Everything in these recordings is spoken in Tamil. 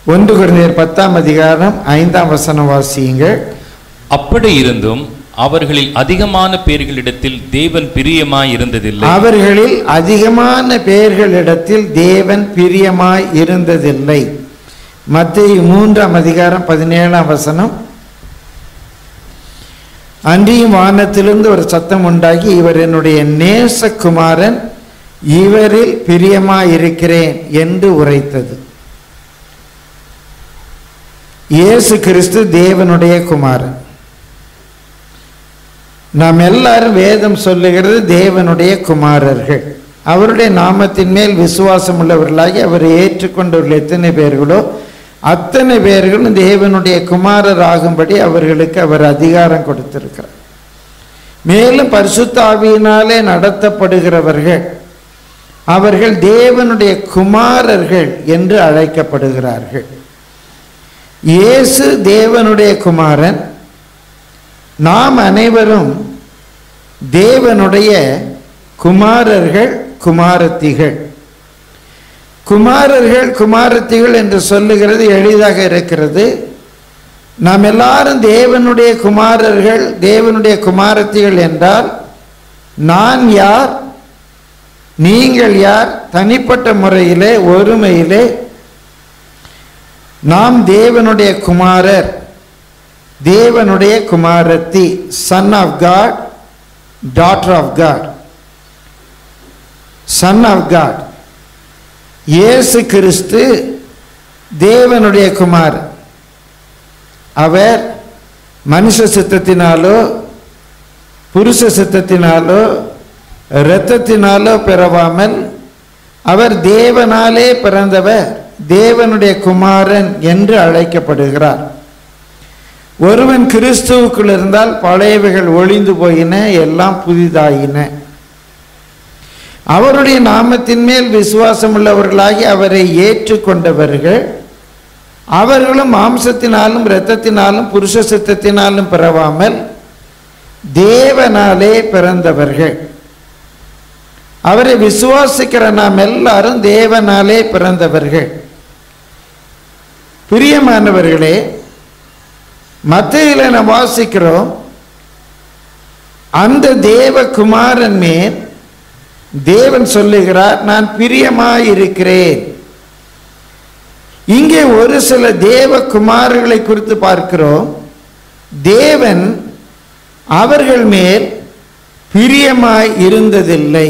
ஒன்று குழந்தையர் பத்தாம் அதிகாரம் ஐந்தாம் வசனம் வாசியுங்கள் அப்படி இருந்தும் அவர்களில் அதிகமான பேர்களிடத்தில் தேவன் பிரியமாய் இருந்ததில்லை அவர்களில் அதிகமான பேர்களிடத்தில் தேவன் பிரியமாய் இருந்ததில்லை மத்திய மூன்றாம் அதிகாரம் பதினேழாம் வசனம் அன்றியும் வானத்திலிருந்து ஒரு சத்தம் உண்டாகி இவர் என்னுடைய நேசகுமாரன் இவரில் பிரியமாயிருக்கிறேன் என்று உரைத்தது இயேசு கிறிஸ்து தேவனுடைய குமாரன் நாம் எல்லாரும் வேதம் சொல்லுகிறது தேவனுடைய குமாரர்கள் அவருடைய நாமத்தின் மேல் விசுவாசம் உள்ளவர்களாகி அவரை ஏற்றுக்கொண்டுள்ள எத்தனை பேர்களோ அத்தனை பேர்களும் தேவனுடைய குமாரர் ஆகும்படி அவர்களுக்கு அவர் அதிகாரம் கொடுத்திருக்கிறார் மேலும் பரிசுத்த ஆவியினாலே நடத்தப்படுகிறவர்கள் அவர்கள் தேவனுடைய குமாரர்கள் என்று அழைக்கப்படுகிறார்கள் இயேசு தேவனுடைய குமாரன் நாம் அனைவரும் தேவனுடைய குமாரர்கள் குமாரத்திகள் குமாரர்கள் குமாரத்திகள் என்று சொல்லுகிறது எளிதாக இருக்கிறது நாம் எல்லாரும் தேவனுடைய குமாரர்கள் தேவனுடைய குமாரத்திகள் என்றால் நான் யார் நீங்கள் யார் தனிப்பட்ட முறையிலே ஒருமையிலே நாம் தேவனுடைய குமாரர் தேவனுடைய குமாரத்தி son of God daughter of God son of God இயேசு கிறிஸ்து தேவனுடைய குமார் அவர் மனுஷ சித்தத்தினாலோ புருஷ சித்தத்தினாலோ இரத்தத்தினாலோ பிறவாமல் அவர் தேவனாலே பிறந்தவர் தேவனுடைய குமாரன் என்று அழைக்கப்படுகிறார் ஒருவன் கிறிஸ்துவுக்குள் இருந்தால் பழையவைகள் ஒளிந்து போயின எல்லாம் புதிதாயின அவருடைய நாமத்தின் மேல் விசுவாசம் உள்ளவர்களாகி அவரை ஏற்றுக்கொண்டவர்கள் அவர்களும் மாம்சத்தினாலும் இரத்தத்தினாலும் புருஷ சித்தத்தினாலும் பிறவாமல் தேவனாலே பிறந்தவர்கள் அவரை விசுவாசிக்கிற நாம் எல்லாரும் தேவனாலே பிறந்தவர்கள் பிரியமானவர்களே மத்தியில நாம் வாசிக்கிறோம் அந்த தேவகுமாரன் மேல் தேவன் சொல்லுகிறார் நான் பிரியமாயிருக்கிறேன் இங்கே ஒரு சில தேவகுமாரர்களை குறித்து பார்க்கிறோம் தேவன் அவர்கள் மேல் பிரியமாய் இருந்ததில்லை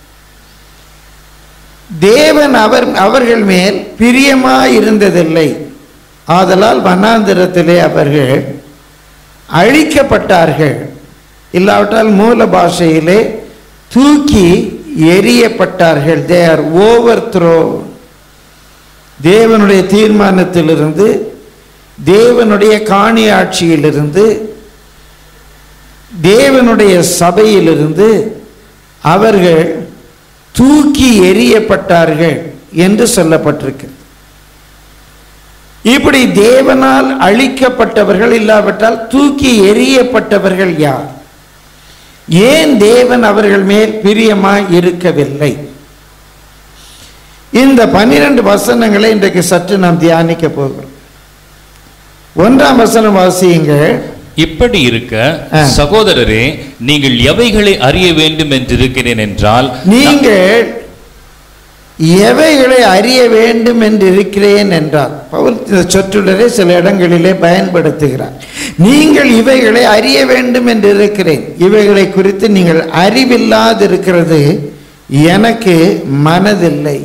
தேவன் அவர் அவர்கள் மேல் பிரியமாய் இருந்ததில்லை ஆதலால் வனாந்திரத்திலே அவர்கள் அழிக்கப்பட்டார்கள் இல்லாவிட்டால் மூல பாஷையிலே தூக்கி எரியப்பட்டார்கள் தே ஆர் ஓவர் த்ரோ தேவனுடைய தீர்மானத்திலிருந்து தேவனுடைய காணி ஆட்சியிலிருந்து தேவனுடைய சபையிலிருந்து அவர்கள் தூக்கி எரியப்பட்டார்கள் என்று சொல்லப்பட்டிருக்கு இப்படி தேவனால் அழிக்கப்பட்டவர்கள் இல்லாவிட்டால் தூக்கி எரியப்பட்டவர்கள் யார் ஏன் தேவன் அவர்கள் மேல் பிரியமாய் இருக்கவில்லை இந்த பன்னிரண்டு வசனங்களை இன்றைக்கு சற்று நாம் தியானிக்க போகிறோம் ஒன்றாம் வசனம் வாசியுங்கள் இப்படி இருக்க ஆ. சகோதரரே நீங்கள் எவைகளை அறிய வேண்டும் என்றிருக்கிறேன் என்றால் நீங்கள் எவைகளை அறிய வேண்டும் என்று இருக்கிறேன் என்றார் பவுல் இந்த சொற்றொடரை சில இடங்களிலே பயன்படுத்துகிறார் நீங்கள் இவைகளை அறிய வேண்டும் என்று இருக்கிறேன் இவைகளை குறித்து நீங்கள் அறிவில்லாதிருக்கிறது எனக்கு மனதில்லை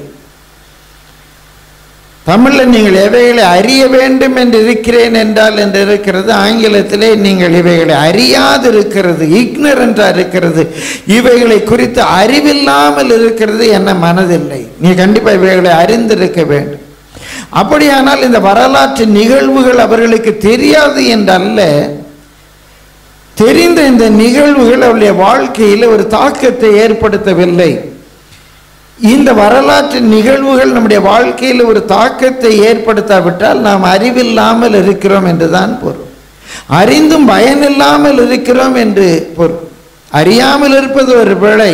தமிழில் நீங்கள் எவைகளை அறிய வேண்டும் என்று இருக்கிறேன் என்றால் என்று இருக்கிறது ஆங்கிலத்திலே நீங்கள் இவைகளை அறியாது இருக்கிறது இக்னரண்டா இருக்கிறது இவைகளை குறித்து அறிவில்லாமல் இருக்கிறது என்ன மனதில்லை நீ கண்டிப்பாக இவைகளை அறிந்திருக்க வேண்டும் அப்படியானால் இந்த வரலாற்று நிகழ்வுகள் அவர்களுக்கு தெரியாது என்றல்ல தெரிந்த இந்த நிகழ்வுகள் அவருடைய வாழ்க்கையில் ஒரு தாக்கத்தை ஏற்படுத்தவில்லை இந்த வரலாற்று நிகழ்வுகள் நம்முடைய வாழ்க்கையில் ஒரு தாக்கத்தை ஏற்படுத்தாவிட்டால் நாம் அறிவில்லாமல் இருக்கிறோம் என்றுதான் பொருள் அறிந்தும் பயனில்லாமல் இருக்கிறோம் என்று பொருள் அறியாமல் இருப்பது ஒரு பிழை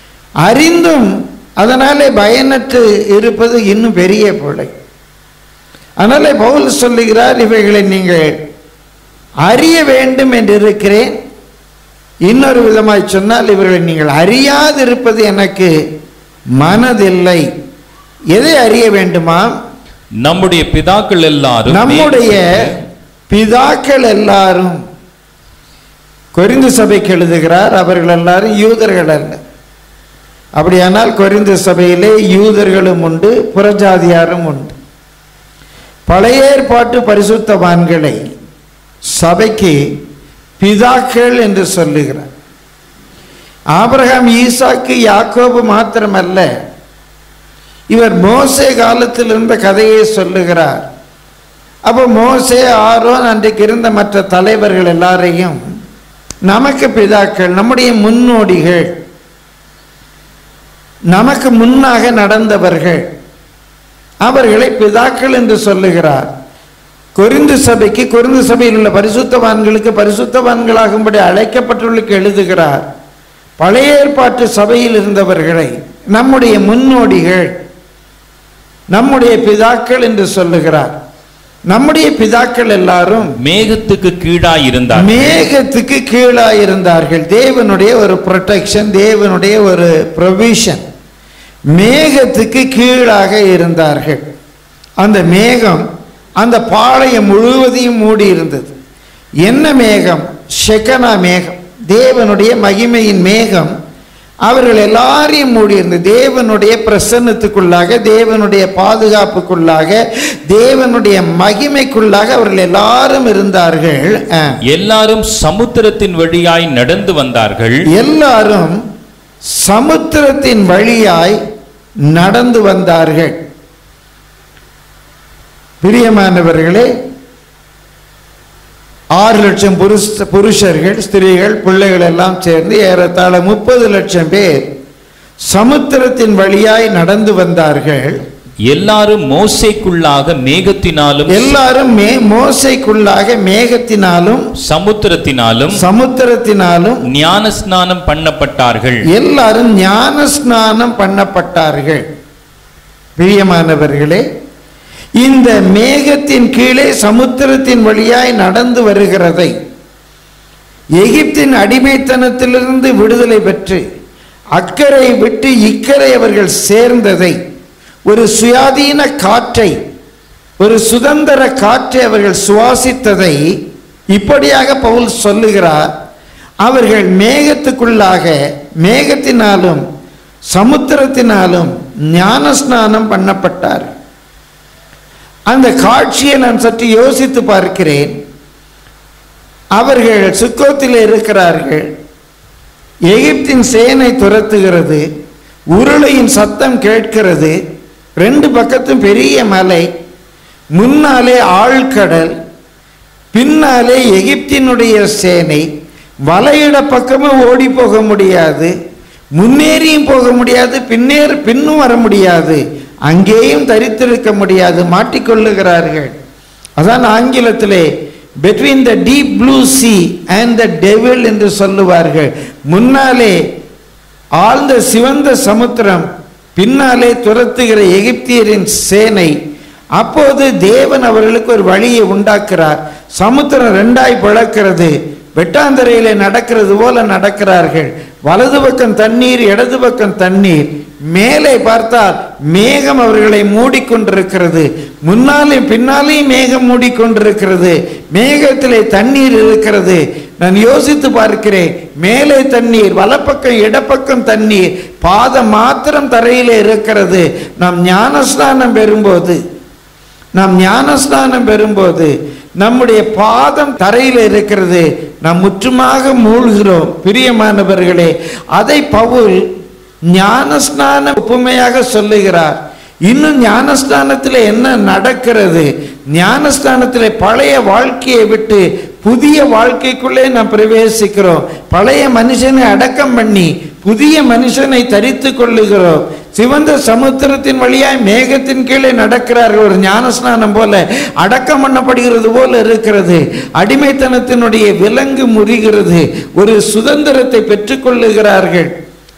அறிந்தும் அதனாலே பயனற்று இருப்பது இன்னும் பெரிய பிழை அதனால பவுல் சொல்லுகிறார் இவைகளை நீங்கள் அறிய வேண்டும் என்று இருக்கிறேன் இன்னொரு விதமாய் சொன்னால் இவர்களை நீங்கள் அறியாதிருப்பது எனக்கு மனதில்லை எதை அறிய வேண்டுமா நம்முடைய பிதாக்கள் எல்லாரும் நம்முடைய பிதாக்கள் எல்லாரும் கொரிந்து சபைக்கு எழுதுகிறார் அவர்கள் எல்லாரும் யூதர்கள் அல்ல அப்படியானால் கொரிந்து சபையிலே யூதர்களும் உண்டு புறஜாதியாரும் உண்டு பழைய ஏற்பாட்டு பரிசுத்தவான்களை சபைக்கு பிதாக்கள் என்று சொல்லுகிறார் ஆபிரகாம் ஈசாக்கு யாக்கோபு மாத்திரமல்ல இவர் மோசே காலத்தில் இருந்த கதையை சொல்லுகிறார் அப்போ மோசே ஆரோன் அன்றைக்கு இருந்த மற்ற தலைவர்கள் எல்லாரையும் நமக்கு பிதாக்கள் நம்முடைய முன்னோடிகள் நமக்கு முன்னாக நடந்தவர்கள் அவர்களை பிதாக்கள் என்று சொல்லுகிறார் கொரிந்து சபைக்கு கொரிந்து சபையில் உள்ள பரிசுத்தவான்களுக்கு பரிசுத்தவான்களாகும்படி அழைக்கப்பட்டுள்ளக்கு எழுதுகிறார் பழைய ஏற்பாட்டு சபையில் இருந்தவர்களை நம்முடைய முன்னோடிகள் நம்முடைய பிதாக்கள் என்று சொல்லுகிறார் நம்முடைய பிதாக்கள் எல்லாரும் மேகத்துக்கு கீழாய் இருந்தார் மேகத்துக்கு கீழாய் இருந்தார்கள் தேவனுடைய ஒரு ப்ரொடெக்ஷன் தேவனுடைய ஒரு ப்ரொவிஷன் மேகத்துக்கு கீழாக இருந்தார்கள் அந்த மேகம் அந்த பாளையம் முழுவதையும் மூடி இருந்தது என்ன மேகம் ஷெகனா மேகம் தேவனுடைய மகிமையின் மேகம் அவர்கள் எல்லாரையும் மூடியிருந்தது தேவனுடைய பிரசன்னத்துக்குள்ளாக தேவனுடைய பாதுகாப்புக்குள்ளாக தேவனுடைய மகிமைக்குள்ளாக அவர்கள் எல்லாரும் இருந்தார்கள் ஆ. எல்லாரும் சமுத்திரத்தின் வழியாய் நடந்து வந்தார்கள் எல்லாரும் சமுத்திரத்தின் வழியாய் நடந்து வந்தார்கள் பிரியமானவர்களே ஆறு லட்சம் புருஷ புருஷர்கள் ஸ்திரீகள் பிள்ளைகள் எல்லாம் சேர்ந்து ஏறத்தாழ முப்பது லட்சம் பேர் சமுத்திரத்தின் வழியாய் நடந்து வந்தார்கள் எல்லாரும் மோசைக்குள்ளாக மேகத்தினாலும் எல்லாரும் மே மோசைக்குள்ளாக மேகத்தினாலும் சமுத்திரத்தினாலும் சமுத்திரத்தினாலும் ஞான ஸ்நானம் பண்ணப்பட்டார்கள் எல்லாரும் ஞான ஸ்நானம் பண்ணப்பட்டார்கள் பிரியமானவர்களே இந்த மேகத்தின் கீழே சமுத்திரத்தின் வழியாய் நடந்து வருகிறதை எகிப்தின் அடிமைத்தனத்திலிருந்து விடுதலை பெற்று அக்கறை விட்டு இக்கரை அவர்கள் சேர்ந்ததை ஒரு சுயாதீன காற்றை ஒரு சுதந்திர காற்றை அவர்கள் சுவாசித்ததை இப்படியாக பவுல் சொல்லுகிறார் அவர்கள் மேகத்துக்குள்ளாக மேகத்தினாலும் சமுத்திரத்தினாலும் ஞானஸ்நானம் பண்ணப்பட்டார் அந்த காட்சியை நான் சற்று யோசித்து பார்க்கிறேன் அவர்கள் சுக்கோத்தில் இருக்கிறார்கள் எகிப்தின் சேனை துரத்துகிறது உருளையின் சத்தம் கேட்கிறது ரெண்டு பக்கத்தும் பெரிய மலை முன்னாலே ஆழ்கடல் பின்னாலே எகிப்தினுடைய சேனை வலையிட பக்கமும் ஓடி போக முடியாது முன்னேறியும் போக முடியாது பின்னேறு பின்னும் வர முடியாது அங்கேயும் தரித்திருக்க முடியாது மாட்டிக்கொள்ளுகிறார்கள் அதான் ஆங்கிலத்திலே between the deep blue sea and the devil என்று சொல்லுவார்கள் முன்னாலே ஆழ்ந்த சிவந்த சமுத்திரம் பின்னாலே துரத்துகிற எகிப்தியரின் சேனை அப்போது தேவன் அவர்களுக்கு ஒரு வழியை உண்டாக்குறார் சமுத்திரம் ரெண்டாய் பிளக்கிறது வெட்டாந்தரையிலே நடக்கிறது போல நடக்கிறார்கள் வலது பக்கம் தண்ணீர் இடது பக்கம் தண்ணீர் மேலே பார்த்தால் மேகம் அவர்களை மூடிக்கொண்டிருக்கிறது முன்னாலேயும் பின்னாலேயும் மேகம் மூடிக்கொண்டிருக்கிறது மேகத்திலே தண்ணீர் இருக்கிறது நான் யோசித்து பார்க்கிறேன் மேலே தண்ணீர் வலப்பக்கம் இடப்பக்கம் தண்ணீர் பாதம் மாத்திரம் தரையிலே இருக்கிறது நாம் ஞானஸ்நானம் பெறும்போது நாம் ஞானஸ்நானம் பெறும்போது நம்முடைய பாதம் தரையில் இருக்கிறது நாம் முற்றுமாக மூழ்கிறோம் பிரியமானவர்களே அதை பவுல் ஞானஸ்நான உப்புமையாக சொல்லுகிறார் இன்னும் ஞானஸ்தானத்தில் என்ன நடக்கிறது ஞானஸ்தானத்தில் பழைய வாழ்க்கையை விட்டு புதிய வாழ்க்கைக்குள்ளே நாம் பிரவேசிக்கிறோம் பழைய மனுஷனை அடக்கம் பண்ணி புதிய மனுஷனை தரித்து கொள்ளுகிறோம் சிவந்த சமுத்திரத்தின் வழியாய் மேகத்தின் கீழே நடக்கிறார்கள் ஒரு ஞானஸ்நானம் போல அடக்கம் பண்ணப்படுகிறது போல இருக்கிறது அடிமைத்தனத்தினுடைய விலங்கு முறிகிறது ஒரு சுதந்திரத்தை பெற்றுக்கொள்ளுகிறார்கள்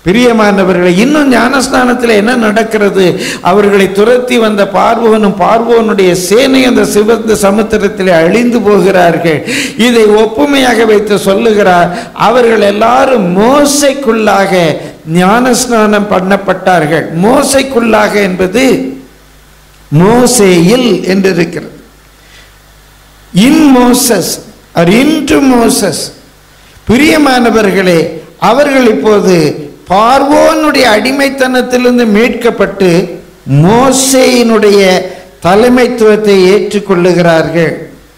பிரியமானவர்களை இன்னும் ஞானஸ்நானத்தில் என்ன நடக்கிறது அவர்களை துரத்தி வந்த பார்வோனும் பார்வோனுடைய சேனை அந்த சிவந்த சமுத்திரத்தில் அழிந்து போகிறார்கள் இதை ஒப்புமையாக வைத்து சொல்லுகிறார் அவர்கள் எல்லாரும் மோசைக்குள்ளாக ஞானஸ்நானம் பண்ணப்பட்டார்கள் மோசைக்குள்ளாக என்பது மோசேயில் என்று இருக்கிறது in Moses or into Moses பிரியமானவர்களே அவர்கள் இப்போது பார்வோனுடைய அடிமைத்தனத்திலிருந்து மீட்கப்பட்டு மோசேயினுடைய தலைமைத்துவத்தை ஏற்றுக்கொள்ளுகிறார்கள்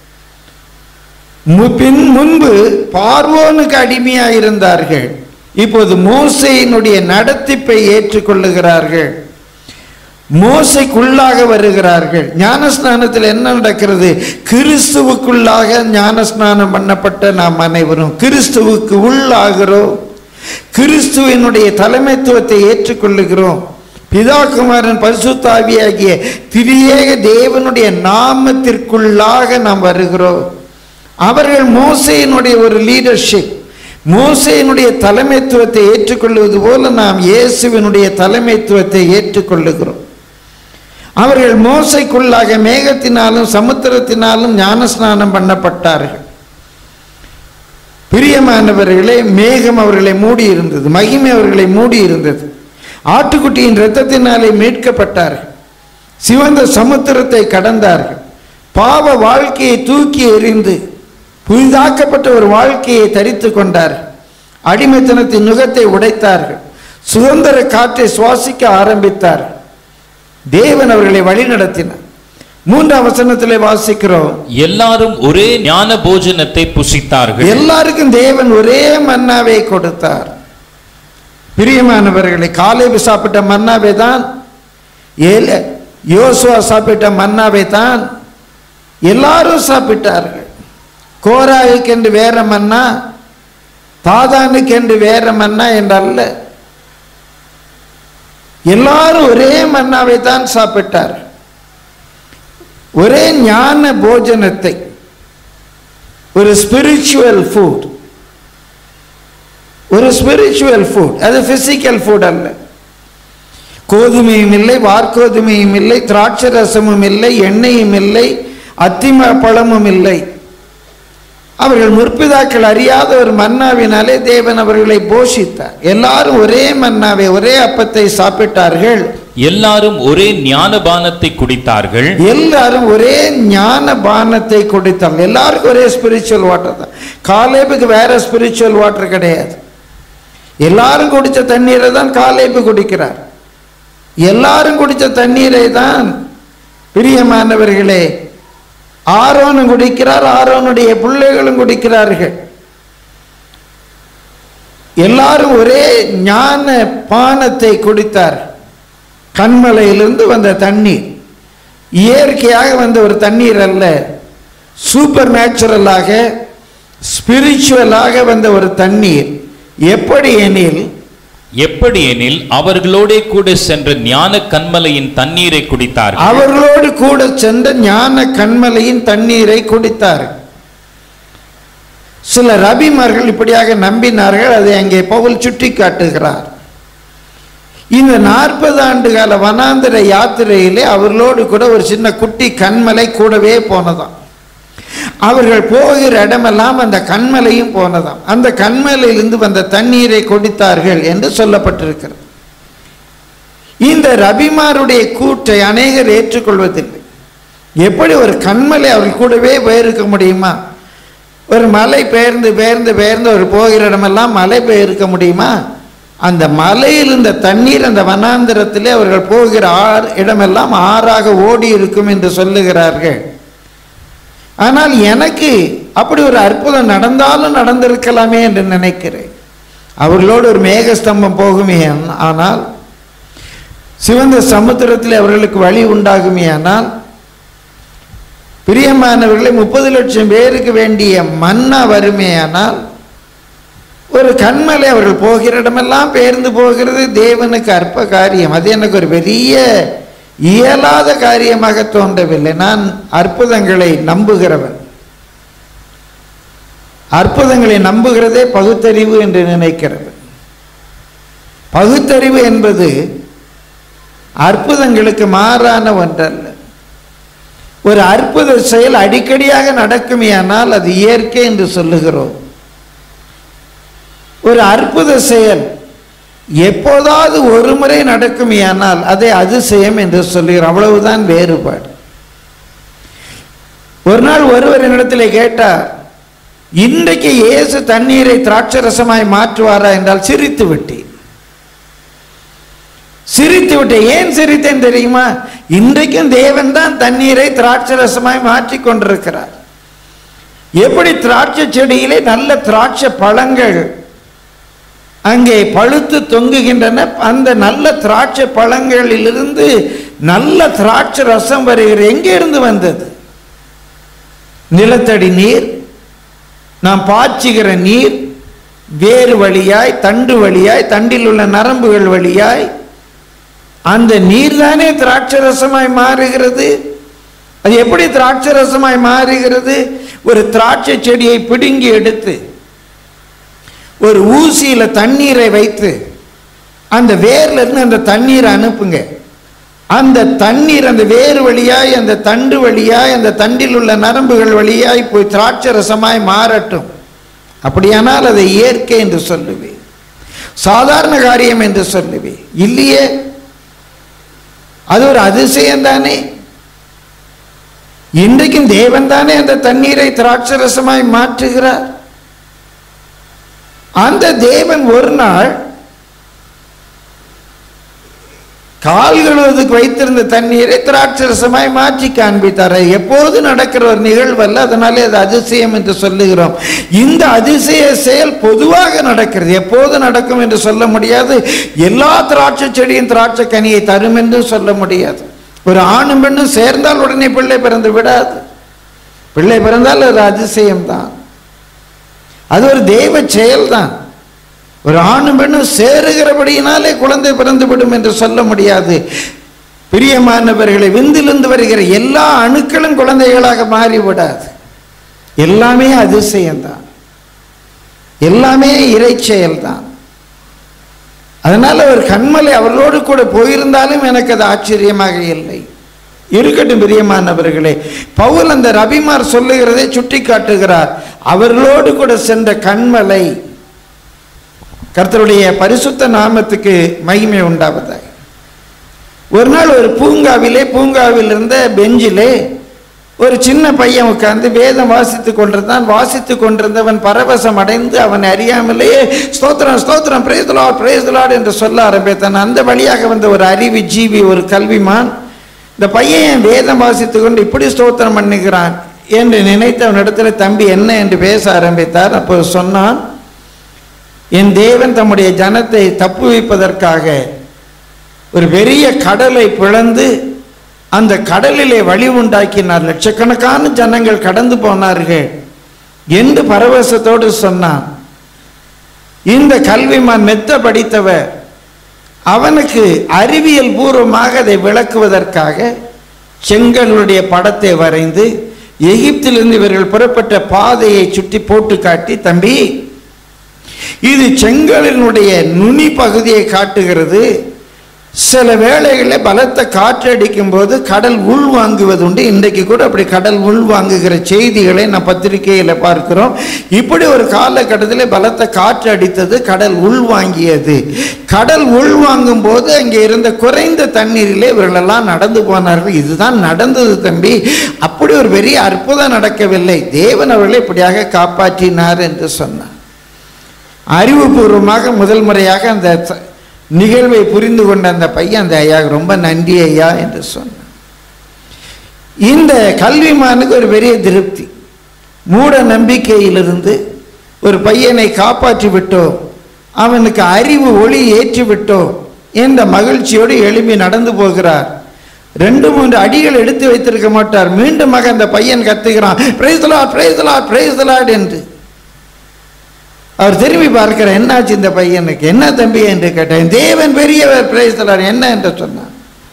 மு- பின் முன்பு பார்வோனுக்கு அடிமையாக இருந்தார்கள் இப்போது மோசேயினுடைய நடத்திப்பை ஏற்றுக்கொள்ளுகிறார்கள் மோசைக்குள்ளாக வருகிறார்கள் ஞானஸ்நானத்தில் என்ன நடக்கிறது கிறிஸ்துவுக்குள்ளாக ஞானஸ்நானம் பண்ணப்பட்ட நாம் அனைவரும் கிறிஸ்துவுக்கு உள்ளாகிறோம் கிறிஸ்துவினுடைய தலைமைத்துவத்தை ஏற்றுக்கொள்ளுகிறோம் பிதா குமாரன் பரிசுத்தாவியாகிய திரியேக தேவனுடைய நாமத்திற்குள்ளாக நாம் வருகிறோம் அவர்கள் மோசையினுடைய ஒரு லீடர்ஷிப் மோசையினுடைய தலைமைத்துவத்தை ஏற்றுக்கொள்வது போல நாம் இயேசுவினுடைய தலைமைத்துவத்தை ஏற்றுக்கொள்ளுகிறோம் அவர்கள் மோசைக்குள்ளாக மேகத்தினாலும் சமுத்திரத்தினாலும் ஞானஸ்நானம் பண்ணப்பட்டார்கள் பிரியமானவர்களே மேகம் அவர்களை மூடி இருந்தது மகிமை அவர்களை மூடி இருந்தது ஆட்டுக்குட்டியின் இரத்தத்தினாலே மீட்கப்பட்டார்கள் சிவந்த சமுத்திரத்தை கடந்தார்கள் பாவ வாழ்க்கையை தூக்கி எறிந்து புதிதாக்கப்பட்ட ஒரு வாழ்க்கையை தரித்து கொண்டார்கள் அடிமைத்தனத்தின் நுகத்தை உடைத்தார்கள் சுதந்திர காற்றை சுவாசிக்க ஆரம்பித்தார்கள் தேவன் அவர்களை வழிநடத்தினார் மூன்றாம் வசனத்திலே வாசிக்கிறோம் எல்லாரும் ஒரே ஞான போஜனத்தை புசித்தார்கள் எல்லாருக்கும் தேவன் ஒரே மன்னாவை கொடுத்தார் பிரியமானவர்களை காலேபு சாப்பிட்ட மன்னாவை தான் ஏல யோசுவா சாப்பிட்ட மன்னாவை தான் எல்லாரும் சாப்பிட்டார்கள் கோராவுக்கென்று வேற மன்னா தாதானுக்கென்று வேற மன்னா என்றல்ல எல்லாரும் ஒரே மன்னாவை தான் சாப்பிட்டார்கள் ஒரே ஞான போஜனத்தை ஒரு ஸ்பிரிச்சுவல் ஃபுட் ஒரு ஸ்பிரிச்சுவல் ஃபுட் அது பிசிக்கல் ஃபுட் அல்ல கோதுமையும் இல்லை வார்கோதுமையும் இல்லை திராட்சை ரசமும் இல்லை எண்ணெயும் இல்லை அத்திம பழமும் இல்லை அவர்கள் முற்பிதாக்கள் அறியாத ஒரு மன்னாவினாலே தேவன் அவர்களை போஷித்தார் எல்லாரும் ஒரே மன்னாவை ஒரே அப்பத்தை சாப்பிட்டார்கள் எல்லாரும் ஒரே ஞானபானத்தை குடித்தார்கள் எல்லாரும் ஒரே ஞான பானத்தை குடித்தார்கள் எல்லாருக்கும் ஒரே ஸ்பிரிச்சுவல் வாட்டர் தான் காலேபுக்கு வேற ஸ்பிரிச்சுவல் வாட்டர் கிடையாது எல்லாரும் குடிச்ச தண்ணீரை தான் காலேபு குடிக்கிறார் எல்லாரும் குடிச்ச தண்ணீரை தான் பிரியமானவர்களே ஆரோனும் குடிக்கிறார் ஆரோனுடைய பிள்ளைகளும் குடிக்கிறார்கள் எல்லாரும் ஒரே ஞான பானத்தை குடித்தார் கண்மலையிலிருந்து வந்த தண்ணீர் இயற்கையாக வந்த ஒரு தண்ணீர் அல்ல சூப்பர் நேச்சுரலாக ஸ்பிரிச்சுவலாக வந்த ஒரு தண்ணீர் எப்படி எனில் எப்படி எனில் அவர்களோடே கூட சென்ற ஞான கண்மலையின் தண்ணீரை குடித்தார்கள் அவர்களோடு கூட சென்ற ஞான கண்மலையின் தண்ணீரை குடித்தார்கள் சில ரபிமார்கள் இப்படியாக நம்பினார்கள் அதை அங்கே பவுல் சுட்டி காட்டுகிறார் இந்த நாற்பது ஆண்டு கால வனாந்திர யாத்திரையிலே அவர்களோடு கூட ஒரு சின்ன குட்டி கண்மலை கூடவே போனதாம் அவர்கள் போகிற இடமெல்லாம் அந்த கண்மலையும் போனதாம் அந்த கண்மலையிலிருந்து வந்த தண்ணீரை குடித்தார்கள் என்று சொல்லப்பட்டிருக்கிறது இந்த ரபிமாருடைய கூற்றை அநேகர் ஏற்றுக்கொள்வதில்லை எப்படி ஒரு கண்மலை அவர்கள் கூடவே போயிருக்க முடியுமா ஒரு மலை பெயர்ந்து பெயர்ந்து பெயர்ந்து ஒரு போகிற இடமெல்லாம் மலை பெயர்க்க முடியுமா அந்த மலையில் இந்த தண்ணீர் அந்த வனாந்திரத்திலே அவர்கள் போகிற ஆறு இடமெல்லாம் ஆறாக ஓடி இருக்கும் என்று சொல்லுகிறார்கள் ஆனால் எனக்கு அப்படி ஒரு அற்புதம் நடந்தாலும் நடந்திருக்கலாமே என்று நினைக்கிறேன் அவர்களோடு ஒரு மேகஸ்தம்பம் போகுமே ஆனால் சிவந்த சமுத்திரத்தில் அவர்களுக்கு வழி உண்டாகுமே ஆனால் பிரியமானவர்களே முப்பது லட்சம் பேருக்கு வேண்டிய மன்னா வருமே ஆனால் ஒரு கண்மலை அவர்கள் போகிற இடமெல்லாம் பெயர்ந்து போகிறது தேவனுக்கு அற்ப காரியம் அது எனக்கு ஒரு பெரிய இயலாத காரியமாக தோன்றவில்லை நான் அற்புதங்களை நம்புகிறவன் அற்புதங்களை நம்புகிறதே பகுத்தறிவு என்று நினைக்கிறது பகுத்தறிவு என்பது அற்புதங்களுக்கு மாறான ஒன்றல்ல ஒரு அற்புத செயல் அடிக்கடியாக நடக்குமேயானால் அது இயற்கை என்று சொல்லுகிறோம் ஒரு அற்புத செயல் எப்போதாவது ஒரு முறை நடக்குமேயானால் அதை அதிசயம் என்று சொல்லுகிறோம் அவ்வளவுதான் வேறுபாடு ஒரு நாள் ஒருவர் என்னிடத்தில் கேட்டார் இன்றைக்கு இயேசு தண்ணீரை திராட்சரசமாய் மாற்றுவாரா என்றால் சிரித்து விட்டேன் சிரித்து விட்டேன் ஏன் சிரித்தேன் தெரியுமா இன்றைக்கும் தேவன் தான் தண்ணீரை திராட்சரசமாய் மாற்றி கொண்டிருக்கிறார் எப்படி திராட்சை செடியிலே நல்ல திராட்சை பழங்கள் அங்கே பழுத்து தொங்குகின்றன அந்த நல்ல திராட்சை பழங்களிலிருந்து நல்ல திராட்சை ரசம் வருகிறது எங்கே இருந்து வந்தது நிலத்தடி நீர் நாம் பாய்ச்சுகிற நீர் வேறு வழியாய் தண்டு வழியாய் தண்டில் உள்ள நரம்புகள் வழியாய் அந்த நீர் தானே திராட்சரசமாய் மாறுகிறது அது எப்படி திராட்சரசமாய் மாறுகிறது ஒரு திராட்சை செடியை பிடுங்கி எடுத்து ஒரு ஊசியில தண்ணீரை வைத்து அந்த வேர்ல இருந்து அந்த தண்ணீரை அனுப்புங்க அந்த தண்ணீர் அந்த வேறு வழியாய் அந்த தண்டு வழியாய் அந்த தண்டில் உள்ள நரம்புகள் வழியாய் போய் திராட்சை ரசமாய் மாறட்டும் அப்படியானால் அதை இயற்கை என்று சொல்லுவேன் சாதாரண காரியம் என்று சொல்லுவேன் இல்லையே அது ஒரு அதிசயம் தானே இன்றைக்கும் தேவன் தானே அந்த தண்ணீரை திராட்சை ரசமாய் மாற்றுகிறார் அந்த தேவன் ஒரு நாள் கால் கழுவதுக்கு வைத்திருந்த தண்ணீரை திராட்சரசமாய் மாற்றி காண்பித்தார் எப்போது நடக்கிற ஒரு நிகழ்வல்ல அதனாலே அது அதிசயம் என்று சொல்லுகிறோம் இந்த அதிசய செயல் பொதுவாக நடக்கிறது எப்போது நடக்கும் என்று சொல்ல முடியாது எல்லா திராட்சை செடியும் திராட்சை கனியை தரும் என்று சொல்ல முடியாது ஒரு ஆணும் பெண்ணும் சேர்ந்தால் உடனே பிள்ளை பிறந்து விடாது பிள்ளை பிறந்தால் அது அதிசயம்தான் அது ஒரு தெய்வ செயல்தான் ஒரு ஆணும் பெண்ணும் சேருகிறபடியினாலே குழந்தை பிறந்து விடும் என்று சொல்ல முடியாது பிரியமானவர்களை விந்திலிருந்து வருகிற எல்லா அணுக்களும் குழந்தைகளாக மாறிவிடாது எல்லாமே அதிசயம்தான் எல்லாமே இறை செயல்தான் அதனால ஒரு கண்மலை அவர்களோடு கூட போயிருந்தாலும் எனக்கு அது ஆச்சரியமாக இல்லை இருக்கட்டும் பிரியமானவர்களே பவுல் அந்த ரபிமார் சொல்லுகிறதை சுட்டி காட்டுகிறார் அவர்களோடு கூட சென்ற கண்மலை கர்த்தருடைய பரிசுத்த நாமத்துக்கு மகிமை உண்டாவதாக ஒரு நாள் ஒரு பூங்காவிலே பூங்காவில் இருந்த பெஞ்சிலே ஒரு சின்ன பையன் உட்கார்ந்து வேதம் வாசித்து கொண்டிருந்தான் வாசித்து கொண்டிருந்தவன் பரவசம் அடைந்து அவன் அறியாமலேயே ஸ்தோத்திரம் ஸ்தோத்திரம் பிரேசலாட் பிரேசலாட் என்று சொல்ல ஆரம்பித்தான் அந்த வழியாக வந்த ஒரு அறிவு ஜீவி ஒரு கல்விமான் இந்த பையன் வேதம் வாசித்து கொண்டு இப்படி ஸ்தோத்திரம் பண்ணுகிறான் என்று நினைத்து அவனிடத்துல தம்பி என்ன என்று பேச ஆரம்பித்தார் அப்போ சொன்னான் என் தேவன் தம்முடைய ஜனத்தை தப்புவிப்பதற்காக ஒரு பெரிய கடலை பிளந்து அந்த கடலிலே வழி உண்டாக்கினார் லட்சக்கணக்கான ஜனங்கள் கடந்து போனார்கள் என்று பரவசத்தோடு சொன்னான் இந்த கல்விமான் மெத்த படித்தவர் அவனுக்கு அறிவியல் பூர்வமாக அதை விளக்குவதற்காக செங்கலுடைய படத்தை வரைந்து எகிப்திலிருந்து இவர்கள் புறப்பட்ட பாதையை சுற்றி போட்டு காட்டி தம்பி இது செங்கலினுடைய நுனி பகுதியை காட்டுகிறது சில வேளைகளில் பலத்த காற்று அடிக்கும் போது கடல் உள் வாங்குவது உண்டு இன்றைக்கு கூட அப்படி கடல் உள் வாங்குகிற செய்திகளை நான் பத்திரிகையில் பார்க்கிறோம் இப்படி ஒரு காலகட்டத்தில் பலத்த காற்று அடித்தது கடல் உள் வாங்கியது கடல் உள் வாங்கும் போது அங்கே இருந்த குறைந்த தண்ணீரிலே இவர்களெல்லாம் நடந்து போனார்கள் இதுதான் நடந்தது தம்பி அப்படி ஒரு பெரிய அற்புதம் நடக்கவில்லை தேவன் அவர்களை இப்படியாக காப்பாற்றினார் என்று சொன்னார் அறிவுபூர்வமாக முதல் முறையாக அந்த ச- நிகழ்வை புரிந்து கொண்ட அந்த பையன் அந்த ஐயா ரொம்ப நன்றி ஐயா என்று சொன்னான் இந்த கல்விமானுக்கு ஒரு பெரிய திருப்தி மூட நம்பிக்கையிலிருந்து ஒரு பையனை காப்பாற்றி விட்டோம் அவனுக்கு அறிவு ஒளி ஏற்றி விட்டோம் என்ற மகிழ்ச்சியோடு எழும்பி நடந்து போகிறார் ரெண்டு மூன்று அடிகள் எடுத்து வைத்திருக்க மாட்டார் மீண்டுமாக அந்த பையன் கத்துகிறான் பிரைஸ்தலாட் பிரைஸ்தலாட் பிரைஸ்தலாட் என்று அவர் திரும்பி பார்க்கிறார் என்னாச்சு இந்த பையனுக்கு என்ன தம்பி என்று கேட்டேன் தேவன் பெரியவர் பிரைஸ்தலாட் என்ன என்று சொன்னார்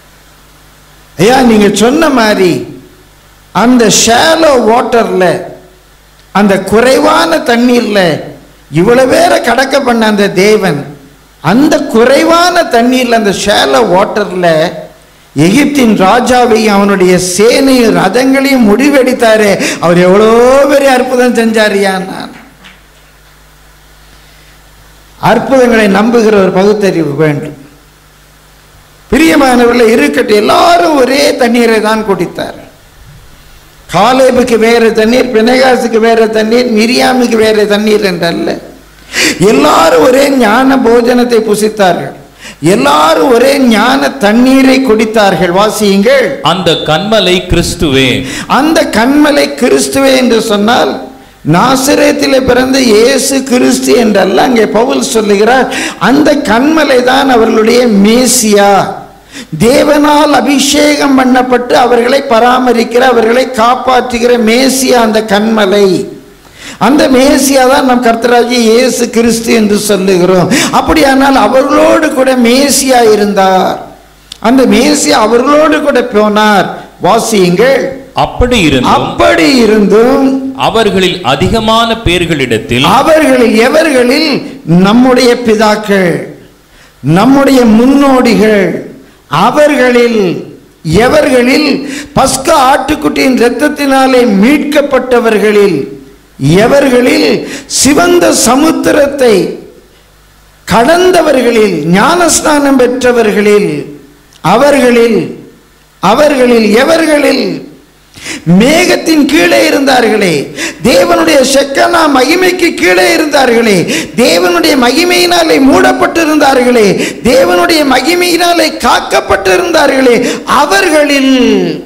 ஐயா நீங்க சொன்ன மாதிரி அந்த ஷாலோ வாட்டர்ல அந்த குறைவான தண்ணீர்ல இவ்வளவு பேரை கடக்க பண்ண அந்த தேவன் அந்த குறைவான தண்ணீர்ல அந்த ஷேல வாட்டர்ல எகிப்தின் ராஜாவையும் அவனுடைய சேனையும் ரதங்களையும் முடிவெடுத்தாரு அவர் எவ்வளோ பெரிய அற்புதம் செஞ்சாரியா நான் அற்புதங்களை நம்புகிற ஒரு பகுத்தறிவு வேண்டும் பிரியமானவர்களே இருக்கட்டும் எல்லாரும் ஒரே தண்ணீரை தான் குடித்தார் காலேபுக்கு வேற தண்ணீர் பினகாசுக்கு வேற தண்ணீர் மிரியாமுக்கு வேற தண்ணீர் என்றல்ல எல்லாரும் ஒரே ஞான போஜனத்தை புசித்தார்கள் எல்லாரும் ஒரே ஞான தண்ணீரை குடித்தார்கள் வாசியுங்கள் அந்த கண்மலை கிறிஸ்துவே அந்த கண்மலை கிறிஸ்துவே என்று சொன்னால் நாசிரேத்திலே பிறந்த இயேசு கிறிஸ்து என்றல்ல அங்கே பவுல் சொல்லுகிறார் அந்த கண்மலை தான் அவர்களுடைய மேசியா தேவனால் அபிஷேகம் பண்ணப்பட்டு அவர்களை பராமரிக்கிற அவர்களை காப்பாற்றுகிற மேசியா அந்த கண்மலை அந்த மேசியா தான் நம் கர்த்தராகிய இயேசு கிறிஸ்து என்று சொல்லுகிறோம் அப்படியானால் அவர்களோடு கூட மேசியா இருந்தார் அந்த மேசியா அவர்களோடு கூட போனார் வாசியுங்கள் அப்படி இருந்தும் அப்படி இருந்தும் அவர்களில் அதிகமான பேர்களிடத்தில் அவர்களில் எவர்களில் நம்முடைய பிதாக்கள் நம்முடைய முன்னோடிகள் அவர்களில் எவர்களில் பஸ்கா ஆட்டுக்குட்டியின் இரத்தத்தினாலே மீட்கப்பட்டவர்களில் எவர்களில் சிவந்த சமுத்திரத்தை கடந்தவர்களில் ஞானஸ்நானம் பெற்றவர்களில் அவர்களில் அவர்களில் எவர்களில் மேகத்தின் கீழே இருந்தார்களே தேவனுடைய செக்கனா மகிமைக்கு கீழே இருந்தார்களே தேவனுடைய மகிமையினாலே மூடப்பட்டிருந்தார்களே தேவனுடைய மகிமையினாலே காக்கப்பட்டிருந்தார்களே அவர்களில்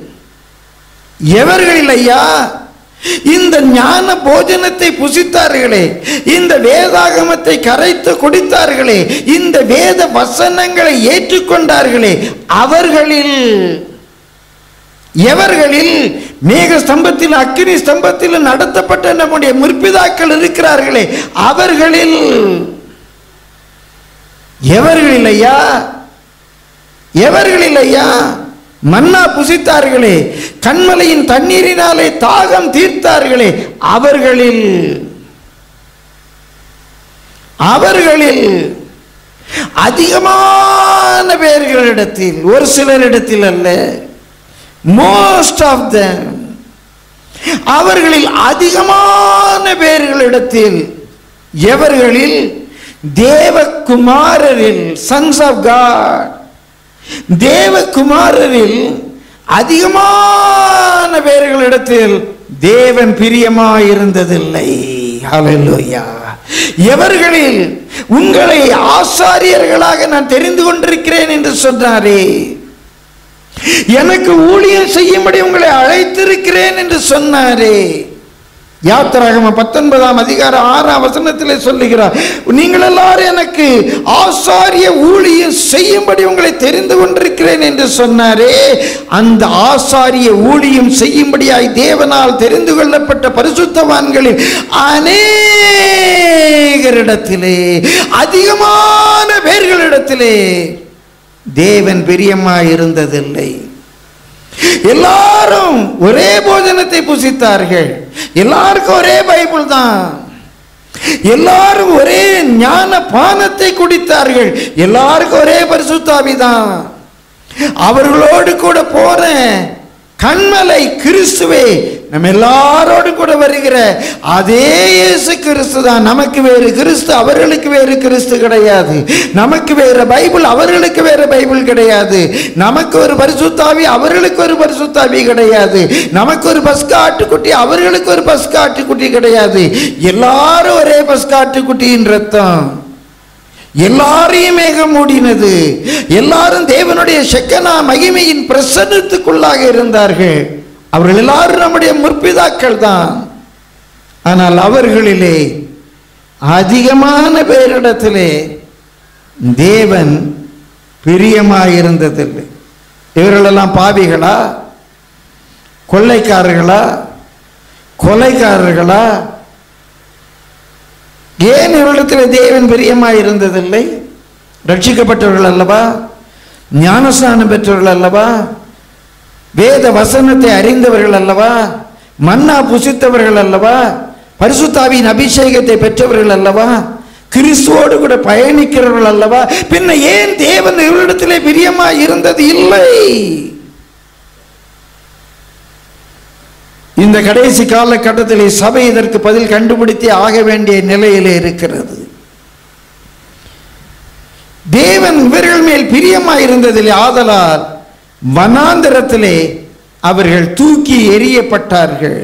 எவர்களில் ஐயா இந்த ஞான போஜனத்தை புசித்தார்களே இந்த வேதாகமத்தை கரைத்து குடித்தார்களே இந்த வேத வசனங்களை ஏற்றுக்கொண்டார்களே அவர்களில் எவர்களில் மேக ஸ்தம்பத்தில் அக்கினி ஸ்தம்பத்தில் நடத்தப்பட்ட நம்முடைய முற்பிதாக்கள் இருக்கிறார்களே அவர்களில் எவர்களில் ஐயா எவர்களில் ஐயா மன்னா புசித்தார்களே கண்மலையின் தண்ணீரினாலே தாகம் தீர்த்தார்களே அவர்களில் அவர்களில் அதிகமான பேர்களிடத்தில் ஒரு சிலரிடத்தில் அல்ல மோஸ்ட் ஆஃப் them அவர்களில் அதிகமான பேர்களிடத்தில் எவர்களில் தேவகுமாரரில் சன்ஸ் ஆஃப் காட் தேவகுமாரரில் அதிகமான பேர்களிடத்தில் தேவன் பிரியமாயிருந்ததில்லை ஹalleluya எவர்களில் உங்களை ஆசாரியர்களாக நான் தெரிந்து கொண்டிருக்கிறேன் என்று சொன்னாரே எனக்கு ஊழியம் செய்யும்படி உங்களை அழைத்திருக்கிறேன் என்று சொன்னாரே யாத்திராகம பத்தொன்பதாம் அதிகாரம் ஆறாம் வசனத்திலே சொல்லுகிறார் நீங்கள் எல்லாரும் எனக்கு ஆசாரிய ஊழியம் செய்யும்படி உங்களை தெரிந்து கொண்டிருக்கிறேன் என்று சொன்னாரே அந்த ஆசாரிய ஊழியம் செய்யும்படியாய் தேவனால் தெரிந்து கொள்ளப்பட்ட பரிசுத்தவான்களில் அநேகரிடத்திலே அதிகமான பேர்களிடத்திலே தேவன் பிரியமாய் இருந்ததில்லை எல்லாரும் ஒரே போஜனத்தை புசித்தார்கள் எல்லாருக்கும் ஒரே பைபிள் தான் எல்லாரும் ஒரே ஞான பானத்தை குடித்தார்கள் எல்லாருக்கும் ஒரே பரிசுத்தாவி தான் அவர்களோடு கூட போற கண்மலை கிறிஸ்துவே நம்ம எல்லாரோடு கூட வருகிற அதே இயேசு கிறிஸ்து தான் நமக்கு வேறு கிறிஸ்து அவர்களுக்கு வேறு கிறிஸ்து கிடையாது நமக்கு வேறு பைபிள் அவர்களுக்கு வேறு பைபிள் கிடையாது நமக்கு ஒரு பரிசுத்தாவி அவர்களுக்கு ஒரு பரிசுத்தாவி கிடையாது நமக்கு ஒரு பஸ்கா ஆட்டுக்குட்டி அவர்களுக்கு ஒரு பஸ்கா ஆட்டுக்குட்டி கிடையாது எல்லாரும் ஒரே பஸ்கா ஆட்டுக்குட்டியின் ரத்தம் எல்லாரையும் மேகம் மூடினது எல்லாரும் தேவனுடைய செக்கனா மகிமையின் பிரசன்னத்துக்குள்ளாக இருந்தார்கள் அவர்கள் எல்லாரும் நம்முடைய முற்பிதாக்கள் தான் ஆனால் அவர்களிலே அதிகமான பேரிடத்திலே தேவன் பிரியமாயிருந்ததில்லை இவர்களெல்லாம் பாவிகளா கொள்ளைக்காரர்களா கொலைக்காரர்களா ஏன் இவரிடத்தில் தேவன் பிரியமாய் இருந்ததில்லை ரட்சிக்கப்பட்டவர்கள் அல்லவா ஞானஸ்நானம் பெற்றவர்கள் அல்லவா வேத வசனத்தை அறிந்தவர்கள் அல்லவா மன்னா புசித்தவர்கள் அல்லவா பரிசுத்தாவின் அபிஷேகத்தை பெற்றவர்கள் அல்லவா கிறிஸ்துவோடு கூட பயணிக்கிறவர்கள் அல்லவா பின்ன ஏன் தேவன் இவரிடத்திலே பிரியமா இருந்தது இல்லை இந்த கடைசி காலகட்டத்திலே சபை இதற்கு பதில் கண்டுபிடித்தே ஆக வேண்டிய நிலையிலே இருக்கிறது தேவன் இவர்கள் மேல் பிரியமாய் இருந்ததிலே ஆதலால் வனாந்தரத்திலே அவர்கள் தூக்கி எறியப்பட்டார்கள்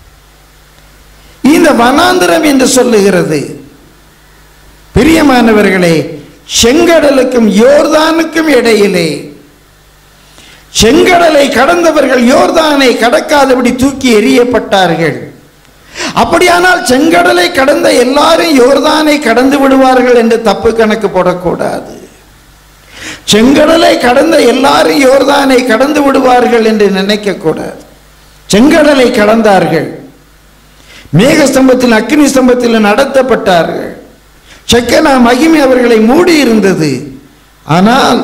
இந்த வனாந்தரம் என்று சொல்லுகிறது பிரியமானவர்களே செங்கடலுக்கும் யோர்தானுக்கும் இடையிலே செங்கடலை கடந்தவர்கள் யோர்தானை கடக்காதபடி தூக்கி எறியப்பட்டார்கள் அப்படியானால் செங்கடலை கடந்த எல்லாரும் யோர்தானை கடந்து விடுவார்கள் என்று தப்பு கணக்கு போடக்கூடாது செங்கடலை கடந்த எல்லாரும் யோர்தானை கடந்து விடுவார்கள் என்று நினைக்க கூடாது செங்கடலை கடந்தார்கள் மேகஸ்தம்பத்தில் அக்னி ஸ்தம்பத்தில் நடத்தப்பட்டார்கள் செக்கனா மகிமை அவர்களை மூடி இருந்தது ஆனால்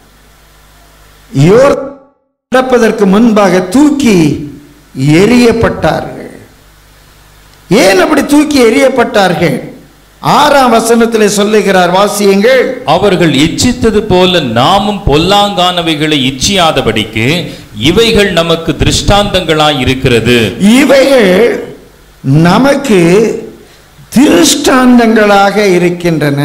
யோர் நடப்பதற்கு முன்பாக தூக்கி எறியப்பட்டார்கள் ஏன் அப்படி தூக்கி எறியப்பட்டார்கள் ஆறாம் வசனத்திலே சொல்லுகிறார் வாசியுங்கள் அவர்கள் இச்சித்தது போல நாமும் பொல்லாங்கானவைகளை இச்சியாதபடிக்கு இவைகள் நமக்கு திருஷ்டாந்தங்களாய் இருக்கிறது இவைகள் நமக்கு திருஷ்டாந்தங்களாக இருக்கின்றன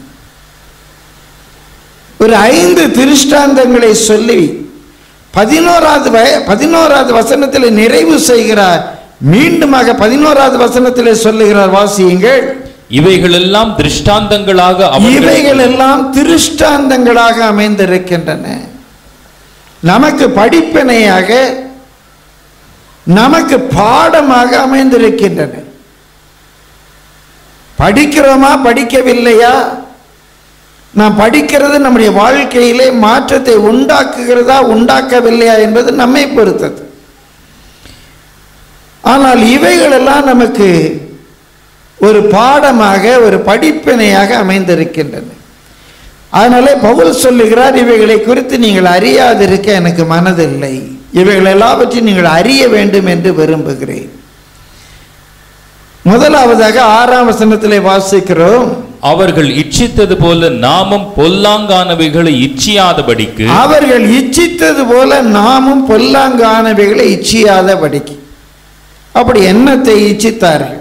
ஒரு ஐந்து திருஷ்டாந்தங்களை சொல்லி பதினோராவது வய- பதினோராவது வசனத்தில் நிறைவு செய்கிறார் மீண்டுமாக பதினோராவது வசனத்திலே சொல்லுகிறார் வாசியுங்கள் இவைகளெல்லாம் திருஷ்டாந்தங்களாக அவர்கள் இவைகள் எல்லாம் திருஷ்டாந்தங்களாக அமைந்திருக்கின்றன நமக்கு படிப்பினையாக நமக்கு பாடமாக அமைந்திருக்கின்றன படிக்கிறோமா படிக்கவில்லையா நாம் படிக்கிறது நம்முடைய வாழ்க்கையிலே மாற்றத்தை உண்டாக்குகிறதா உண்டாக்கவில்லையா என்பது நம்மை பொறுத்தது ஆனால் இவைகளெல்லாம் நமக்கு ஒரு பாடமாக ஒரு படிப்பினையாக அமைந்திருக்கின்றன அதனாலே பவுல் சொல்லுகிறார் இவைகளை குறித்து நீங்கள் அறியாதிருக்க எனக்கு மனதில்லை இவைகள் எல்லாவற்றையும் நீங்கள் அறிய வேண்டும் என்று விரும்புகிறேன் முதலாவதாக ஆறாம் வசனத்திலே வாசிக்கிறோம் அவர்கள் இச்சித்தது போல நாமும் பொல்லாங்கானவைகளை இச்சியாதபடிக்கு அவர்கள் இச்சித்தது போல நாமும் பொல்லாங்கானவைகளை இச்சியாதபடிக்கு அப்படி என்னத்தை இச்சித்தார்கள்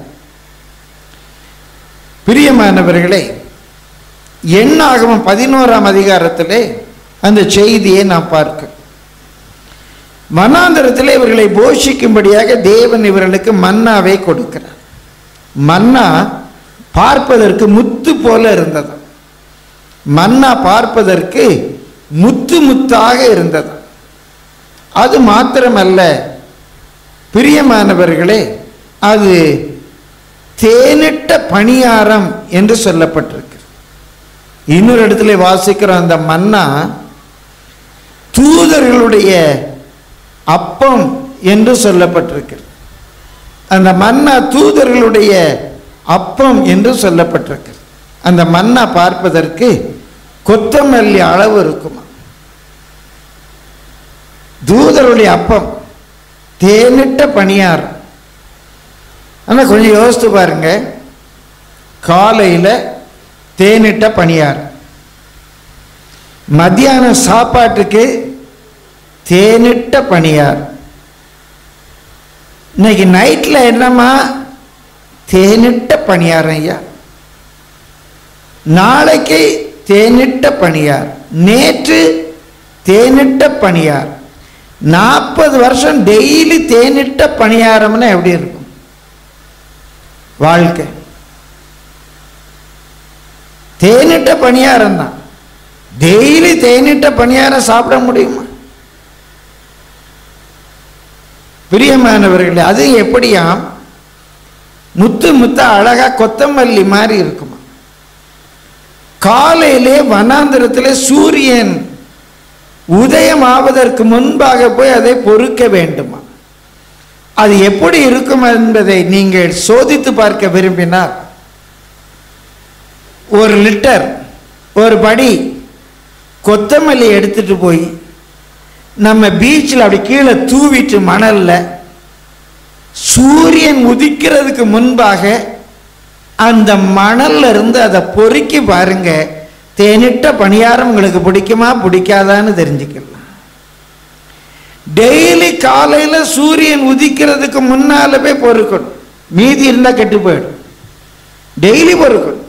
பிரியமானவர்களே எண்ணாகமம் பதினோராம் அதிகாரத்திலே அந்த செய்தியை நாம் பார்க்க மனாந்தரத்திலே இவர்களை போஷிக்கும்படியாக தேவன் இவர்களுக்கு மன்னாவை கொடுக்கிறார் மன்னா பார்ப்பதற்கு முத்து போல இருந்தது மன்னா பார்ப்பதற்கு முத்து முத்தாக இருந்தது அது மாத்திரமல்ல பிரியமானவர்களே அது தேனிட்ட பணியாரம் என்று சொல்லப்பட்டிருக்கு இன்னொரு இடத்துல வாசிக்கிற அந்த மன்னா தூதர்களுடைய அப்பம் என்று சொல்லப்பட்டிருக்கிறது அந்த மன்னா தூதர்களுடைய அப்பம் என்று சொல்லப்பட்டிருக்கிறது அந்த மன்னா பார்ப்பதற்கு கொத்தமல்லி அளவு இருக்குமா தூதருடைய அப்பம் தேனிட்ட பணியாரம் ஆனால் கொஞ்சம் யோசித்து பாருங்க காலையில் தேனிட்ட பணியாரம் மத்தியானம் சாப்பாட்டுக்கு தேனிட்ட பணியாரம் இன்னைக்கு நைட்டில் என்னம்மா தேனிட்ட பணியாரம் ஐயா நாளைக்கு தேனிட்ட பணியார் நேற்று தேனிட்ட பணியார் நாற்பது வருஷம் டெய்லி தேனிட்ட பணியாரம்னா எப்படி இருக்கும் வாழ்க்கை தேனிட்ட பணியாரம் தான் டெய்லி தேனிட்ட பணியாரம் சாப்பிட முடியுமா பிரியமானவர்களே அது எப்படியாம் முத்து முத்த அழகா கொத்தமல்லி மாதிரி இருக்குமா காலையிலே வனாந்திரத்திலே சூரியன் உதயம் ஆவதற்கு முன்பாக போய் அதை பொறுக்க வேண்டுமா அது எப்படி இருக்கும் என்பதை நீங்கள் சோதித்து பார்க்க விரும்பினால் ஒரு லிட்டர் ஒரு படி கொத்தமல்லி எடுத்துட்டு போய் நம்ம பீச்சில் அப்படி கீழே தூவிட்டு மணல்ல சூரியன் உதிக்கிறதுக்கு முன்பாக அந்த மணல்ல இருந்து அதை பொறுக்கி பாருங்க தேனிட்ட பணியாரம் உங்களுக்கு பிடிக்குமா பிடிக்காதான்னு தெரிஞ்சுக்கலாம் டெய்லி காலையில சூரியன் உதிக்கிறதுக்கு முன்னால போய் பொறுக்கணும் மீதி இருந்தா கெட்டு போயிடும் டெய்லி பொறுக்கணும்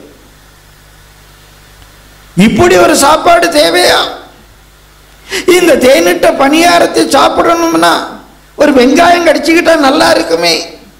இப்படி ஒரு சாப்பாடு தேவையா இந்த தேனிட்ட பணியாரத்தை சாப்பிடணும்னா ஒரு வெங்காயம் கடிச்சுக்கிட்டா நல்லா இருக்குமே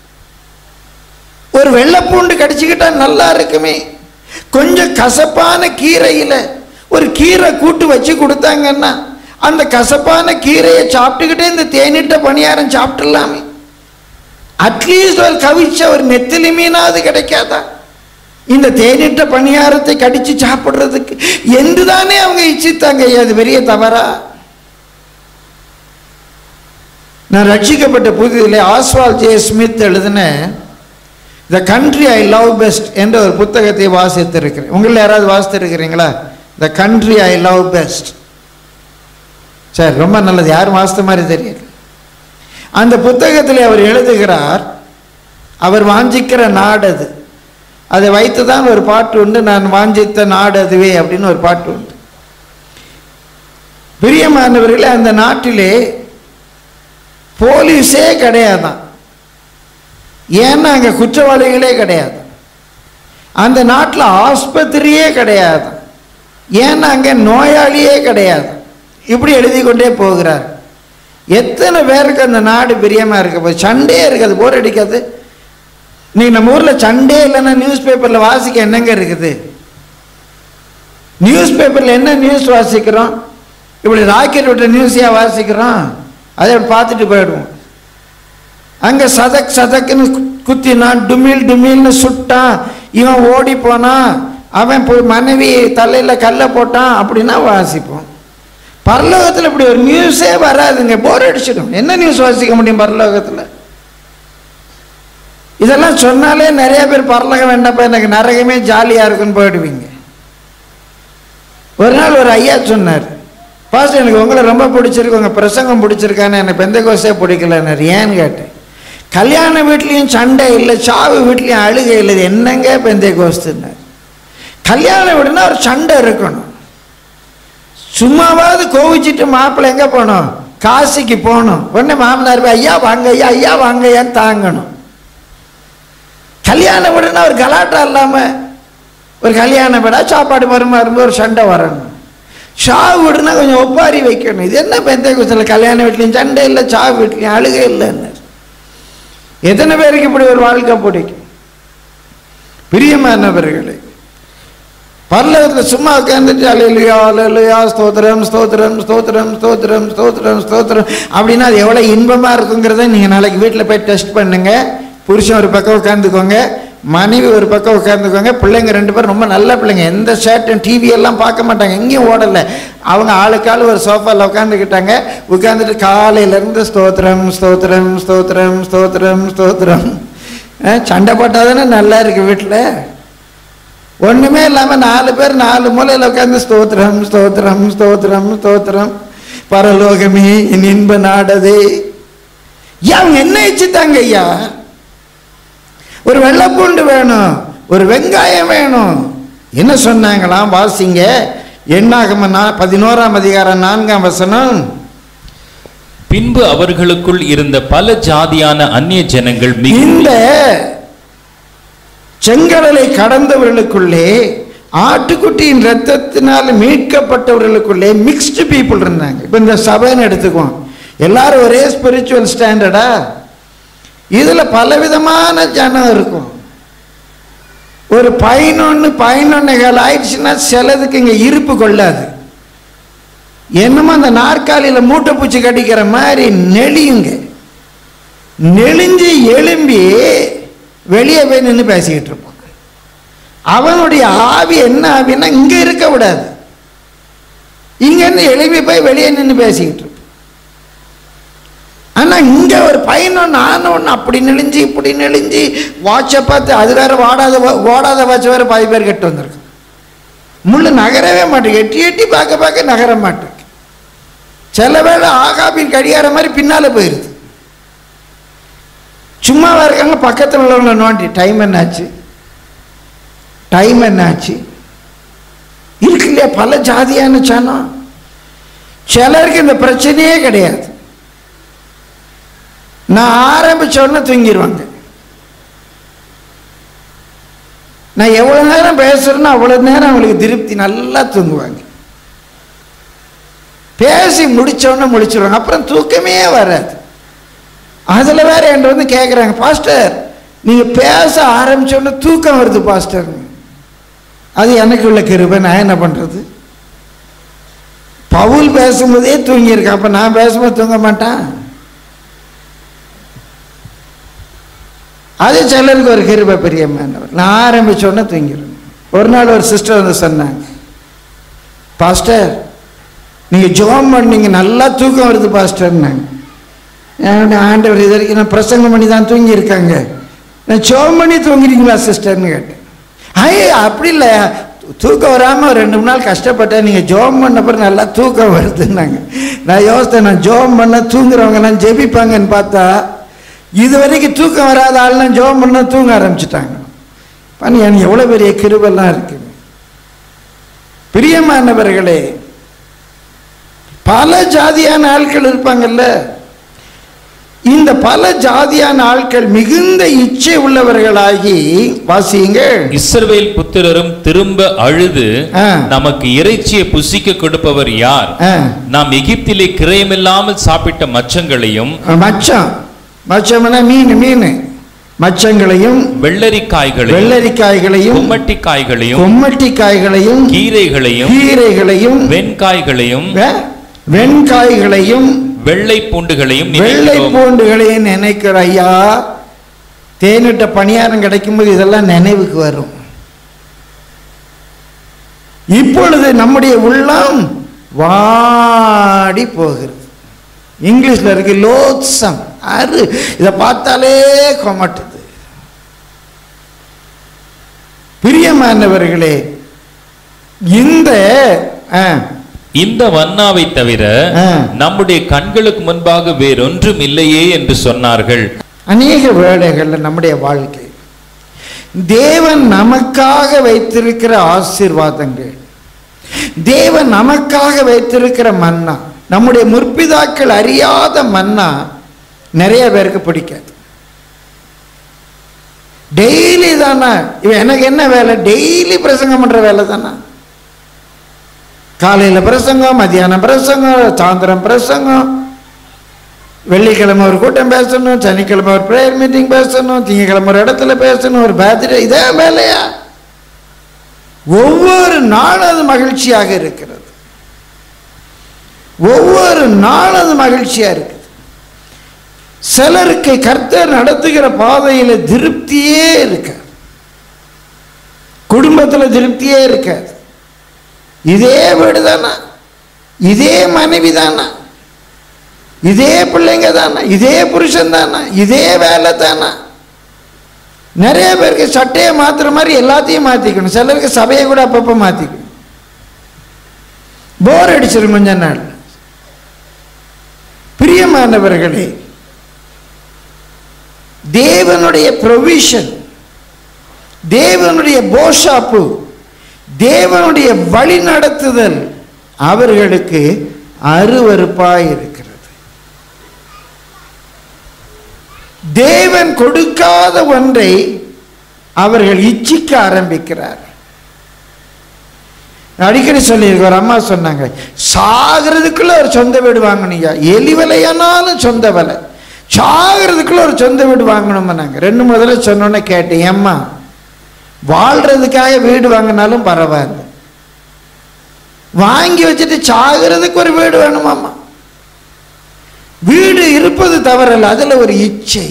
ஒரு வெள்ளைப்பூண்டு கடிச்சுக்கிட்டா நல்லா இருக்குமே கொஞ்சம் கசப்பான கீரையில் ஒரு கீரை கூட்டு வச்சு கொடுத்தாங்கன்னா அந்த கசப்பான கீரையை சாப்பிட்டுக்கிட்டே இந்த தேனிட்ட பணியாரம் சாப்பிட்டுடலாமே அட்லீஸ்ட் ஒரு கவிச்ச ஒரு நெத்திலி மீனாவது கிடைக்காதா இந்த தேனிட்ட பணியாரத்தை கடிச்சு சாப்பிடுறதுக்கு என்று தானே அவங்க இச்சித்தாங்க ஐயா, அது பெரிய தவறா நான் ரட்சிக்கப்பட்ட புதிதில் ஆஸ்வால் ஜே ஸ்மித் எழுதின the country I love best என்ற ஒரு புத்தகத்தை வாசித்திருக்கிறேன் உங்களில் யாராவது வாசித்திருக்கிறீங்களா the country I love best சரி ரொம்ப நல்லது யாரும் வாசித்த மாதிரி தெரியல அந்த புத்தகத்தில் அவர் எழுதுகிறார் அவர் வாஞ்சிக்கிற நாடு அது அதை வைத்து தான் ஒரு பாட்டு உண்டு நான் வாஞ்சித்த நாடு அதுவே அப்படின்னு ஒரு பாட்டு உண்டு பிரியமானவர்களே அந்த நாட்டிலே போலீஸே கிடையாதான் ஏன்னா அங்கே குற்றவாளிகளே கிடையாது அந்த நாட்டில் ஆஸ்பத்திரியே கிடையாது ஏன்னா அங்கே நோயாளியே கிடையாது இப்படி எழுதி கொண்டே போகிறார் எத்தனை பேருக்கு அந்த நாடு பிரியமாக இருக்க போது சண்டே இருக்காது போர் அடிக்காது இன்னைக்கு நம்ம ஊரில் சண்டே இல்லைன்னா நியூஸ் பேப்பரில் வாசிக்க என்னங்க இருக்குது நியூஸ் பேப்பரில் என்ன நியூஸ் வாசிக்கிறோம் இப்படி ராக்கெட் விட்ட நியூஸையாக வாசிக்கிறோம் அதை பார்த்துட்டு போயிடுவோம் அங்கே சதக் சதக்குன்னு கு- குத்தினான் டுமில் டுமில்னு சுட்டான் இவன் ஓடி போனான் அவன் போய் மனைவி தலையில் கல்லை போட்டான் அப்படின்னா வாசிப்போம் பரலோகத்தில் இப்படி ஒரு நியூஸே வராதுங்க போர் அடிச்சிடும் என்ன நியூஸ் வாசிக்க முடியும் பரலோகத்தில் இதெல்லாம் சொன்னாலே நிறைய பேர் பரலோகம் வேண்டாப்பா எனக்கு நரகமே ஜாலியாக இருக்குன்னு போயிடுவீங்க ஒரு நாள் ஒரு ஐயா சொன்னார் பாஸ்டர் எனக்கு உங்களை ரொம்ப பிடிச்சிருக்கு உங்கள் பிரசங்கம் பிடிச்சிருக்கான்னு எனக்கு பெந்த கோசே பிடிக்கலன்னாரு ஏன்னு கேட்டேன் கல்யாண வீட்லேயும் சண்டை இல்லை சாவு வீட்லேயும் அழுகை இல்லை இது என்னங்க பெந்தை கோஸ்துன்னார் கல்யாண வீடுனா ஒரு சண்டை இருக்கணும் சும்மாவாவது கோவிச்சிட்டு மாப்பிள்ளை எங்கே போகணும் காசிக்கு போகணும் உடனே மாமனார் போய் ஐயா வாங்க ஐயா ஐயா வாங்க ஐயான்னு தாங்கணும் கல்யாண வீடுனா ஒரு கலாட்டா இல்லாமல் ஒரு கல்யாண வீடா சாப்பாடு மருமா இருந்து ஒரு சண்டை வரணும் சாவு வீடுனா கொஞ்சம் ஒப்பாரி வைக்கணும் இது என்ன பெந்தை குசல கல்யாண வீட்லையும் சண்டை இல்லை சாவு வீட்லையும் அழுகை இல்லைன்னு எத்தனை பேருக்கு இப்படி ஒரு வாழ்க்கை பிடிக்கும் பிரியமானவர்களே பரலோகத்தில் சும்மா உட்காந்துட்டு அலையிலையா அலையிலையா ஸ்தோத்திரம் ஸ்தோத்திரம் ஸ்தோத்திரம் ஸ்தோத்திரம் ஸ்தோத்திரம் ஸ்தோத்திரம் அப்படின்னா அது எவ்வளோ இன்பமாக இருக்குங்கிறத நீங்கள் நாளைக்கு வீட்டில் போய் டெஸ்ட் பண்ணுங்க புருஷன் ஒரு பக்கம் உட்காந்துக்கோங்க மனைவி ஒரு பக்கம் உட்காந்துக்கோங்க பிள்ளைங்க ரெண்டு பேரும் ரொம்ப நல்ல பிள்ளைங்க எந்த ஷர்ட்டும் டிவி எல்லாம் பார்க்க மாட்டாங்க எங்கேயும் ஓடலை அவங்க ஆளுக்காள் ஒரு சோஃபாவில் உட்காந்துக்கிட்டாங்க உட்காந்துட்டு காலையிலேருந்து ஸ்தோத்திரம் ஸ்தோத்திரம் ஸ்தோத்திரம் ஸ்தோத்திரம் ஸ்தோத்திரம் அஹ், சண்டை போட்டால் தானே நல்லா இருக்கு வீட்டில் ஒண்ணுமே இல்லாம நாலு பேர் நாலு மூலையில உட்கார்ந்து ஸ்தோத்திரம் ஸ்தோத்திரம் ஸ்தோத்திரம் ஸ்தோத்திரம் பரலோகமே என் இன்ப நாடதே ஐயா, அவங்க என்ன வச்சுட்டாங்க ஐயா ஒரு வெள்ளைப்பூண்டு வேணும் ஒரு வெங்காயம் வேணும் என்ன சொன்னாங்களாம் வாசிங்க எண்ணாகம நா- பதினோராம் அதிகாரம் நான்காம் வசனம் பின்பு அவர்களுக்குள் இருந்த பல ஜாதியான அந்நிய ஜனங்கள் மிகுந்த இந்த செங்கடலை கடந்தவர்களுக்குள்ளே ஆட்டுக்குட்டியின் ரத்தத்தினால் மீட்கப்பட்டவர்களுக்குள்ளே மிக்ஸ்டு பீப்புள் இருந்தாங்க இப்போ இந்த சபைன்னு எடுத்துக்குவோம் எல்லாரும் ஒரே ஸ்பிரிச்சுவல் ஸ்டாண்டர்டா இதில் பலவிதமான ஜனம் இருக்கும் ஒரு பதினொன்று பதினொன்னைகள் ஆயிடுச்சுன்னா சிலதுக்கு இங்கே இருப்பு கொள்ளாது என்னமோ அந்த நாற்காலியில் மூட்டை பூச்சி கடிக்கிற மாதிரி நெளியுங்க நெளிஞ்சு எழும்பி வெளியே போய் நின்று பேசிக்கிட்டு இருப்பான் அவனுடைய ஆவி என்ன ஆவின்னா இங்கே இருக்க விடாது இங்கேருந்து எழுப்பி போய் வெளியே நின்று பேசிக்கிட்டு இருப்பான் ஆனால் இங்கே ஒரு பையனொன்று ஆனவொன்று அப்படி நெளிஞ்சு இப்படி நெளிஞ்சு வாட்சை பார்த்து அது வேற வாடாத வா- ஓடாத வாட்ச் வேற பாதி பேர் கெட்டு வந்திருக்கு முள்ளு நகரவே மாட்டேங்க எட்டி எட்டி பார்க்க பார்க்க நகர மாட்டேங்க சில வேளை ஆகாபின் கடிகார மாதிரி பின்னால் போயிடுது சும்மாவா இருக்காங்க பக்கத்தில் உள்ளவங்கள நோண்டி டைம் என்னாச்சு டைம் என்னாச்சு இருக்கு இல்லையா பல ஜாதியான சனம் சிலருக்கு இந்த பிரச்சனையே கிடையாது நான் ஆரம்பிச்ச உடனே தூங்கிடுவாங்க நான் எவ்வளோ நேரம் பேசுறேனோ அவ்வளோ நேரம் அவங்களுக்கு திருப்தி நல்லா தூங்குவாங்க பேசி முடிச்ச உடனே முடிச்சிடுவாங்க அப்புறம் தூக்கமே வராது அதில் வேற என்கிட்ட வந்து கேட்குறாங்க பாஸ்டர் நீங்கள் பேச ஆரம்பிச்ச உடனே தூக்கம் வருது பாஸ்டர் அது எனக்கு உள்ள கிருபை நான் என்ன பண்ணுறது பவுல் பேசும்போதே தூங்கியிருக்கேன் அப்போ நான் பேசும்போது தூங்க மாட்டேன் அது சிலருக்கு ஒரு கிருபை பெரியம்மானவர் நான் ஆரம்பிச்ச உடனே தூங்கிடுவேன் ஒரு நாள் ஒரு சிஸ்டர் வந்து சொன்னாங்க பாஸ்டர் நீங்கள் ஜோம் பண்ணீங்க நல்லா தூக்கம் வருது பாஸ்டர்னாங்க என்னோட ஆண்டவர் இது வரைக்கும் நான் பிரசங்கம் பண்ணி தான் தூங்கியிருக்காங்க நான் ஜோம் பண்ணி தூங்கிட்டீங்களா சிஸ்டர்னு கேட்டேன் ஐய அப்படி இல்லை தூக்கம் வராமல் ரெண்டு மூணு நாள் கஷ்டப்பட்டேன் நீங்கள் ஜோம் பண்ண பிறகு நல்லா தூக்கம் வருதுன்னாங்க நான் யோசித்தேன் நான் ஜோம் பண்ண தூங்குறவங்கலாம் ஜெபிப்பாங்கன்னு பார்த்தா இது வரைக்கும் தூக்கம் வராத ஆள்லாம் ஜோம் பண்ண தூங்க ஆரம்பிச்சிட்டாங்க பண்ணி எனக்கு எவ்வளோ பெரிய கிருபெல்லாம் இருக்குது பிரியமானவர்களே பல ஜாதியான ஆட்கள் இருப்பாங்கல்ல இந்த பல ஜாதியான ஆட்கள் மிகுந்த இச்சை உள்ளவர்களாகி வாசியுங்கள் இஸ்ரவேல் புத்திரரும் திரும்ப அழுது ஆ. நமக்கு இறைச்சியை புசிக்க கொடுப்பவர் யார் ஆ, நாம் எகிப்திலே கிரயமில்லாமல் சாப்பிட்ட மச்சங்களையும் மச்சம் மச்சம்னா மீன் மீன் மச்சங்களையும் வெள்ளரிக்காய்களையும் வெள்ளரிக்காய்களையும் கும்மட்டிக்காய்களையும் கொம்மட்டிக்காய்களையும் கீரைகளையும் கீரைகளையும் வெண்காய்களையும் வெ- வெண்காய்களையும் வெள்ளை பூண்டுகளையும் வெள்ளை நினைக்கிறோம். பூண்டுகளையும் நினைக்கிற ஐயா தேனிட்ட பணியாரம் கிடைக்கும்போது இதெல்லாம் நினைவுக்கு வரும் இப்பொழுது நம்முடைய உள்ளம் வாடி போகிறது இங்கிலீஷ்ல இருக்கு லோத்சம் அரு இதை பார்த்தாலே கொமட்டுது பிரியமானவர்களே இந்த ஆ, இந்த வண்ணாவை தவிர ஆ. நம்முடைய கண்களுக்கு முன்பாக வேறொன்றும் இல்லையே என்று சொன்னார்கள் அநேக வேளைகளில் நம்முடைய வாழ்க்கை தேவன் நமக்காக வைத்திருக்கிற ஆசீர்வாதங்கள் தேவன் நமக்காக வைத்திருக்கிற மன்னா நம்முடைய முற்பிதாக்கள் அறியாத மன்னா நிறைய பேருக்கு பிடிக்காது டெய்லி தானே இவன் எனக்கு என்ன வேலை டெய்லி பிரசங்கம் பண்ற வேலை தானே காலையில் பிரசங்கம் மதியானம் பிரசங்கம் சாயந்தரம் பிரசங்கம் வெள்ளிக்கிழமை ஒரு கூட்டம் பேசணும் சனிக்கிழமை ஒரு ப்ரேயர் மீட்டிங் பேசணும் திங்கக்கிழமை ஒரு இடத்துல பேசணும் ஒரு பேர்த்டே இதே வேலையா ஒவ்வொரு நாளும் அது மகிழ்ச்சியாக இருக்கிறது ஒவ்வொரு நாளும் அது மகிழ்ச்சியாக இருக்குது சிலருக்கு கர்த்தர் நடத்துகிற பாதையில் திருப்தியே இருக்காது குடும்பத்தில் திருப்தியே இருக்காது இதே வீடு தானா இதே மனைவி தானா இதே பிள்ளைங்க தானா இதே புருஷன் தானா இதே வேலை தானா நிறைய பேருக்கு சட்டையை மாத்துற மாதிரி எல்லாத்தையும் மாத்திக்கணும் சிலருக்கு சபையை கூட அப்பப்போ மாத்திக்கணும் போர் அடிச்சிடும் கொஞ்ச நாள் பிரியமானவர்களே தேவனுடைய ப்ரொவிஷன் தேவனுடைய போஷாப்பு தேவனுடைய வழி நடத்துதல் அவர்களுக்கு அருவருப்பாய் இருக்கிறது தேவன் கொடுக்காத ஒன்றை அவர்கள் இச்சிக்க ஆரம்பிக்கிறார் அடிக்கடி சொல்லியிருக்க ஒரு அம்மா சொன்னாங்க சாகிறதுக்குள்ள ஒரு சொந்த வீடு வாங்கணுங்க எலி விலையானாலும் சொந்த விலை சாகிறதுக்குள்ள ஒரு சொந்த வீடு வாங்கணும்னாங்க ரெண்டு முதல்ல சொன்னோன்னே கேட்டேன் ஏம்மா வாழ்றதுக்காக வீடு வாங்கினாலும் பரவாயில்ல வாங்கி வச்சுட்டு சாகிறதுக்கு ஒரு வீடு வேணுமாம்மா வீடு இருப்பது தவறல்ல அதுல ஒரு இச்சை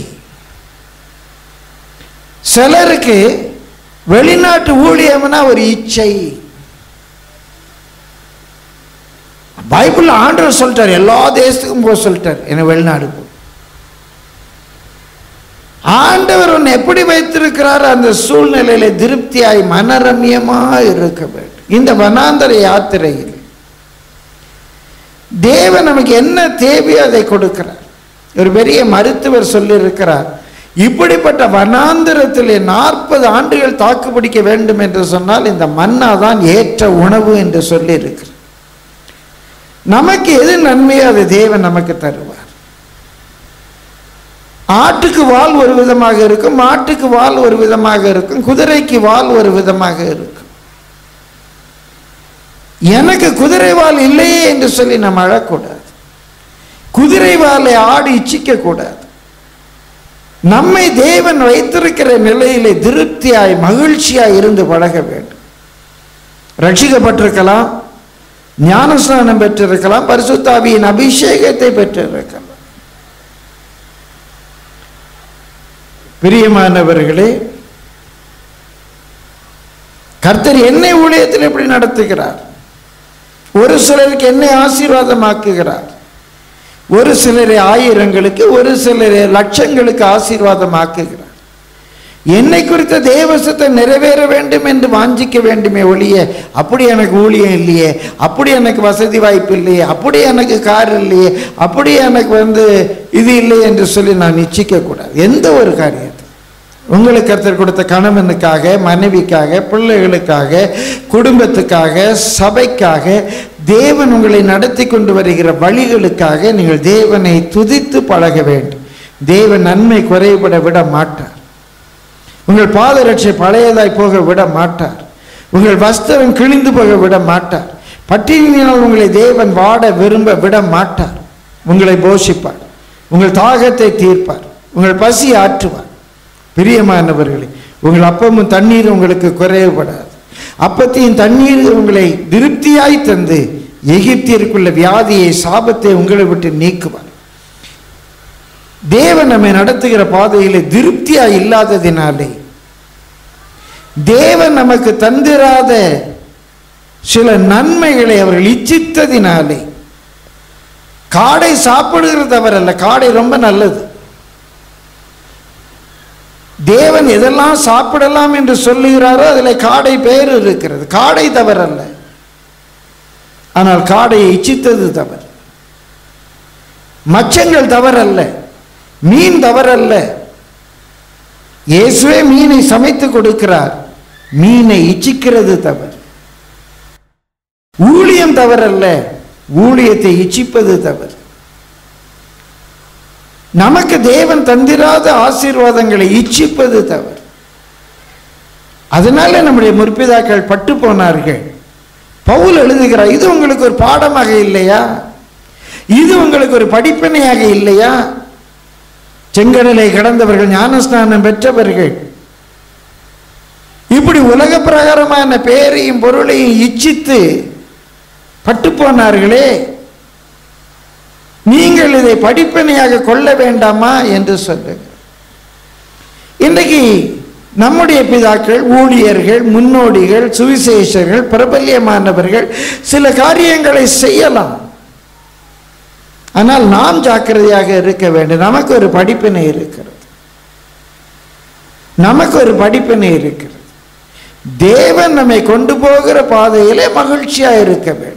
சிலருக்கு வெளிநாட்டு ஊழியம்னா ஒரு இச்சை பைபிள் ஆண்டவர் சொல்லிட்டார் எல்லா தேசத்துக்கும் போக சொல்லிட்டார் என்ன வெளிநாடு போ ஆண்டவர் உன்னை எப்படி வைத்திருக்கிறார் அந்த சூழ்நிலையில திருப்தியாய் மனரம்யமாய் இருக்க வேண்டும் இந்த வனாந்தர யாத்திரையில் தேவன் நமக்கு என்ன தேவையோ அதை கொடுக்கிறார் ஒரு பெரிய மருத்துவர் சொல்லியிருக்கிறார் இப்படிப்பட்ட வனாந்திரத்திலே நாற்பது ஆண்டுகள் தாக்கு பிடிக்க வேண்டும் என்று சொன்னால் இந்த மன்னா தான் ஏற்ற உணவு என்று சொல்லி இருக்கிறார் நமக்கு எது நன்மையோ அது தேவன் நமக்கு தருவார் ஆட்டுக்கு வால் ஒரு விதமாக இருக்கும் மாட்டுக்கு வால் ஒரு விதமாக இருக்கும் குதிரைக்கு வால் ஒரு விதமாக இருக்கும் எனக்கு குதிரை வால் இல்லையே என்று சொல்லி நம்ம அழக்கூடாது குதிரை வாலை ஆடு இச்சிக்க கூடாது நம்மை தேவன் வைத்திருக்கிற நிலையிலே திருப்தியாய் மகிழ்ச்சியாய் இருந்து பழக வேண்டும் ரட்சிக்கப்பட்டிருக்கலாம் ஞானஸ்நானம் பெற்றிருக்கலாம் பரிசுத்தாவியின் அபிஷேகத்தை பெற்றிருக்கலாம் பிரியமானவர்களே கர்த்தர் என்னை ஊழியத்தில் எப்படி நடத்துகிறார் ஒரு சிலருக்கு என்னை ஆசீர்வாதமாக்குகிறார் ஒரு சிலரை ஆயிரங்களுக்கு ஒரு சிலரை லட்சங்களுக்கு ஆசீர்வாதமாக்குகிறார் என்னை குறித்த தேவசத்தை நிறைவேற வேண்டும் என்று வாஞ்சிக்க வேண்டுமே ஒழிய அப்படி எனக்கு ஊழியம் இல்லையே அப்படி எனக்கு வசதி வாய்ப்பு இல்லையே அப்படி எனக்கு கார் இல்லையே அப்படி எனக்கு வந்து இது இல்லை என்று சொல்லி நான் நிச்சயிக்க கூடாது எந்த ஒரு காரியத்தை உங்களுக்கு கருத்தர் கொடுத்த கணவனுக்காக மனைவிக்காக பிள்ளைகளுக்காக குடும்பத்துக்காக சபைக்காக தேவன் உங்களை நடத்தி கொண்டு வருகிற வழிகளுக்காக நீங்கள் தேவனை துதித்து பழக வேண்டும் தேவன் நன்மை குறைபட விட மாட்டார் உங்கள் பாதரட்சை பழையதாய் போக விட மாட்டார் உங்கள் வஸ்திரம் கிழிந்து போக விட மாட்டார் பட்டினியினால் உங்களை தேவன் வாட விரும்ப விட மாட்டார் உங்களை போஷிப்பார் உங்கள் தாகத்தை தீர்ப்பார் உங்கள் பசி ஆற்றுவார் பிரியமானவர்களே உங்கள் அப்பமும் தண்ணீரும் உங்களுக்கு குறைவுபடாது அப்பத்தையும் தண்ணீர் உங்களை திருப்தியாய் தந்து எகிப்தியருக்குள்ள வியாதியை சாபத்தை உங்களை விட்டு நீக்குவார் தேவன் நம்மை நடத்துகிற பாதையிலே திருப்தியாய் இல்லாததினாலே தேவன் நமக்கு தந்திராத சில நன்மைகளை அவர்கள் இச்சித்ததினாலே காடை சாப்பிடுகிறது தவறல்ல காடை ரொம்ப நல்லது தேவன் எதெல்லாம் சாப்பிடலாம் என்று சொல்லுகிறாரோ அதில் காடை பேர் இருக்கிறது காடை தவறல்ல ஆனால் காடையை இச்சித்தது தவறு மச்சங்கள் தவறல்ல மீன் தவறல்ல இயேசுவே மீனை சமைத்து கொடுக்கிறார் மீனை இச்சிக்கிறது தவறு ஊழியம் தவறல்ல ஊழியத்தை இச்சிப்பது தவறு நமக்கு தேவன் தந்திராத ஆசீர்வாதங்களை இச்சிப்பது தவறு அதனால நம்முடைய முற்பிதாக்கள் பட்டு போனார்கள் பவுல் எழுதுகிறார் இது உங்களுக்கு ஒரு பாடமாக இல்லையா இது உங்களுக்கு ஒரு படிப்பினையாக இல்லையா செங்கடலை கடந்தவர்கள் ஞானஸ்நானம் பெற்றவர்கள் இப்படி உலக பிரகாரமான பெயரையும் பொருளையும் இச்சித்து பட்டு போனார்களே நீங்கள் இதை படிப்பினையாக கொள்ள வேண்டாமா என்று சொல்லுங்க இன்றைக்கு நம்முடைய பிதாக்கள் ஊழியர்கள் முன்னோடிகள் சுவிசேஷர்கள் பிரபல்யமானவர்கள் சில காரியங்களை செய்யலாம் ஆனால் நாம் ஜாக்கிரதையாக இருக்க வேண்டும் நமக்கு ஒரு படிப்பினை இருக்கிறது நமக்கு ஒரு படிப்பினை இருக்கிறது தேவன் நம்மை கொண்டு போகிற பாதையிலே மகிழ்ச்சியா இருக்க வேண்டும்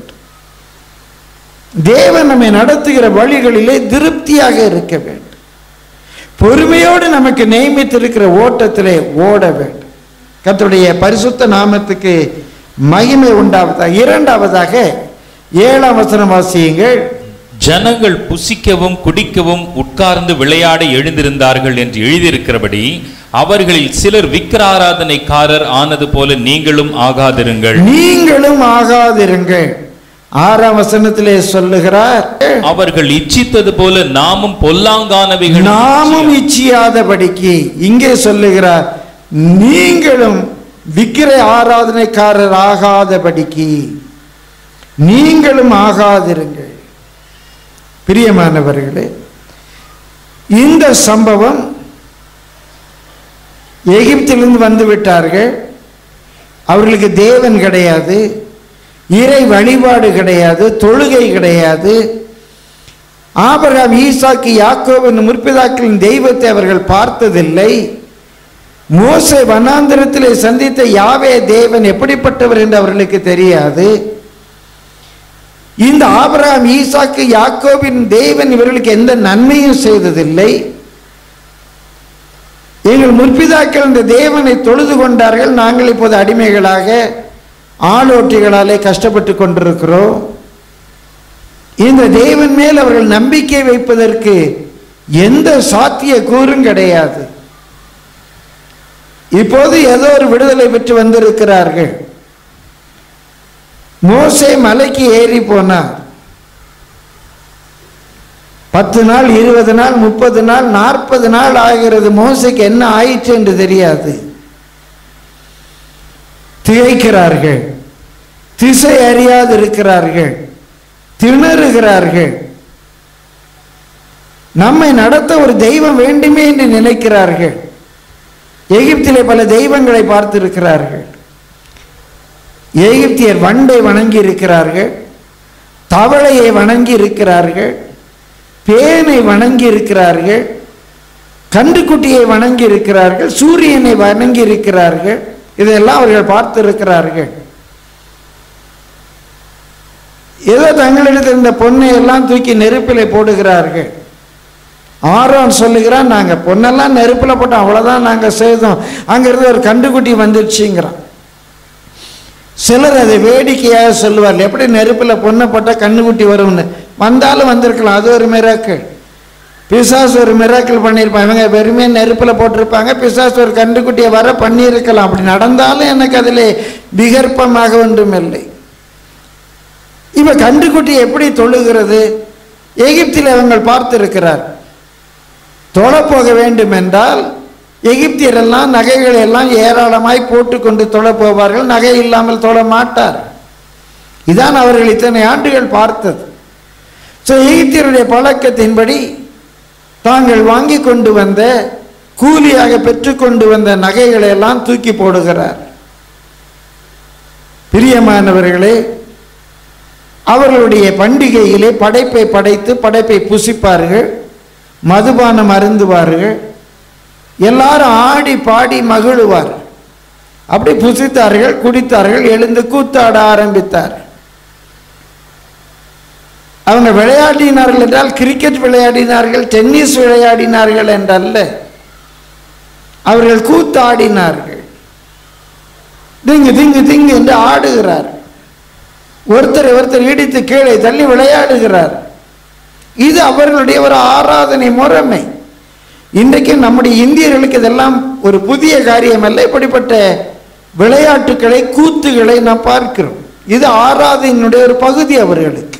தேவன் நம்மை நடத்துகிற வழிகளிலே திருப்தியாக இருக்க வேண்டும் பொறுமையோடு நமக்கு நியமித்திருக்கிற ஓட்டத்திலே ஓட வேண்டும் கர்த்தருடைய பரிசுத்த நாமத்துக்கு மகிமை உண்டாவதாக இரண்டாவதாக ஏழாம் வசனம் வாசியுங்கள் ஜனங்கள் புசிக்கவும் குடிக்கவும் உட்கார்ந்து விளையாட எழுந்திருந்தார்கள் என்று எழுதியிருக்கிறபடி அவர்களில் சிலர் விக்கிராராதனைக்காரர் ஆனது போல நீங்களும் ஆகாதிருங்கள் நீங்களும் ஆகாதிருங்கள் ஆறாம் வசனத்திலே சொல்லுகிறார் அவர்கள் இச்சித்தது போல நாமும் பொல்லாங்கானவைகள் நாமும் இச்சியாதபடிக்கு இங்கே சொல்லுகிறார் நீங்களும் விக்கிர ஆராதனைக்காரர் ஆகாதபடிக்கு நீங்களும் ஆகாதிருங்கள் பிரியமானவர்களே இந்த சம்பவம் எகிப்திலிருந்து வந்து விட்டார்கள் அவர்களுக்கு தேவன் கிடையாது இறை வழிபாடு கிடையாது தொழுகை கிடையாது ஆபிரகாம் ஈசாக்கு யாக்கோபின் முற்பிதாக்களின் தெய்வத்தை அவர்கள் பார்த்ததில்லை மோசே வனாந்திரத்திலே சந்தித்த யாவே தேவன் எப்படிப்பட்டவர் என்று அவர்களுக்கு தெரியாது இந்த ஆபிரகாம் ஈசாக்கு யாக்கோபின் தேவன் இவர்களுக்கு எந்த நன்மையும் செய்ததில்லை எங்கள் முற்பிதாக்கள் இந்த தேவனை தொழுது கொண்டார்கள் நாங்கள் இப்போது அடிமைகளாக ஆளோட்டிகளாலே கஷ்டப்பட்டு கொண்டிருக்கிறோம் இந்த தேவன் மேல் அவர்கள் நம்பிக்கை வைப்பதற்கு எந்த சாத்திய கூறும் கிடையாது இப்போது ஏதோ ஒரு விடுதலை பெற்று வந்திருக்கிறார்கள் மோசே மலைக்கு ஏறி போனார் பத்து நாள் இருபது நாள் முப்பது நாள் நாற்பது நாள் ஆகிறது மோசைக்கு என்ன ஆயிற்று என்று தெரியாது திகைக்கிறார்கள் திசை அறியாது இருக்கிறார்கள் திணறுகிறார்கள் நம்மை நடத்த ஒரு தெய்வம் வேண்டுமே என்று நினைக்கிறார்கள் எகிப்திலே பல தெய்வங்களை பார்த்திருக்கிறார்கள் எகிப்தியர் வண்டை வணங்கி இருக்கிறார்கள் தவளையை வணங்கி இருக்கிறார்கள் பேனை வணங்கி இருக்கிறார்கள் கன்றுக்குட்டியை வணங்கி இருக்கிறார்கள் சூரியனை வணங்கி இருக்கிறார்கள் இதையெல்லாம் அவர்கள் பார்த்திருக்கிறார்கள் ஏதோ தங்களிடத்தில் இந்த பொண்ணை எல்லாம் தூக்கி நெருப்பிலே போடுகிறார்கள் ஆரோன் சொல்லுகிறான் நாங்க பொண்ணெல்லாம் நெருப்பில் போட்டோம் அவ்வளவுதான் நாங்க செய்தோம் அங்கிருந்து ஒரு கண்டுக்குட்டி வந்துடுச்சுங்கிறான் சிலர் அதை வேடிக்கையாக சொல்லுவார்கள் எப்படி நெருப்பில் பொண்ணை போட்டால் கண்ணுக்குட்டி வரும்னு வந்தாலும் வந்திருக்கலாம் அது ஒரு மிராக்கள் பிசாசு ஒரு மிராக்கள் பண்ணியிருப்பாங்க இவங்க வெறுமே நெருப்பில் போட்டிருப்பாங்க பிசாசு ஒரு கண்டுக்குட்டியை வர பண்ணியிருக்கலாம் அப்படி நடந்தாலும் எனக்கு அதில் விகற்பமாக ஒன்றும் இல்லை இவ கண்டுக்குட்டி எப்படி தொழுகிறது எகிப்தில் அவங்க பார்த்திருக்கிறார் தொழப்போக வேண்டும் என்றால் எகிப்தியரெல்லாம் நகைகளை எல்லாம் ஏராளமாய் போட்டுக்கொண்டு தொழ போவார்கள் நகை இல்லாமல் தொழ மாட்டார் இதான் அவர்கள் இத்தனை ஆண்டுகள் பார்த்தது ஸோ எகிப்தியருடைய பழக்கத்தின்படி தாங்கள் வாங்கி கொண்டு வந்த கூலியாக பெற்றுக்கொண்டு வந்த நகைகளை எல்லாம் தூக்கி போடுகிறார் பிரியமானவர்களே அவர்களுடைய பண்டிகையிலே படைப்பை படைத்து படைப்பை புசிப்பார்கள் மதுபானம் அருந்துவார்கள் எல்லாரும் ஆடி பாடி மகிழுவார் அப்படி புசித்தார்கள் குடித்தார்கள் எழுந்து கூத்தாட ஆரம்பித்தார் அவங்க விளையாடினார்கள் என்றால் கிரிக்கெட் விளையாடினார்கள் டென்னிஸ் விளையாடினார்கள் என்றல்ல அவர்கள் கூத்தாடினார்கள் திங்கு திங்கு திங்கு என்று ஆடுகிறார் ஒருத்தரை ஒருத்தர் இடித்து கீழே தள்ளி விளையாடுகிறார் இது அவர்களுடைய ஒரு ஆராதனை முறைமை இன்றைக்கு நம்முடைய இந்தியர்களுக்கு இதெல்லாம் ஒரு புதிய காரியம் அல்ல இப்படிப்பட்ட விளையாட்டுகளை கூத்துகளை நாம் பார்க்கிறோம் இது ஆராதனையினுடைய ஒரு பகுதி அவர்களுக்கு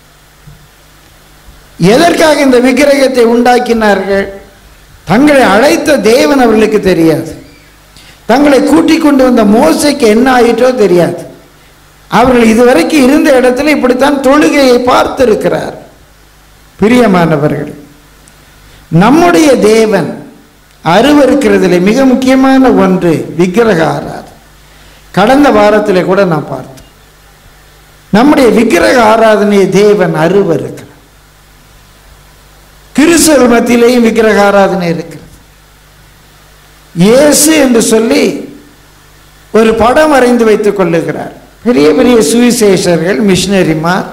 எதற்காக இந்த விக்கிரகத்தை உண்டாக்கினார்கள் தங்களை அழைத்த தேவன் அவர்களுக்கு தெரியாது தங்களை கூட்டிக் கொண்டு வந்த மோசைக்கு என்ன ஆயிட்டோ தெரியாது அவர்கள் இதுவரைக்கும் இருந்த இடத்துல இப்படித்தான் தொழுகையை பார்த்திருக்கிறார் பிரியமானவர்கள் நம்முடைய தேவன் அருவருக்கிறதுல மிக முக்கியமான ஒன்று விக்கிரக ஆராதனை கடந்த வாரத்திலே கூட நான் பார்த்தேன் நம்முடைய விக்கிரக ஆராதனையை தேவன் அருவருக்கிறார் கிறிஸ்தவ மத்தியிலேயும் விக்கிரக ஆராதனை இருக்கிறது இயேசு என்று சொல்லி ஒரு படம் வரைந்து வைத்துக் கொள்ளுகிறார் பெரிய பெரிய சுவிசேஷர்கள் மிஷினரிமார்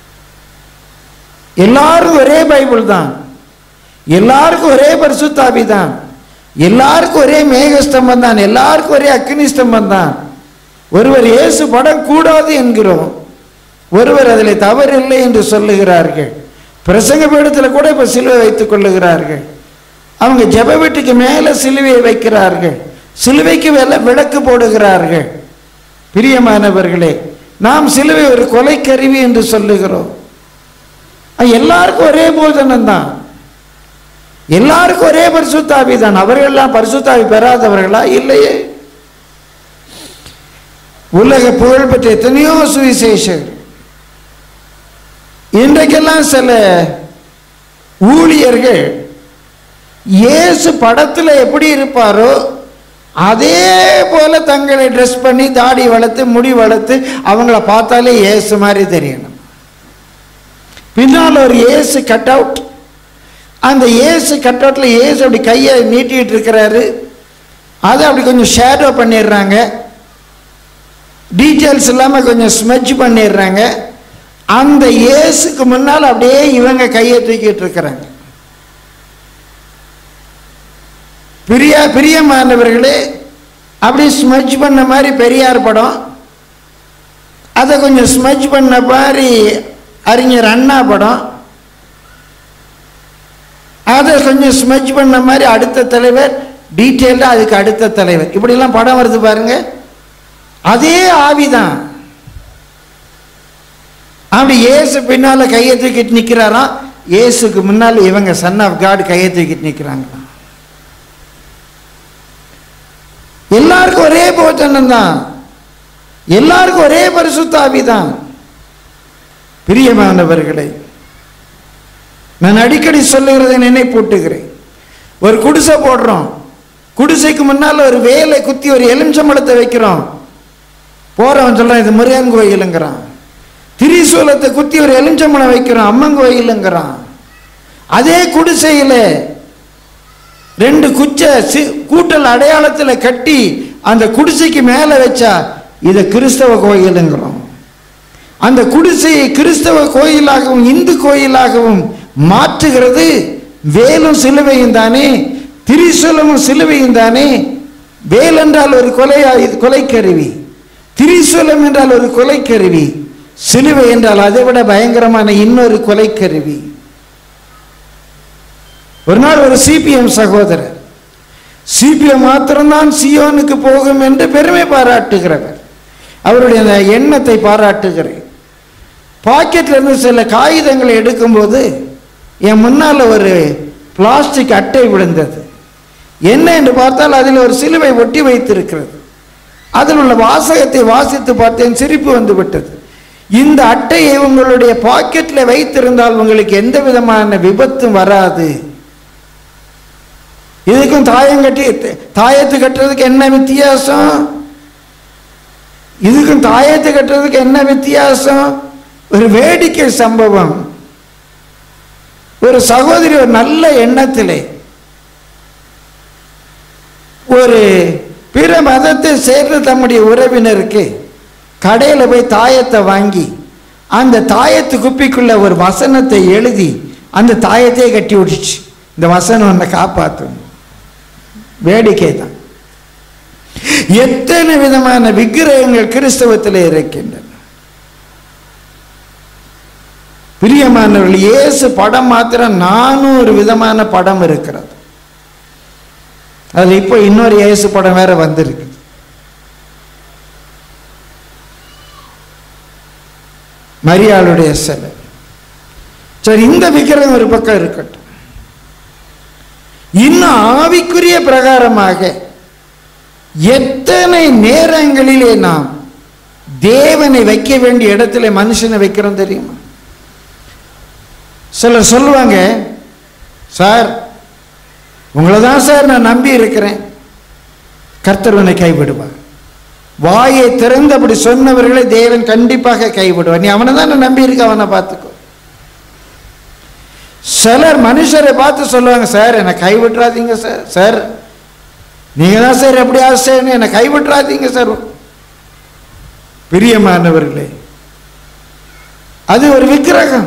எல்லாரும் ஒரே பைபிள் தான் எல்லாருக்கும் ஒரே பரிசுத்தாபி தான் எல்லாருக்கும் ஒரே மேகஸ்தம்பம் தான் எல்லாருக்கும் ஒரே அக்னி ஸ்தம்பம் தான் ஒருவர் இயேசு படம் கூடாது என்கிறோம் ஒருவர் அதில் தவறில்லை என்று சொல்லுகிறார்கள் பிரசங்க பீடத்தில் கூட இப்போ சிலுவை வைத்துக் கொள்ளுகிறார்கள் அவங்க ஜெப வீட்டுக்கு மேலே சிலுவையை வைக்கிறார்கள் சிலுவைக்கு மேலே விளக்கு போடுகிறார்கள் பிரியமானவர்களே நாம் சிலுவை ஒரு கொலை கருவி என்று சொல்லுகிறோம் எல்லாருக்கும் ஒரே போதனம் தான் எல்லாருக்கும் ஒரே பரிசுத்தாவி தான் அவர்கள் எல்லாம் பரிசுத்தாவி பெறாதவர்களா இல்லையே உலக புகழ்பெற்ற எத்தனையோ சுவிசேஷர் இன்றைக்கெல்லாம் சில ஊழியர்கள் இயேசு படத்தில் எப்படி இருப்பாரோ அதே போல தங்களை ட்ரெஸ் பண்ணி தாடி வளர்த்து முடி வளர்த்து அவங்கள பார்த்தாலே இயேசு மாதிரி தெரியணும் பின்னால் ஒரு இயேசு கட் அவுட் அந்த இயேசு கட் அவுட்டில் இயேசு அப்படி கையை நீட்டிகிட்டு இருக்கிறாரு அதை அப்படி கொஞ்சம் ஷேடோ பண்ணிடுறாங்க டீட்டெயில்ஸ் இல்லாமல் கொஞ்சம் ஸ்மெட்ச் பண்ணிடுறாங்க அந்த இயேசுக்கு முன்னால் அப்படியே இவங்க கையை தூக்கிட்டு இருக்கிறாங்க பிரியா பிரியமானவர்களே அப்படி ஸ்மஜ் பண்ண மாதிரி பெரியார் படம் அதை கொஞ்சம் ஸ்மஜ் பண்ண மாதிரி அறிஞர் அண்ணா படம் அதை கொஞ்சம் ஸ்மஜ் பண்ண மாதிரி அடுத்த தலைவர் டீட்டெயில்டாக அதுக்கு அடுத்த தலைவர் இப்படிலாம் படம் வருது பாருங்க அதே ஆவிதான் அப்படி இயேசு பின்னால கையை தூக்கிட்டு நிற்கிறாராம் இயேசுக்கு முன்னால் இவங்க சன் ஆஃப் காட் கையை தூக்கிட்டு நிற்கிறாங்களாம் எல்லாருக்கும் ஒரே போச்சனம் தான் எல்லாருக்கும் ஒரே பரிசுத்தாவி தான் பிரியமானவர்களே நான் அடிக்கடி சொல்லுகிறதை நினைப்பூட்டுகிறேன் ஒரு குடிசை போடுறோம் குடிசைக்கு முன்னால் ஒரு வேலை குத்தி ஒரு எலுமிச்சம்பழத்தை வைக்கிறோம் போறவன் சொல்றான் இது முருகன் கோயிலுங்கிறான் திரிசூலத்தை குத்தி ஒரு எலுமிச்சம்பழம் வைக்கிறோம் அம்மன் கோயிலுங்கிறான் அதே குடிசையில் ரெண்டு குச்சை சி கூட்டல் அடையாளத்தில் கட்டி அந்த குடிசைக்கு மேலே வச்சா இதை கிறிஸ்தவ கோயிலுங்கிறோம் அந்த குடிசையை கிறிஸ்தவ கோயிலாகவும் இந்து கோயிலாகவும் மாற்றுகிறது வேலும் சிலுவையும் தானே திரிசூலமும் சிலுவையும் தானே வேல் என்றால் ஒரு கொலை கொலைக்கருவி திரிசூலம் என்றால் ஒரு கொலைக்கருவி சிலுவை என்றால் அதை விட பயங்கரமான இன்னொரு கொலைக்கருவி ஒரு நாள் ஒரு சிபிஎம் சகோதரர் சிபிஎம் மாத்திரம்தான் சியோனுக்கு போகும் என்று பெருமை பாராட்டுகிறவர் அவருடைய அந்த எண்ணத்தை பாராட்டுகிறேன் பாக்கெட்ல இருந்து சில காகிதங்களை எடுக்கும்போது என் முன்னால் ஒரு பிளாஸ்டிக் அட்டை விழுந்தது என்ன என்று பார்த்தால் அதில் ஒரு சிலுவை ஒட்டி வைத்திருக்கிறது அதில் உள்ள வாசகத்தை வாசித்து பார்த்தேன் சிரிப்பு வந்து விட்டது இந்த அட்டையை உங்களுடைய பாக்கெட்டில் வைத்திருந்தால் உங்களுக்கு எந்த விதமான விபத்தும் வராது இதுக்கும் தாயம் கட்டி தாயத்து கட்டுறதுக்கு என்ன வித்தியாசம் இதுக்கும் தாயத்து கட்டுறதுக்கு என்ன வித்தியாசம் ஒரு வேடிக்கை சம்பவம் ஒரு சகோதரி ஒரு நல்ல எண்ணத்திலே ஒரு பிற மதத்தை சேர்ந்த தம்முடைய உறவினருக்கு கடையில் போய் தாயத்தை வாங்கி அந்த தாயத்து குப்பிக்குள்ள ஒரு வசனத்தை எழுதி அந்த தாயத்தையே கட்டி விட்டுச்சு இந்த வசனம் உன்னை காப்பாற்றும் வேடிக்கை தான் எத்தனை விதமான விக்கிரகங்கள் கிறிஸ்தவத்தில் இருக்கின்றன பிரியமானவர்கள் இயேசு படம் மாத்திரம் நானூறு விதமான படம் இருக்கிறது அதில் இப்போ இன்னொரு இயேசு படம் வேற வந்திருக்கு மரியாளுடைய சிலை சரி இந்த விக்கிரகம் ஒரு பக்கம் இருக்கட்டும் இன்னும் ஆவிக்குரிய பிரகாரமாக எத்தனை நேரங்களிலே நாம் தேவனை வைக்க வேண்டிய இடத்துல மனுஷனை வைக்கிறோம் தெரியுமா சிலர் சொல்லுவாங்க சார் உங்களை தான் சார் நான் நம்பி இருக்கிறேன் கர்த்தர் உன்னை கைவிடுவார் வாயை திறந்து அப்படி சொன்னவர்களை தேவன் கண்டிப்பாக கைவிடுவார் நீ அவனை தான் நம்பி இருக்க அவனை பார்த்துக்கோ சிலர் மனுஷரை பார்த்து சொல்லுவாங்க சார் என்னை கைவிட்டுறாதீங்க சார் சார் நீங்க தான் சார் எப்படியாவது சார் என்னை கைவிட்டுறாதீங்க சார் பிரியமானவர்களே அது ஒரு விக்கிரகம்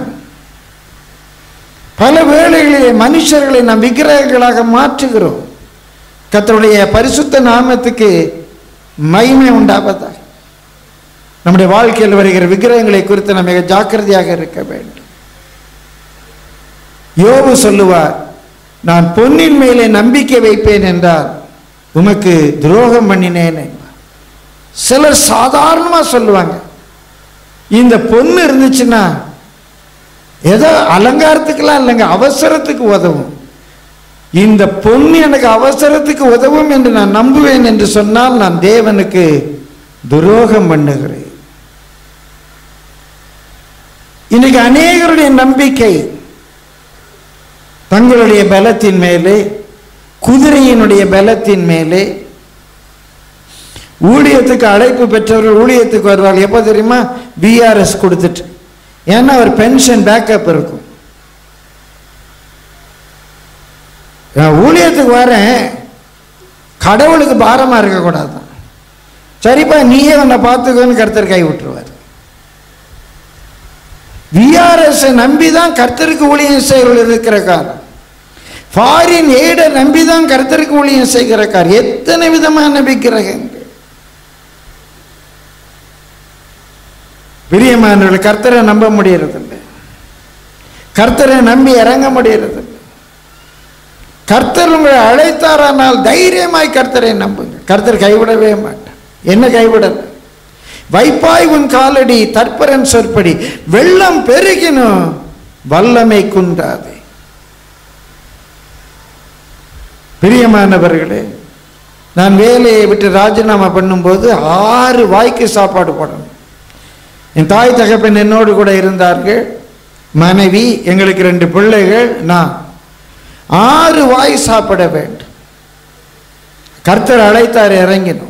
பல வேளைகளிலே மனுஷர்களை நாம் விக்கிரகங்களாக மாற்றுகிறோம் கர்த்தருடைய பரிசுத்த நாமத்துக்கு மகிமை உண்டாவதாக நம்முடைய வாழ்க்கையில் வருகிற விக்கிரகங்களை குறித்து நாம் மிக ஜாக்கிரதையாக இருக்க வேண்டும் யோபு சொல்லுவார் நான் பொன்னின் மேலே நம்பிக்கை வைப்பேன் என்றால் உமக்கு துரோகம் பண்ணினேன் என்பார் சிலர் சாதாரணமா சொல்லுவாங்க இந்த பொண்ணு இருந்துச்சுன்னா ஏதோ அலங்காரத்துக்கெல்லாம் இல்லைங்க அவசரத்துக்கு உதவும் இந்த பொண்ணு எனக்கு அவசரத்துக்கு உதவும் என்று நான் நம்புவேன் என்று சொன்னால் நான் தேவனுக்கு துரோகம் பண்ணுகிறேன் இன்னைக்கு அநேகருடைய நம்பிக்கை தங்களுடைய பலத்தின் மேலே குதிரையினுடைய பலத்தின் மேலே ஊழியத்துக்கு அழைப்பு பெற்றவர்கள் ஊழியத்துக்கு வருவார்கள் எப்போ தெரியுமா விஆர்எஸ் கொடுத்துட்டு ஏன்னா ஒரு பென்ஷன் பேக்கப் இருக்கும் நான் ஊழியத்துக்கு வரேன் கடவுளுக்கு பாரமாக இருக்கக்கூடாது சரிப்பா நீயே உன்னை பார்த்துக்கோன்னு கர்த்தர் கை விட்டுருவார் விஆர்எஸ் நம்பி தான் கர்த்தருக்கு ஊழியம் செய்வர்கள் இருக்கிற காலம் ஃபாரின் எய்டை நம்பி தான் கர்த்தருக்கு ஊழியம் செய்கிறக்கார் எத்தனை விதமான விக்கிரகங்கள் பிரியமானவர்கள் கர்த்தரை நம்ப முடியறதில்லை கர்த்தரை நம்பி இறங்க முடியறதில்லை கர்த்தர் உங்களை அழைத்தாரானால் தைரியமாய் கர்த்தரை நம்புங்க கர்த்தர் கைவிடவே மாட்டார் என்ன கைவிடல வைப்பாய் உன் காலடி தற்பரன் சொற்படி வெள்ளம் பெருகினும் வல்லமை குன்றாதே பிரியமானவர்களே நான் வேலையை விட்டு ராஜினாமா பண்ணும்போது ஆறு வாய்க்கு சாப்பாடு போடணும் என் தாய் தகப்பன் என்னோடு கூட இருந்தார்கள் மனைவி எங்களுக்கு ரெண்டு பிள்ளைகள் நான் ஆறு வாய் சாப்பிட வேண்டும் கர்த்தர் அழைத்தார் இறங்கினோம்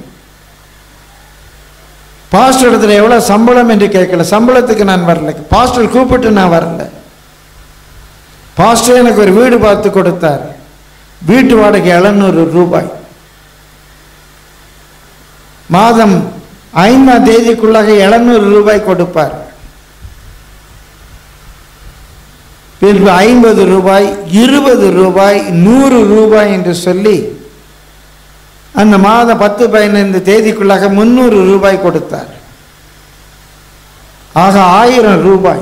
பாஸ்டர் இடத்துல எவ்வளோ சம்பளம் என்று கேட்கல சம்பளத்துக்கு நான் வரல பாஸ்டர் கூப்பிட்டு நான் வரல பாஸ்டர் எனக்கு ஒரு வீடு பார்த்து கொடுத்தார் வீட்டு வாடகை எழுநூறு ரூபாய் மாதம் ஐந்தாம் தேதிக்குள்ளாக எழுநூறு ரூபாய் கொடுப்பார் பின்பு ஐம்பது ரூபாய் இருபது ரூபாய் நூறு ரூபாய் என்று சொல்லி அந்த மாதம் பத்து பதினைந்து தேதிக்குள்ளாக முந்நூறு ரூபாய் கொடுத்தார் ஆக ஆயிரம் ரூபாய்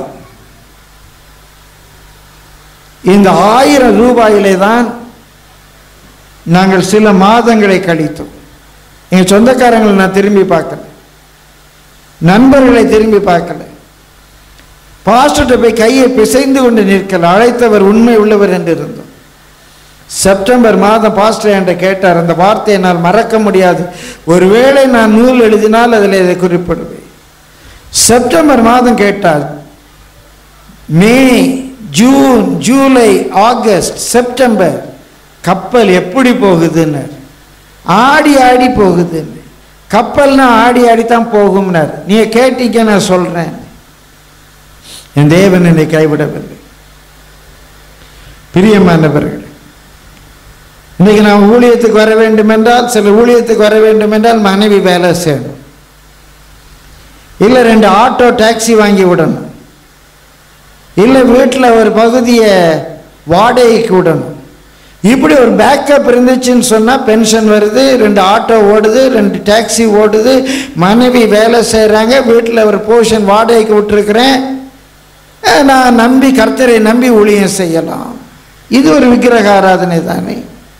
இந்த ஆயிரம் ரூபாயிலே தான் நாங்கள் சில மாதங்களை கழித்தோம் எங்கள் சொந்தக்காரங்களை நான் திரும்பி பார்க்கல நண்பர்களை திரும்பி பார்க்கல பாஸ்டர்கிட்ட போய் கையை பிசைந்து கொண்டு நிற்கல அழைத்தவர் உண்மை உள்ளவர் என்று இருந்தோம் செப்டம்பர் மாதம் பாஸ்டர் என்கிட்ட கேட்டார் அந்த வார்த்தையை என்னால் மறக்க முடியாது ஒருவேளை நான் நூல் எழுதினால் அதில் இதை குறிப்பிடுவேன் செப்டம்பர் மாதம் கேட்டார் May June July August September கப்பல் எப்படி போகுதுன்னு ஆடி ஆடி போகுதுன்னு கப்பல்னா ஆடி ஆடி தான் போகும்னார் நீங்க கேட்டீங்க நான் சொல்றேன் என் தேவன் என்னை கைவிடவில்லை பிரியமானவர்கள் இன்னைக்கு நாம் ஊழியத்துக்கு வர வேண்டும் என்றால் சில ஊழியத்துக்கு வர வேண்டும் என்றால் மனைவி வேலை செய்யணும் இல்லை ரெண்டு ஆட்டோ டாக்ஸி வாங்கி விடணும் இல்லை வீட்டில் ஒரு பகுதியை வாடகைக்கு விடணும் இப்படி ஒரு பேக்கப் இருந்துச்சுன்னு சொன்னால் பென்ஷன் வருது ரெண்டு ஆட்டோ ஓடுது ரெண்டு டாக்ஸி ஓடுது மனைவி வேலை செய்கிறாங்க வீட்டில் ஒரு போர்ஷன் வாடகைக்கு விட்டுருக்குறேன் அஹ் நான் நம்பி கர்த்தரை நம்பி ஊழியம் செய்யலாம் இது ஒரு விக்கிரக ஆராதனை தானே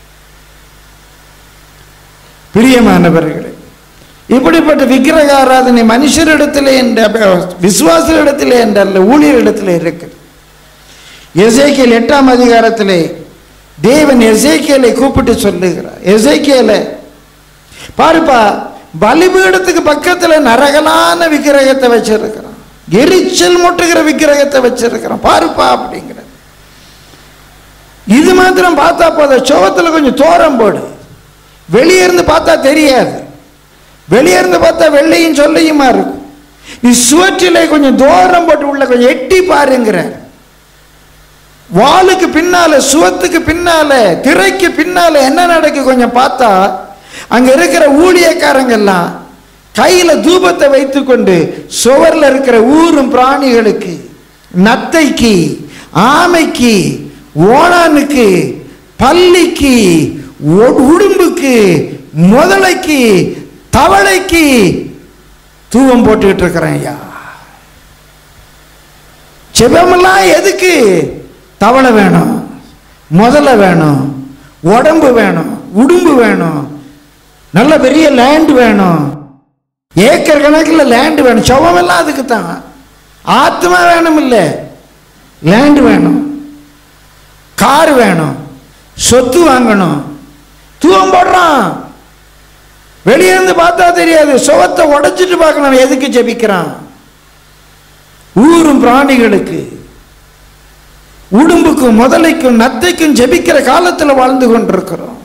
பிரியமானவர்களே இப்படிப்பட்ட விக்கிரக ஆராதனை மனுஷரிடத்திலே என்ற விசுவாசரிடத்திலே என்றல்ல ஊழியரிடத்திலே இருக்குது எசேக்கியல் எட்டாம் அதிகாரத்திலே தேவன் எசேக்கியலை கூப்பிட்டு சொல்லுகிறார் எசேக்கியலை பாருப்பா பலிபீடத்துக்கு பக்கத்துல நரகலான விக்கிரகத்தை வச்சிருக்கிறான் எரிச்சல் முட்டுகிற விக்கிரகத்தை வச்சிருக்கிறான் பாருப்பா அப்படிங்கிற இது மாத்திரம் பார்த்தா போதும் சுவத்துல கொஞ்சம் தோரம் போடு வெளியே இருந்து பார்த்தா தெரியாது வெளியே இருந்து பார்த்தா வெள்ளையும் சொல்லையுமா இருக்கும் நீ சுவற்றிலே கொஞ்சம் தூரம் போட்டு உள்ள கொஞ்சம் எட்டி பாருங்கிற வாளுக்கு பின்னால சுவத்துக்கு பின்னால திரைக்கு பின்னால என்ன நடக்கு கொஞ்சம் பார்த்தா அங்க இருக்கிற ஊழியக்காரங்க எல்லாம் கையில தூபத்தை வைத்துக்கொண்டு சுவர்ல இருக்கிற ஊரும் பிராணிகளுக்கு நத்தைக்கு ஆமைக்கு ஓணானுக்கு பல்லிக்கு ஒ- உடும்புக்கு முதலைக்கு தவளைக்கு தூவம் போட்டுக்கிட்டு இருக்கிறேன் ஐயா செபமெல்லாம் எதுக்கு தவளை வேணும் முதல்ல வேணும் உடம்பு வேணும் உடும்பு வேணும் நல்ல பெரிய லேண்ட் வேணும் ஏக்கர் கணக்கில் லேண்ட் வேணும் செவமெல்லாம் அதுக்கு தான் ஆத்மா வேணும் இல்லை லேண்ட் வேணும் கார் வேணும் சொத்து வாங்கணும் தூவம் போடுறான் வெளியே இருந்து பார்த்தா தெரியாது சுவத்தை உடைச்சிட்டு பார்க்கணும் எதுக்கு ஜெபிக்கிறான் ஊரும் பிராணிகளுக்கு உடும்புக்கும் முதலைக்கும் நத்தைக்கும் ஜெபிக்கிற காலத்தில் வாழ்ந்து கொண்டிருக்கிறோம்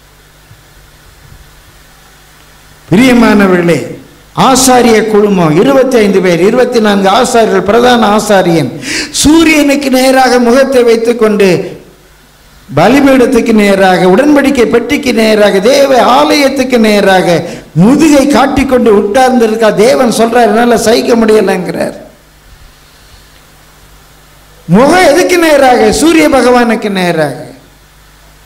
பிரியமானவர்களே ஆசாரிய குழுமம் இருபத்தி ஐந்து பேர் இருபத்தி நான்கு ஆசாரியர்கள் பிரதான ஆசாரியன் சூரியனுக்கு நேராக முகத்தை வைத்துக்கொண்டு பலிபீடத்துக்கு நேராக உடன்படிக்கை பெட்டிக்கு நேராக தேவ ஆலயத்துக்கு நேராக முதுகை காட்டிக்கொண்டு உட்கார்ந்திருக்கா தேவன் சொல்றார் என்னால சகிக்க முடியலைங்கிறார் முகம் எதுக்கு நேராக சூரிய பகவானுக்கு நேராக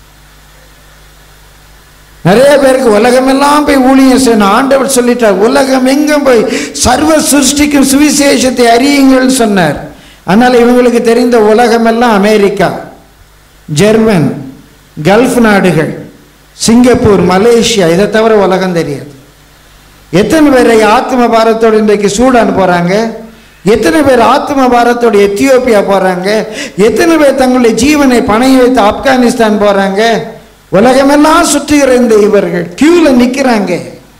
நிறைய பேருக்கு உலகமெல்லாம் போய் ஊழியம் செய்யணும் ஆண்டவர் சொல்லிட்டார் உலகம் எங்கும் போய் சர்வ சிருஷ்டிக்கும் சுவிசேஷத்தை அறியுங்கள்னு சொன்னார் அதனால் இவங்களுக்கு தெரிந்த உலகமெல்லாம் அமெரிக்கா ஜெர்மன் கல்ஃப் நாடுகள் சிங்கப்பூர் மலேசியா இதை தவிர உலகம் தெரியாது எத்தனை பேரை ஆத்ம பாரத்தோடு இன்றைக்கு சூடான் போகிறாங்க எத்தனை பேர் ஆத்ம பாரத்தோடு எத்தியோப்பியா போகிறாங்க எத்தனை பேர் தங்களுடைய ஜீவனை பணைய வைத்து ஆப்கானிஸ்தான் போகிறாங்க உலகமெல்லாம் சுற்றுகிற இந்த இவர்கள் கியூவில் நிற்கிறாங்க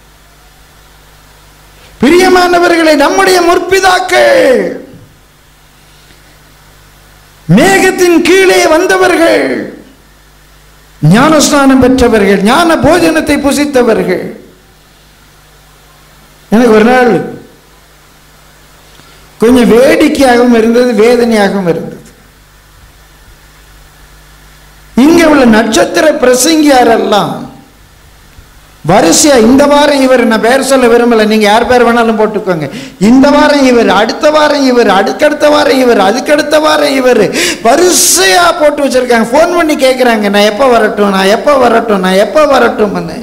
பிரியமானவர்களை நம்முடைய முற்பிதாக்கள் மேகத்தின் கீழே வந்தவர்கள் ஞானஸ்நானம் பெற்றவர்கள் ஞான போஜனத்தை புசித்தவர்கள் எனக்கு ஒரு நாள் கொஞ்சம் வேடிக்கையாகவும் இருந்தது வேதனையாகவும் இருந்தது இங்க உள்ள நட்சத்திர பிரசங்கியாரெல்லாம் வரிசையா இந்த வாரம் இவர் நான் பேர் சொல்ல விரும்பல நீங்க யார் பேர் வேணாலும் போட்டுக்கோங்க இந்த வாரம் இவர் அடுத்த வாரம் இவர் அதுக்கடுத்த வாரம் இவர் அதுக்கடுத்த வாரம் இவர் வரிசையா போட்டு வச்சிருக்காங்க ஃபோன் பண்ணி கேட்குறாங்க நான் எப்போ வரட்டும் நான் எப்போ வரட்டும் நான் எப்போ வரட்டும்னு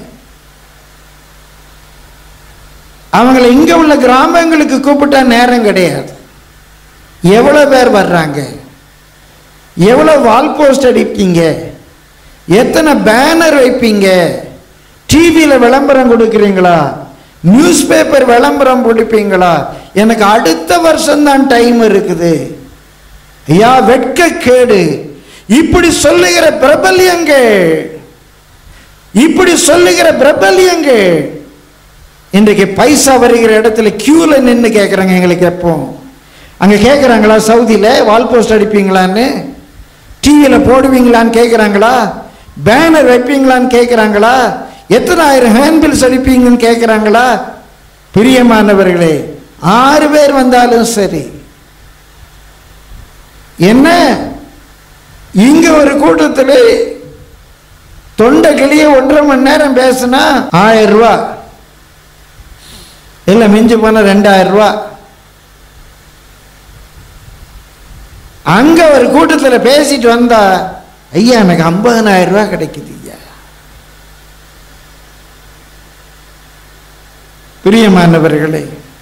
அவங்களை இங்க உள்ள கிராமங்களுக்கு கூப்பிட்டா நேரம் கிடையாது எவ்வளவு பேர் வர்றாங்க எவ்வளவு வால் போஸ்ட் அடிப்பீங்க எத்தனை பேனர் வைப்பீங்க டிவியில் விளம்பரம் கொடுக்குறீங்களா நியூஸ் பேப்பர் விளம்பரம் கொடுப்பீங்களா எனக்கு அடுத்த வருஷம் தான் டைம் இருக்குது ஐயா வெட்க கேடு இப்படி சொல்லுகிற பிரபல்யங்கள் இப்படி சொல்லுகிற பிரபல்யங்கள் இன்றைக்கு பைசா வருகிற இடத்துல கியூல நின்று கேட்குறாங்க எங்களுக்கு எப்போ அங்கே கேட்குறாங்களா சவுதியில் வால் போஸ்ட் அடிப்பீங்களான்னு டிவியில் போடுவீங்களான்னு கேட்குறாங்களா பேனர் வைப்பீங்களான்னு கேட்குறாங்களா எத்தனை ஆயிரம் ஹேண்ட் பில்ஸ் அடிப்பீங்கன்னு கேட்குறாங்களா பிரியமானவர்களே ஆறு பேர் வந்தாலும் சரி என்ன இங்க ஒரு கூட்டத்தில் தொண்டை கிளிய ஒன்றரை மணி நேரம் பேசுனா ஆயிரம் ரூபா இல்லை மிஞ்சி போன ரெண்டாயிரம் ரூபா அங்க ஒரு கூட்டத்தில் பேசிட்டு வந்தா ஐயா எனக்கு ஐம்பதனாயிரம் ரூபாய் கிடைக்குது ஐயா பிரியமானவர்களே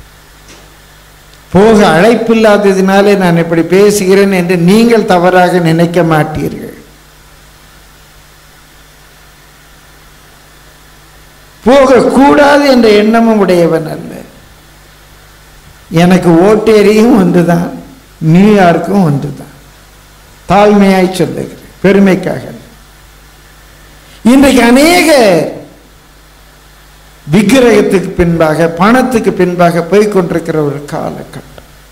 போக அழைப்பில்லாததினாலே நான் இப்படி பேசுகிறேன் என்று நீங்கள் தவறாக நினைக்க மாட்டீர்கள் போகக்கூடாது என்ற எண்ணமும் உடையவன் அல்ல எனக்கு ஓட்டேரியும் ஒன்றுதான் நியூயார்க்கும் ஒன்றுதான் தாழ்மையாய் சொல்லுகிறேன் பெருமைக்காக அல்ல. இன்றைக்கு அநேக விக்கிரகத்துக்கு பின்பாக பணத்துக்கு பின்பாக போய் கொண்டிருக்கிற ஒரு காலகட்டம்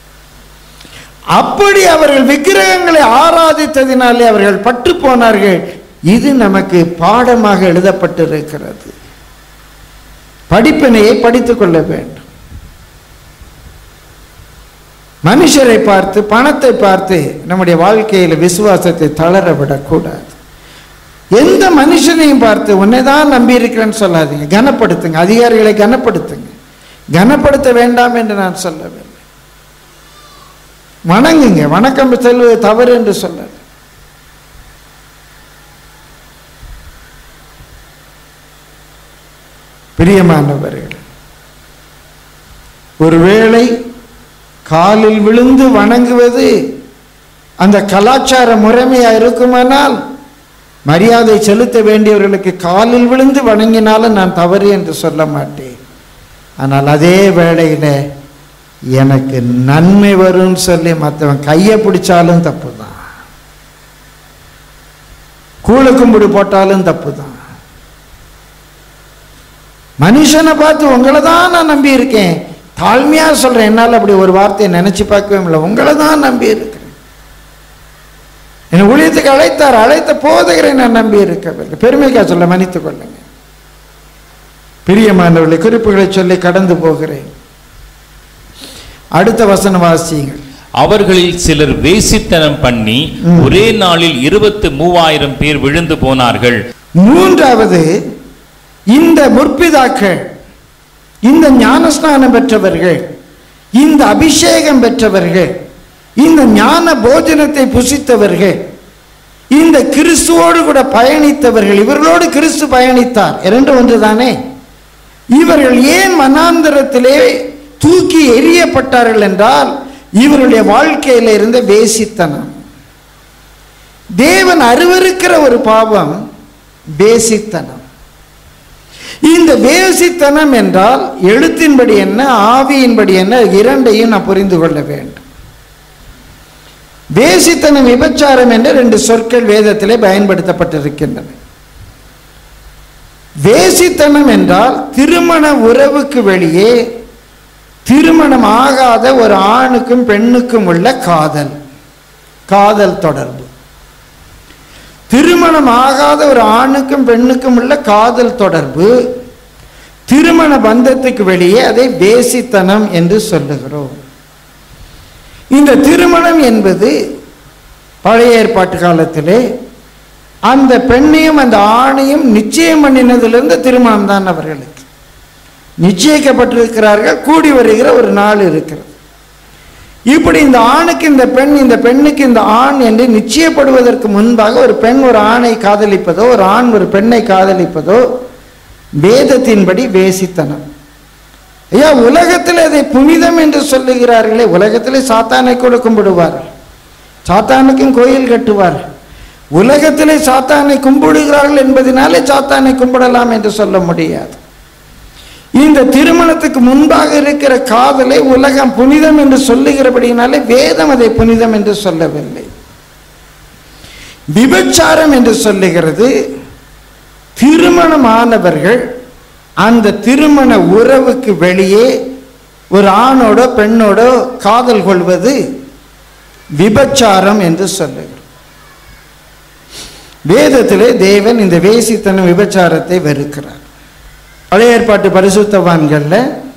அப்படி அவர்கள் விக்கிரகங்களை ஆராதித்ததினாலே அவர்கள் பட்டு போனார்கள் இது நமக்கு பாடமாக எழுதப்பட்டிருக்கிறது படிப்பினையை படித்துக் கொள்ள வேண்டும் மனுஷரை பார்த்து பணத்தை பார்த்து நம்முடைய வாழ்க்கையில் விசுவாசத்தை தளர விடக்கூடாது எந்த மனுஷனையும் பார்த்து உன்னை தான் நம்பி இருக்கிறேன்னு சொல்லாதீங்க கனப்படுத்துங்க அதிகாரிகளை கனப்படுத்துங்க கனப்படுத்த வேண்டாம் என்று நான் சொல்லவில்லை வணங்குங்க வணக்கம் செல்வது தவறு என்று சொல்லல பிரியமானவர்கள் ஒருவேளை காலில் விழுந்து வணங்குவது அந்த கலாச்சார முறைமையா இருக்குமானால் மரியாதை செலுத்த வேண்டியவர்களுக்கு காலில் விழுந்து வணங்கினாலும் நான் தவறு என்று சொல்ல மாட்டேன் ஆனால் அதே வேளையில் எனக்கு நன்மை வரும்னு சொல்லி மற்றவன் கையை பிடிச்சாலும் தப்பு தான் கூழு கும்பிடு போட்டாலும் தப்பு தான் மனுஷனை பார்த்து உங்களை தான் நான் நம்பி இருக்கேன் தாழ்மையா சொல்றேன் என்னால் அப்படி ஒரு வார்த்தையை நினைச்சு பார்க்கவே முடியல உங்களை தான் நம்பி இருக்கிறேன் என் ஊழியத்துக்கு அழைத்தார் அழைத்த போதகரை நான் நம்பி இருக்கவில்லை பெருமைக்கா சொல்ல மன்னித்துக் கொள்ளுங்க பிரியமானவர்களை குறிப்புகளை சொல்லி கடந்து போகிறேன் அடுத்த வசனம் வாசியுங்கள் அவர்களில் சிலர் வேசித்தனம் பண்ணி ம். ஒரே நாளில் இருபத்து மூவாயிரம் பேர் விழுந்து போனார்கள் மூன்றாவது இந்த முற்பிதாக்கள் இந்த ஞானஸ்நானம் பெற்றவர்கள் இந்த அபிஷேகம் பெற்றவர்கள் இந்த ஞான போஜனத்தை புசித்தவர்கள் இந்த கிறிஸ்துவோடு கூட பயணித்தவர்கள் இவர்களோடு கிறிஸ்து பயணித்தார் இரண்டு ஒன்று தானே இவர்கள் ஏன் மனாந்தரத்திலே தூக்கி எறியப்பட்டார்கள் என்றால் இவருடைய வாழ்க்கையில் இருந்த வேசித்தனம் தேவன் அருவருக்கிற ஒரு பாவம் வேசித்தனம் இந்த வேசித்தனம் என்றால் எழுத்தின்படி என்ன ஆவியின்படி என்ன இரண்டையும் நான் புரிந்து கொள்ள வேண்டும் வேசித்தனம் விபச்சாரம் என்ற ரெண்டு சொற்கள் வேதத்திலே பயன்படுத்தப்பட்டிருக்கின்றன வேசித்தனம் என்றால் திருமண உறவுக்கு வெளியே திருமணம் ஆகாத ஒரு ஆணுக்கும் பெண்ணுக்கும் உள்ள காதல் காதல் தொடர்பு திருமணம் ஆகாத ஒரு ஆணுக்கும் பெண்ணுக்கும் உள்ள காதல் தொடர்பு திருமண பந்தத்துக்கு வெளியே அதை வேசித்தனம் என்று சொல்லுகிறோம் இந்த திருமணம் என்பது பழைய ஏற்பாட்டு காலத்திலே அந்த பெண்ணையும் அந்த ஆணையும் நிச்சயம் பண்ணினதிலிருந்து திருமணம் தான் அவர்களுக்கு நிச்சயிக்கப்பட்டிருக்கிறார்கள் கூடி வருகிற ஒரு நாள் இருக்கிறது இப்படி இந்த ஆணுக்கு இந்த பெண் இந்த பெண்ணுக்கு இந்த ஆண் என்று நிச்சயப்படுவதற்கு முன்பாக ஒரு பெண் ஒரு ஆணை காதலிப்பதோ ஒரு ஆண் ஒரு பெண்ணை காதலிப்பதோ வேதத்தின்படி வேசித்தனம் ஐயா உலகத்தில் அதை புனிதம் என்று சொல்லுகிறார்களே உலகத்திலே சாத்தானை கூட கும்பிடுவார்கள் சாத்தானுக்கும் கோயில் கட்டுவார்கள் உலகத்திலே சாத்தானை கும்பிடுகிறார்கள் என்பதனாலே சாத்தானை கும்பிடலாம் என்று சொல்ல முடியாது இந்த திருமணத்துக்கு முன்பாக இருக்கிற காதலை உலகம் புனிதம் என்று சொல்லுகிறபடினாலே வேதம் அதை புனிதம் என்று சொல்லவில்லை விபச்சாரம் என்று சொல்லுகிறது திருமணமானவர்கள் அந்த திருமண உறவுக்கு வெளியே ஒரு ஆணோடோ பெண்ணோடோ காதல் கொள்வது விபச்சாரம் என்று சொல்லுகிறோம் வேதத்திலே தேவன் இந்த வேசித்தனம் விபச்சாரத்தை வெறுக்கிறார் பழைய ஏற்பாட்டு பரிசுத்தவான்கள்ல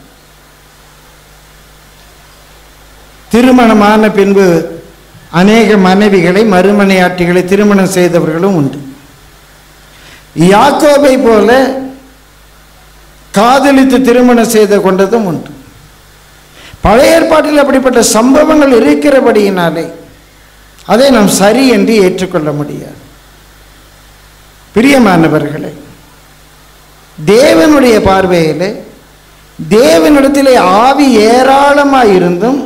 திருமணமான பின்பு அநேக மனைவிகளை மறுமனையாட்டிகளை திருமணம் செய்தவர்களும் உண்டு யாக்கோபை போல காதலித்து திருமணம் செய்து கொண்டதும் உண்டு பழைய ஏற்பாட்டில் அப்படிப்பட்ட சம்பவங்கள் இருக்கிறபடியினாலே அதை நாம் சரி என்று ஏற்றுக்கொள்ள முடியாது பிரியமானவர்களே தேவனுடைய பார்வையில் தேவனிடத்திலே ஆவி ஏராளமாக இருந்தும்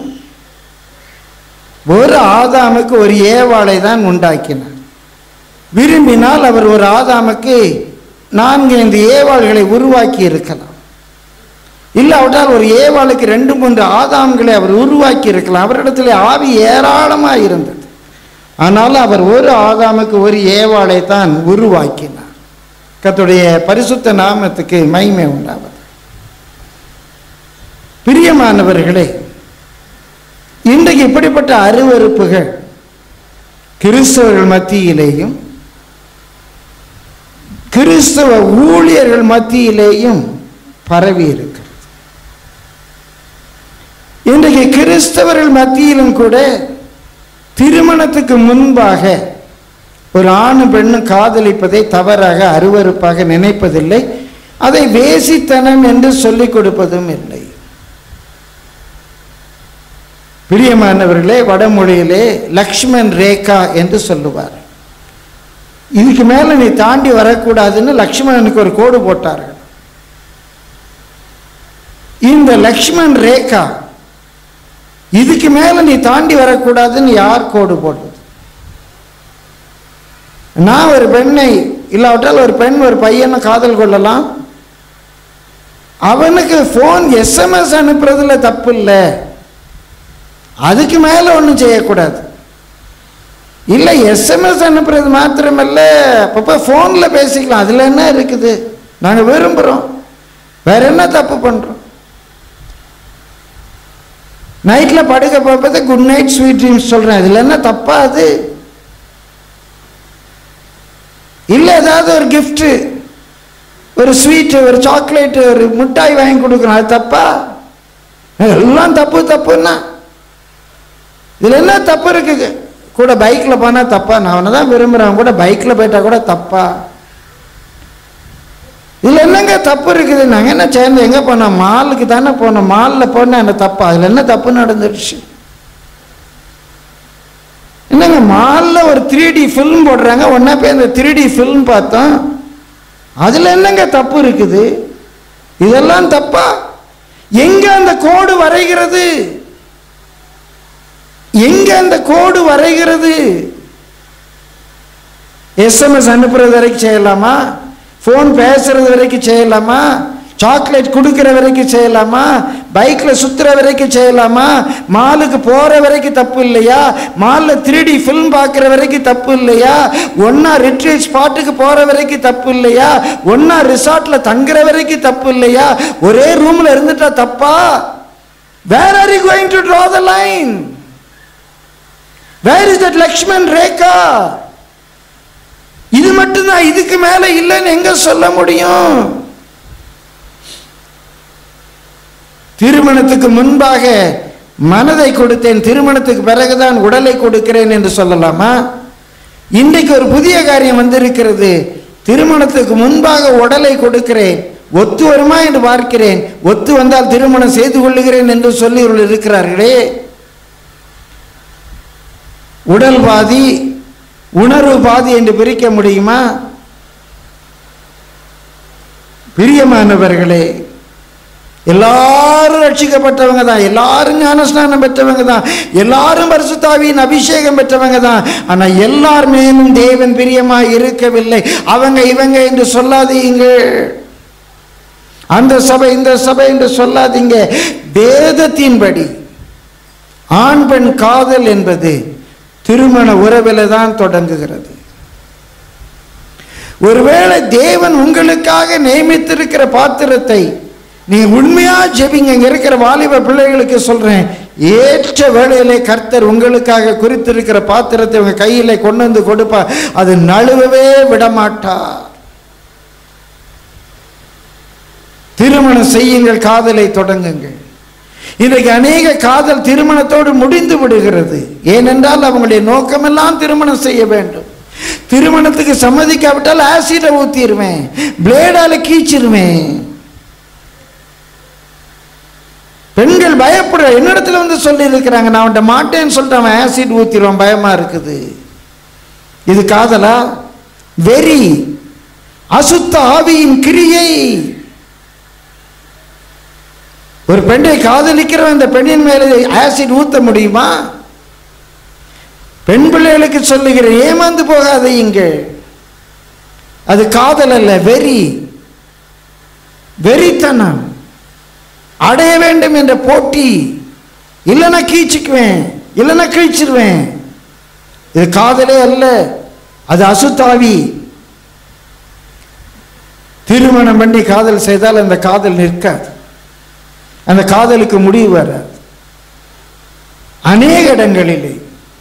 ஒரு ஆதாமுக்கு ஒரு ஏவாளை தான் உண்டாக்கினார் விரும்பினால் அவர் ஒரு ஆதாமுக்கு நான்கு ஐந்து ஏவாள்களை உருவாக்கி இருக்கலாம் இல்லாவிட்டால் ஒரு ஏவாளுக்கு ரெண்டு மூன்று ஆதாம்களை அவர் உருவாக்கி இருக்கலாம் அவரிடத்தில் ஆவி ஏராளமாக இருந்தது ஆனால் அவர் ஒரு ஆதாமுக்கு ஒரு ஏவாளை தான் உருவாக்கினார் கத்துடைய பரிசுத்த நாமத்துக்கு மகிமை உண்டாவது பிரியமானவர்களே இன்றைக்கு இப்படிப்பட்ட அருவறுப்புகள் கிறிஸ்தவர்கள் மத்தியிலேயும் கிறிஸ்தவ ஊழியர்கள் மத்தியிலேயும் பரவி இருக்கிறது இன்றைக்கு கிறிஸ்தவர்கள் மத்தியிலும் கூட திருமணத்துக்கு முன்பாக ஒரு ஆணும் பெண்ணும் காதலிப்பதை தவறாக அருவருப்பாக நினைப்பதில்லை அதை வேசித்தனம் என்று சொல்லிக் கொடுப்பதும் இல்லை பிரியமானவர்களே வடமொழியிலே லக்ஷ்மண் ரேகா என்று சொல்லுவார் இதுக்கு மேல நீ தாண்டி வரக்கூடாதுன்னு லக்ஷ்மணனுக்கு ஒரு கோடு போட்டார்கள் இந்த லக்ஷ்மண் ரேகா இதுக்கு மேல நீ தாண்டி வரக்கூடாதுன்னு யார் கோடு போட்டது நான் ஒரு பெண்ணை இல்லாவிட்டால் ஒரு பெண் ஒரு பையனை காதல் கொள்ளலாம் அவனுக்கு ஃபோன் எஸ்எம்எஸ் அனுப்புறதுல தப்பு இல்லை அதுக்கு மேலே ஒன்றும் செய்யக்கூடாது இல்லை எஸ்எம்எஸ் அனுப்புறது மாத்திரமல்ல அப்பப்போ ஃபோனில் பேசிக்கலாம் அதில் என்ன இருக்குது நாங்கள் விரும்புகிறோம் வேற என்ன தப்பு பண்ணுறோம் நைட்டில் படுக்க பார்ப்பது குட் நைட் ஸ்வீட் ட்ரீம்ஸ் சொல்கிறேன் இதில் என்ன தப்பா அது இல்லை ஏதாவது ஒரு கிஃப்ட்டு ஒரு ஸ்வீட்டு ஒரு சாக்லேட்டு ஒரு மிட்டாய் வாங்கி கொடுக்கணும் அது தப்பா எல்லாம் தப்பு தப்புன்னா இதில் என்ன தப்பு இருக்குது கூட பைக்கில் போனால் தப்பா நான் அவனை தான் விரும்புகிறேன் கூட பைக்கில் போயிட்டா கூட தப்பா இதில் என்னங்க தப்பு இருக்குது நாங்கள் என்ன சேர்ந்து எங்கே போனோம் மாலுக்கு தானே போனோம் மாலில் போனால் என்ன தப்பா அதில் என்ன தப்பு நடந்துருச்சு என்னங்க மாலில் ஒரு த்ரீ டி ஃபில்ம் போடுறாங்க ஒன்றா போய் அந்த த்ரீ டி ஃபில்ம் பார்த்தோம் அதில் என்னங்க தப்பு இருக்குது இதெல்லாம் தப்பா எங்க அந்த கோடு வரைகிறது எங்க அந்த கோடு வரைகிறது எஸ்எம்எஸ் அனுப்புறது வரைக்கும் செய்யலாமா ஃபோன் பேசுறது வரைக்கும் செய்யலாமா சாக்லேட் கொடுக்கிற வரைக்கும் செய்யலாமா பைக்கில் சுற்றுற வரைக்கும் செய்யலாமா மாலுக்கு போகிற வரைக்கும் தப்பு இல்லையா மாலில் த்ரீ ஃபில்ம் பார்க்குற வரைக்கும் தப்பு இல்லையா ஒன்றா ரிட்ரீட் ஸ்பாட்டுக்கு போகிற வரைக்கும் தப்பு இல்லையா ஒன்றா ரிசார்ட்டில் தங்குற வரைக்கும் தப்பு இல்லையா ஒரே ரூமில் இருந்துட்டா தப்பா where are you going to draw the line where is that Lakshman Rekha இது மட்டும்தான் இதுக்கு மேல இல்லைன்னு எங்க சொல்ல முடியும் திருமணத்துக்கு முன்பாக மனதை கொடுத்தேன் திருமணத்துக்கு பிறகுதான் உடலை கொடுக்கிறேன் என்று சொல்லலாமா இன்றைக்கு ஒரு புதிய காரியம் வந்திருக்கிறது திருமணத்துக்கு முன்பாக உடலை கொடுக்கிறேன் ஒத்து வருமா என்று பார்க்கிறேன் ஒத்து வந்தால் திருமணம் செய்து கொள்ளுகிறேன் என்று சொல்லி இவர்கள் இருக்கிறார்களே உடல் பாதி உணர்வு பாதி என்று பிரிக்க முடியுமா பிரியமானவர்களே எல்லாரும் ரட்சிக்கப்பட்டவங்க தான் எல்லாரும் ஞானஸ்நானம் பெற்றவங்க தான் எல்லாரும் பரிசுத்தாவியின் அபிஷேகம் பெற்றவங்க தான் ஆனா எல்லார் மேலும் தேவன் பிரியமாய் இருக்கவில்லை அவங்க இவங்க என்று சொல்லாதீங்க அந்த சபை இந்த சபை என்று சொல்லாதீங்க வேதத்தின்படி ஆண் பெண் காதல் என்பது திருமண உறவில் தான் தொடங்குகிறது ஒருவேளை தேவன் உங்களுக்காக நியமித்திருக்கிற பாத்திரத்தை நீ உண்மையா ஜெபிங்க இங்க இருக்கிற வாலிப பிள்ளைகளுக்கு சொல்றேன் ஏற்ற வேளையிலே கர்த்தர் உங்களுக்காக குறித்திருக்கிற பாத்திரத்தை உங்க கையில கொண்டு வந்து கொடுப்பா அது நழுவவே விடமாட்டார் திருமணம் செய்யுங்கள் காதலை தொடங்குங்கள் இன்றைக்கு அநேக காதல் திருமணத்தோடு முடிந்து விடுகிறது ஏனென்றால் அவங்களுடைய நோக்கமெல்லாம் திருமணம் செய்ய வேண்டும் திருமணத்துக்கு சம்மதிக்காவிட்டால் ஆசிடை ஊத்திடுவேன் பிளேடால கீச்சிருவேன் பெண்கள் பயப்படுற என்னிடத்துல வந்து சொல்லி இருக்கிறாங்க நான் அவன்கிட்ட மாட்டேன்னு சொல்லிட்டு அவன் ஆசிட் ஊத்திடுவான் பயமா இருக்குது இது காதலா வெறி அசுத்த ஆவியின் கிரியை ஒரு பெண்ணை காதலிக்கிறவன் இந்த பெண்ணின் மேலே ஆசிட் ஊத்த முடியுமா பெண் பிள்ளைகளுக்கு சொல்லுகிறேன் ஏமாந்து போகாதீங்க அது காதல் அல்ல வெறி வெறித்தனம் அடைய வேண்டும் என்ற போட்டி இல்லைன்னா கீச்சுக்குவேன் இல்லைன்னா கிழிச்சிருவேன் இது காதலே அல்ல அது அசுத்தாவி திருமணம் பண்ணி காதல் செய்தால் அந்த காதல் நிற்காது அந்த காதலுக்கு முடிவு வராது அநேக இடங்களிலே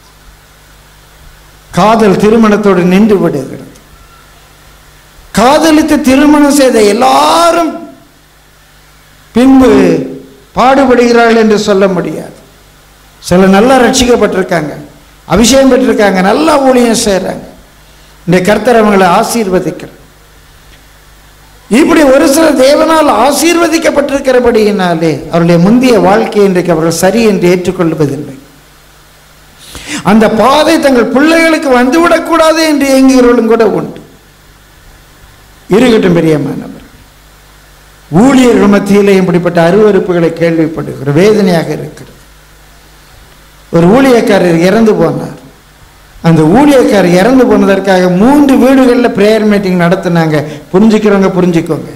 காதல் திருமணத்தோடு நின்று விடுகிறது காதலித்து திருமணம் செய்த எல்லாரும் பின்பு பாடுபடுகிறார்கள் என்று சொல்ல முடியாது சில நல்லா ரட்சிக்கப்பட்டிருக்காங்க அபிஷேகம் பெற்றிருக்காங்க நல்லா ஊழியம் செய்கிறாங்க இந்த கர்த்தர் அவங்களை ஆசீர்வதிக்கிறார் இப்படி ஒரு சில தேவனால் ஆசீர்வதிக்கப்பட்டிருக்கிறபடியினாலே அவருடைய முந்தைய வாழ்க்கை இன்றைக்கு அவர்கள் சரி என்று ஏற்றுக்கொள்வதில்லை அந்த பாதை தங்கள் பிள்ளைகளுக்கு வந்துவிடக்கூடாது என்று இயங்குகிறவர்களும் கூட உண்டு இருக்கட்டும் பெரியமானவர் ஊழியர்கள் மத்தியிலே இப்படிப்பட்ட அருவறுப்புகளை கேள்விப்படுகிற வேதனையாக இருக்கிறது ஒரு ஊழியக்காரர் இறந்து போனார் அந்த ஊழியக்காரர் இறந்து போனதற்காக மூன்று வீடுகளில் பிரேயர் மீட்டிங் நடத்தினாங்க புரிஞ்சுக்கிறவங்க புரிஞ்சுக்கோங்க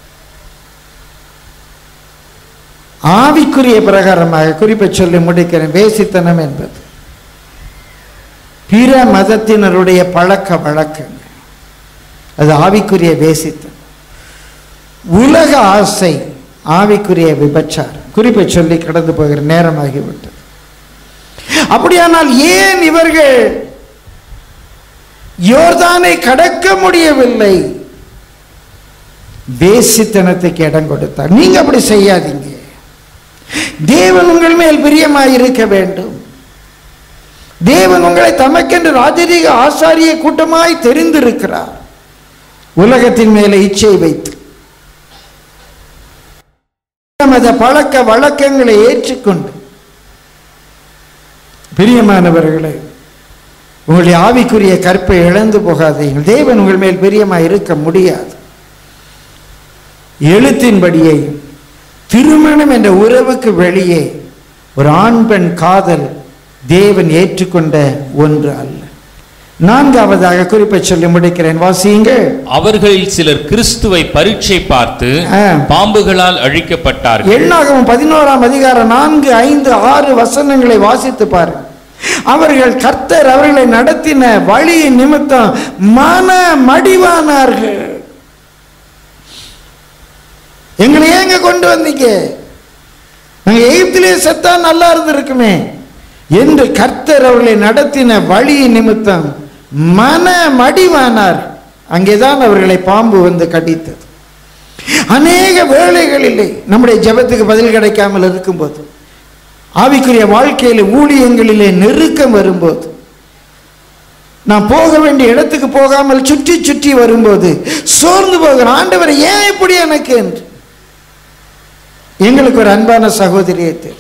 ஆவிக்குரிய பிரகாரமாக குறிப்பை சொல்லி முடிக்கிறேன் வேசித்தனம் என்பது பிற மதத்தினருடைய பழக்க வழக்கங்கள் அது ஆவிக்குரிய வேசித்தனம் உலக ஆசை ஆவிக்குரிய விபச்சாரம் குறிப்பை சொல்லி கடந்து போகிற நேரமாகிவிட்டது அப்படியானால் ஏன் இவர்கள் யோர்தானை கடக்க முடியவில்லை வேசித்தனத்துக்கு இடம் கொடுத்தார் நீங்க அப்படி செய்யாதீங்க தேவன் உங்கள் மேல் பிரியமாய் இருக்க வேண்டும் தேவன் உங்களை தமக்கென்று ராஜரீக ஆசாரிய கூட்டமாய் தெரிந்திருக்கிறார் உலகத்தின் மேலே இச்சை வைத்து நமது பழக்க வழக்கங்களை ஏற்றுக்கொண்டு பிரியமானவர்களே உங்களுடைய ஆவிக்குரிய கற்பை இழந்து போகாதீர்கள் தேவன் உங்கள் மேல் பிரியமாய் இருக்க முடியாது எழுத்தின்படியே திருமணம் என்ற உறவுக்கு வெளியே ஒரு ஆண் பெண் காதல் தேவன் ஏற்றுக்கொண்ட ஒன்று அல்ல நான்காவதாக குறிப்பை சொல்லி முடிக்கிறேன் வாசியுங்கள் அவர்களில் சிலர் கிறிஸ்துவை பரீட்சை பார்த்து ஆ. பாம்புகளால் அழிக்கப்பட்டார்கள் எண்ணாகவும் பதினோராம் அதிகாரம் நான்கு ஐந்து ஆறு வசனங்களை வாசித்து பாருங்க அவர்கள் கர்த்தர் அவர்களை நடத்தின வழியின் நிமித்தம் மன மடிவானார்கள் எங்களை ஏங்க கொண்டு வந்தீங்க நாங்க எகிப்திலே செத்தா நல்லா இருந்திருக்குமே என்று கர்த்தர் அவர்களை நடத்தின வழியின் நிமித்தம் மன மடிவானார் அங்கேதான் அவர்களை பாம்பு வந்து கடித்தது அநேக வேளைகளிலே நம்முடைய ஜெபத்துக்கு பதில் கிடைக்காமல் இருக்கும்போது ஆவிக்குரிய வாழ்க்கையில ஊழியங்களிலே நெருக்கம் வரும்போது நான் போக வேண்டிய இடத்துக்கு போகாமல் சுற்றி சுற்றி வரும்போது சோர்ந்து போகிற ஆண்டவர் ஏன் இப்படி எனக்கு என்று எங்களுக்கு ஒரு அன்பான சகோதரியை தெரியும்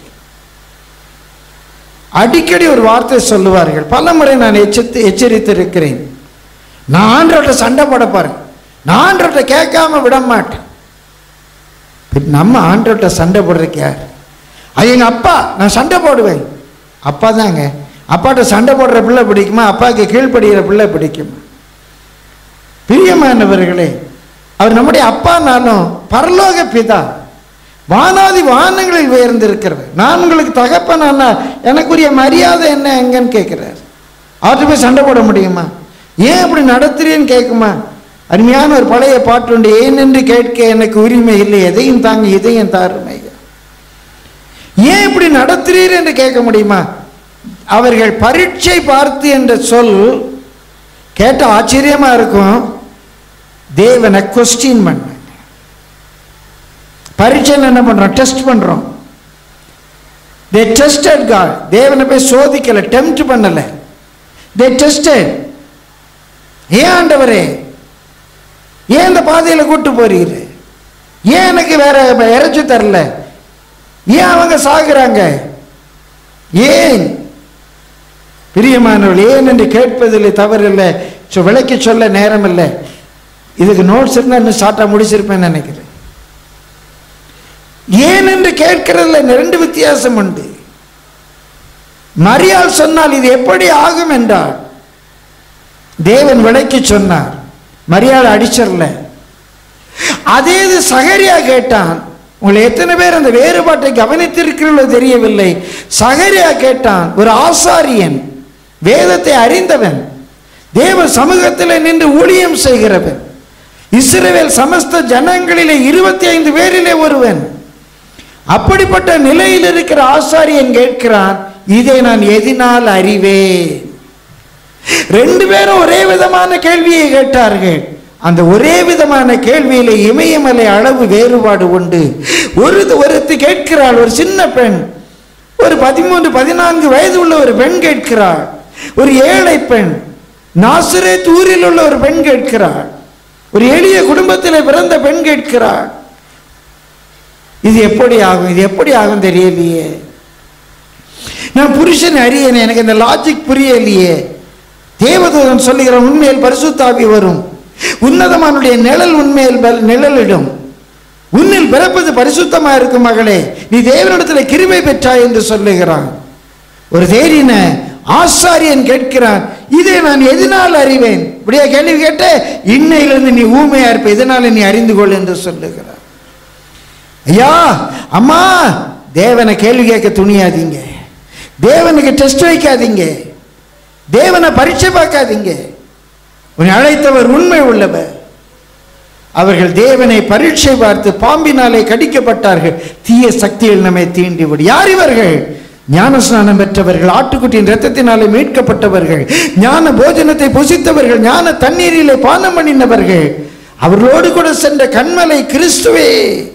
அடிக்கடி ஒரு வார்த்தை சொல்லுவார்கள் பல முறை நான் எச்சரித்து எச்சரித்திருக்கிறேன் நான் ஆண்டவர்கிட்ட சண்டை போட பாருங்க நான் ஆண்டவர்கிட்ட கேட்காம விட மாட்டேன் பின் நம்ம ஆண்டவர்கிட்ட சண்டை போடுறதுக்கு யார் அது எங்கள் அப்பா நான் சண்டை போடுவேன் அப்பா தாங்க அப்பாட்ட சண்டை போடுற பிள்ளை பிடிக்குமா அப்பாவுக்கு கீழ்ப்படுகிற பிள்ளை பிடிக்குமா பிரியமானவர்களே அவர் நம்முடைய அப்பானாலும் பரலோக பிதா வானாதி வானங்களில் உயர்ந்திருக்கிறவர் நான் உங்களுக்கு தகப்பனானா எனக்குரிய மரியாதை என்ன எங்கன்னு கேட்கிறார் அவர்கிட்ட போய் சண்டை போட முடியுமா ஏன் இப்படி நடத்துறேன்னு கேட்குமா அருமையான ஒரு பழைய பாட்டு உண்டு ஏன் என்று கேட்க எனக்கு உரிமை இல்லை எதையும் தாங்க இதையும் தாருமையா ஏன் இப்படி நடத்துறீர் என்று கேட்க முடியுமா அவர்கள் பரீட்சை பார்த்து என்ற சொல் கேட்ட ஆச்சரியமா இருக்கும் தேவனை கொஸ்டின் பண்ண பரீட்சையில் என்ன பண்றோம் டெஸ்ட் பண்றோம் தே டெஸ்டட் காட் தேவனை போய் சோதிக்கல டெம்ட் பண்ணல தே டெஸ்டட் ஏன் ஆண்டவரே ஏன் இந்த பாதையில கூட்டு போறீரு ஏன் எனக்கு வேற இறைச்சி தரல ஏன் அவங்க சாகுறாங்க ஏன் பிரியமானவர்கள் ஏன் என்று கேட்பதில் தவறில்லை ஸோ விளக்கி சொல்ல நேரம் இல்லை இதுக்கு நோட்ஸ் இருந்தால் இன்னும் ஷார்ட்டாக முடிச்சிருப்பேன்னு நினைக்கிறேன் ஏன் என்று கேட்கிறதுல ரெண்டு வித்தியாசம் உண்டு மரியாள் சொன்னால் இது எப்படி ஆகும் என்றார் தேவன் விளக்கி சொன்னார் மரியாள் அடிச்சிடல அதே இது சகரியா கேட்டான் உங்களை எத்தனை பேர் அந்த வேறுபாட்டை கவனித்திருக்கிறீர்களோ தெரியவில்லை சகரியா கேட்டான் ஒரு ஆசாரியன் வேதத்தை அறிந்தவன் தேவ சமூகத்தில் நின்று ஊழியம் செய்கிறவன் இஸ்ரவேல் சமஸ்த ஜனங்களிலே இருபத்தி ஐந்து பேரிலே ஒருவன் அப்படிப்பட்ட நிலையில் இருக்கிற ஆசாரியன் கேட்கிறான் இதை நான் எதினால் அறிவேன் ரெண்டு பேரும் ஒரே விதமான கேள்வியை கேட்டார்கள் அந்த ஒரே விதமான கேள்வியில இமயமலை அளவு வேறுபாடு உண்டு ஒரு ஒருத்தி கேட்கிறாள் ஒரு சின்ன பெண் ஒரு பதிமூன்று பதினான்கு வயது உள்ள ஒரு பெண் கேட்கிறாள் ஒரு ஏழை பெண் நாசிரேத் ஊரில் உள்ள ஒரு பெண் கேட்கிறாள் ஒரு எளிய குடும்பத்தில் பிறந்த பெண் கேட்கிறாள் இது எப்படி ஆகும் இது எப்படி ஆகும் தெரியலையே நான் புருஷன் அறியேனே எனக்கு இந்த லாஜிக் புரியலையே தேவதூதன் சொல்லுகிற உண்மையில் பரிசுத்தாவி வரும் உன்னதமானுடைய நிழல் உண்மையில் பல்- நிழலிடும் உன்னில் பிறப்பது பரிசுத்தமா இருக்கும் மகளே நீ தேவனிடத்தில் கிருபை பெற்றாய் என்று சொல்லுகிறான் ஒரு தேரின ஆசாரியன் கேட்கிறான் இதை நான் எதனால் அறிவேன் இப்படியா கேள்வி கேட்ட இன்னையிலிருந்து நீ ஊமையா இருப்ப இதனால நீ அறிந்து கொள் என்று சொல்லுகிறார் ஐயா அம்மா தேவனை கேள்வி கேட்க துணியாதீங்க தேவனுக்கு டெஸ்ட் வைக்காதீங்க தேவனை பரீட்சை பார்க்காதீங்க உன்னை அழைத்தவர் உண்மை உள்ளவர் அவர்கள் தேவனை பரீட்சை பார்த்து பாம்பினாலே கடிக்கப்பட்டார்கள் தீய சக்திகள் நம்மை தீண்டிவிடு யார் இவர்கள் ஞானஸ்நானம் பெற்றவர்கள் ஆட்டுக்குட்டியின் ரத்தத்தினாலே மீட்கப்பட்டவர்கள் ஞான போஜனத்தை புசித்தவர்கள் ஞான தண்ணீரிலே பானம் பண்ணினவர்கள் அவர்களோடு கூட சென்ற கண்மலை கிறிஸ்துவே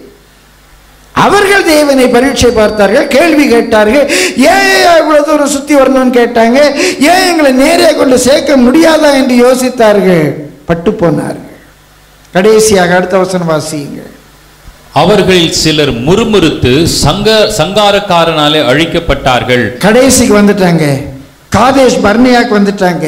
அவர்கள் தேவனை பரீட்சை பார்த்தார்கள் கேள்வி கேட்டார்கள் ஏன் இவ்வளவு தூரம் சுத்தி வரணும்னு கேட்டாங்க ஏன் எங்களை நேரே கொண்டு சேர்க்க முடியாதா என்று யோசித்தார்கள் பட்டு போனார்கள் கடைசியாக அடுத்த வசனம் வாசியுங்கள் அவர்களில் சிலர் முறுமுறுத்து சங்க சங்காரக்காரனாலே அழிக்கப்பட்டார்கள் கடைசிக்கு வந்துட்டாங்க காதேஷ் பர்னியாக்கு வந்துட்டாங்க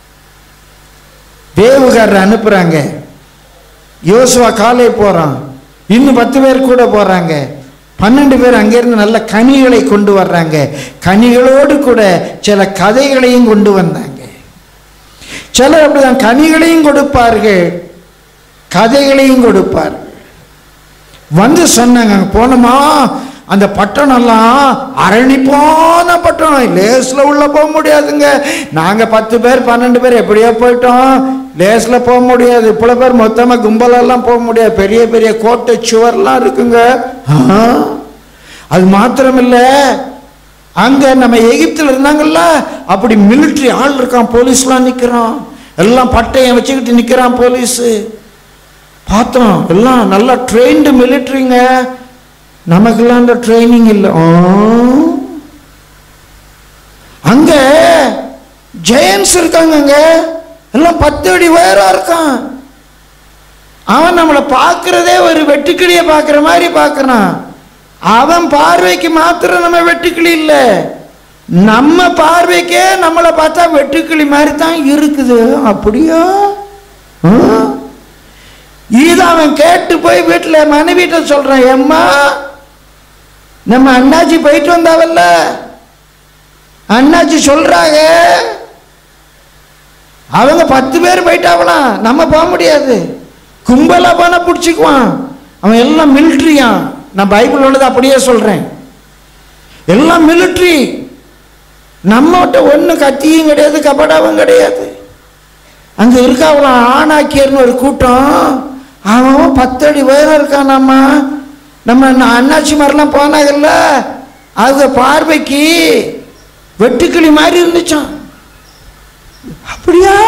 வேவுகாரர் அனுப்புறாங்க யோசுவா காலை போறான் இன்னும் பத்து பேர் கூட போறாங்க பன்னெண்டு பேர் அங்கிருந்து நல்ல கனிகளை கொண்டு வர்றாங்க கனிகளோடு கூட சில கதைகளையும் கொண்டு வந்தாங்க சிலர் அப்படிதான் கனிகளையும் கொடுப்பார்கள் கதைகளையும் கொடுப்பார்கள் வந்து சொன்னாங்க அங்க போனோமா அந்த பட்டணம்லாம் அரணிப்பான பட்டணம் லேஸ்ல உள்ள போக முடியாதுங்க நாங்க பத்து பேர் பன்னெண்டு பேர் எப்படியோ போயிட்டோம் லேஸ்ல போக முடியாது இவ்வளவு பேர் மொத்தமா கும்பலெல்லாம் போக முடியாது பெரிய பெரிய கோட்டை சுவர்லாம் இருக்குங்க ஆ, அது மாத்திரம் இல்ல அங்க நம்ம எகிப்துல இருந்தாங்கல்ல அப்படி மிலிட்டரி ஆள் இருக்கான் போலீஸ்லாம் நிக்கிறான் எல்லாம் பட்டையை வச்சுக்கிட்டு நிக்கிறான் போலீஸ் பார்த்தோம் எல்லாம் நல்லா ட்ரெயின்டு மிலிட்ரிங்க நமக்கெல்லாம் அந்த ட்ரைனிங் இல்லை ஆ. அங்க ஜெயன்ஸ் இருக்காங்கங்க எல்லாம் பத்து அடி உயரம் இருக்கான் அவன் நம்மளை பார்க்கறதே ஒரு வெட்டுக்கிளியை பார்க்குற மாதிரி பார்க்கறான் அவன் பார்வைக்கு மாத்திரம் நம்ம வெட்டுக்கிளி இல்லை நம்ம பார்வைக்கே நம்மளை பார்த்தா வெட்டுக்கிளி மாதிரி தான் இருக்குது அப்படியா ஆ? இது அவன் கேட்டு போய் வீட்டில் மனைவிட்ட சொல்றான் எம்மா நம்ம அண்ணாச்சி போயிட்டு வந்தாவல்ல அண்ணாச்சி சொல்றாங்க அவங்க பத்து பேர் போயிட்டாவலாம் நம்ம போக முடியாது கும்பலா போனா பிடிச்சிக்குவான் அவன் எல்லாம் மிலிட்ரியான் நான் பைபிள் உள்ளது அப்படியே சொல்றேன் எல்லாம் மிலிட்ரி நம்மகிட்ட ஒன்றும் கத்தியும் கிடையாது கபடாவும் கிடையாது அங்க இருக்காவலாம் ஆணாக்கியர்னு ஒரு கூட்டம் அவன் பத்தடி உயரம் இருக்கானாம்மா நம்ம ந- அண்ணாச்சி மாதிரிலாம் போனாங்கல்ல அவங்க பார்வைக்கு வெட்டுக்கிளி மாதிரி இருந்துச்சான் அப்படியா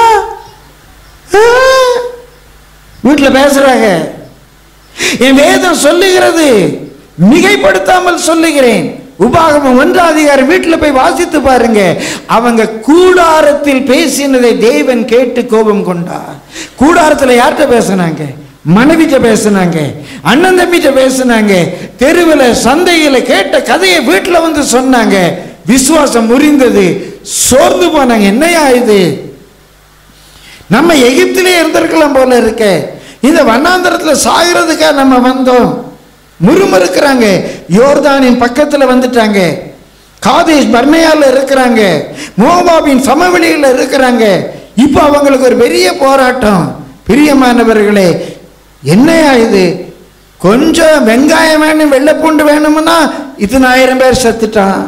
வீட்டில் பேசுறாங்க என் வேதம் சொல்லுகிறது மிகைப்படுத்தாமல் சொல்லுகிறேன் உபாகமம் ஒன்றாம் அதிகாரம் வீட்டில் போய் வாசித்து பாருங்க அவங்க கூடாரத்தில் பேசினதை தேவன் கேட்டு கோபம் கொண்டார் கூடாரத்தில் யார்கிட்ட பேசுனாங்க மனைவிட்ட பேசுனாங்க அண்ணன் தம்பிட்ட பேசுனாங்க தெருவில் சந்தையில் கேட்ட கதையை வீட்டில் வந்து சொன்னாங்க விசுவாசம் முறிந்தது சோர்ந்து போனாங்க என்னையா இது நம்ம எகிப்திலே இருந்திருக்கலாம் போல இருக்க இந்த வண்ணாந்தரத்தில் சாகிறதுக்காக நம்ம வந்தோம் முறுமுறுக்கிறாங்க யோர்தானின் பக்கத்தில் வந்துட்டாங்க காதேஷ் பர்னேயால இருக்கிறாங்க மோபாபின் சமவெளியில் இருக்கிறாங்க இப்போ அவங்களுக்கு ஒரு பெரிய போராட்டம் பிரியமானவர்களே என்னையா இது கொஞ்சம் வெங்காயம் வேணும் வெள்ளைப்பூண்டு வேணும்னா இத்தனை ஆயிரம் பேர் செத்துட்டான்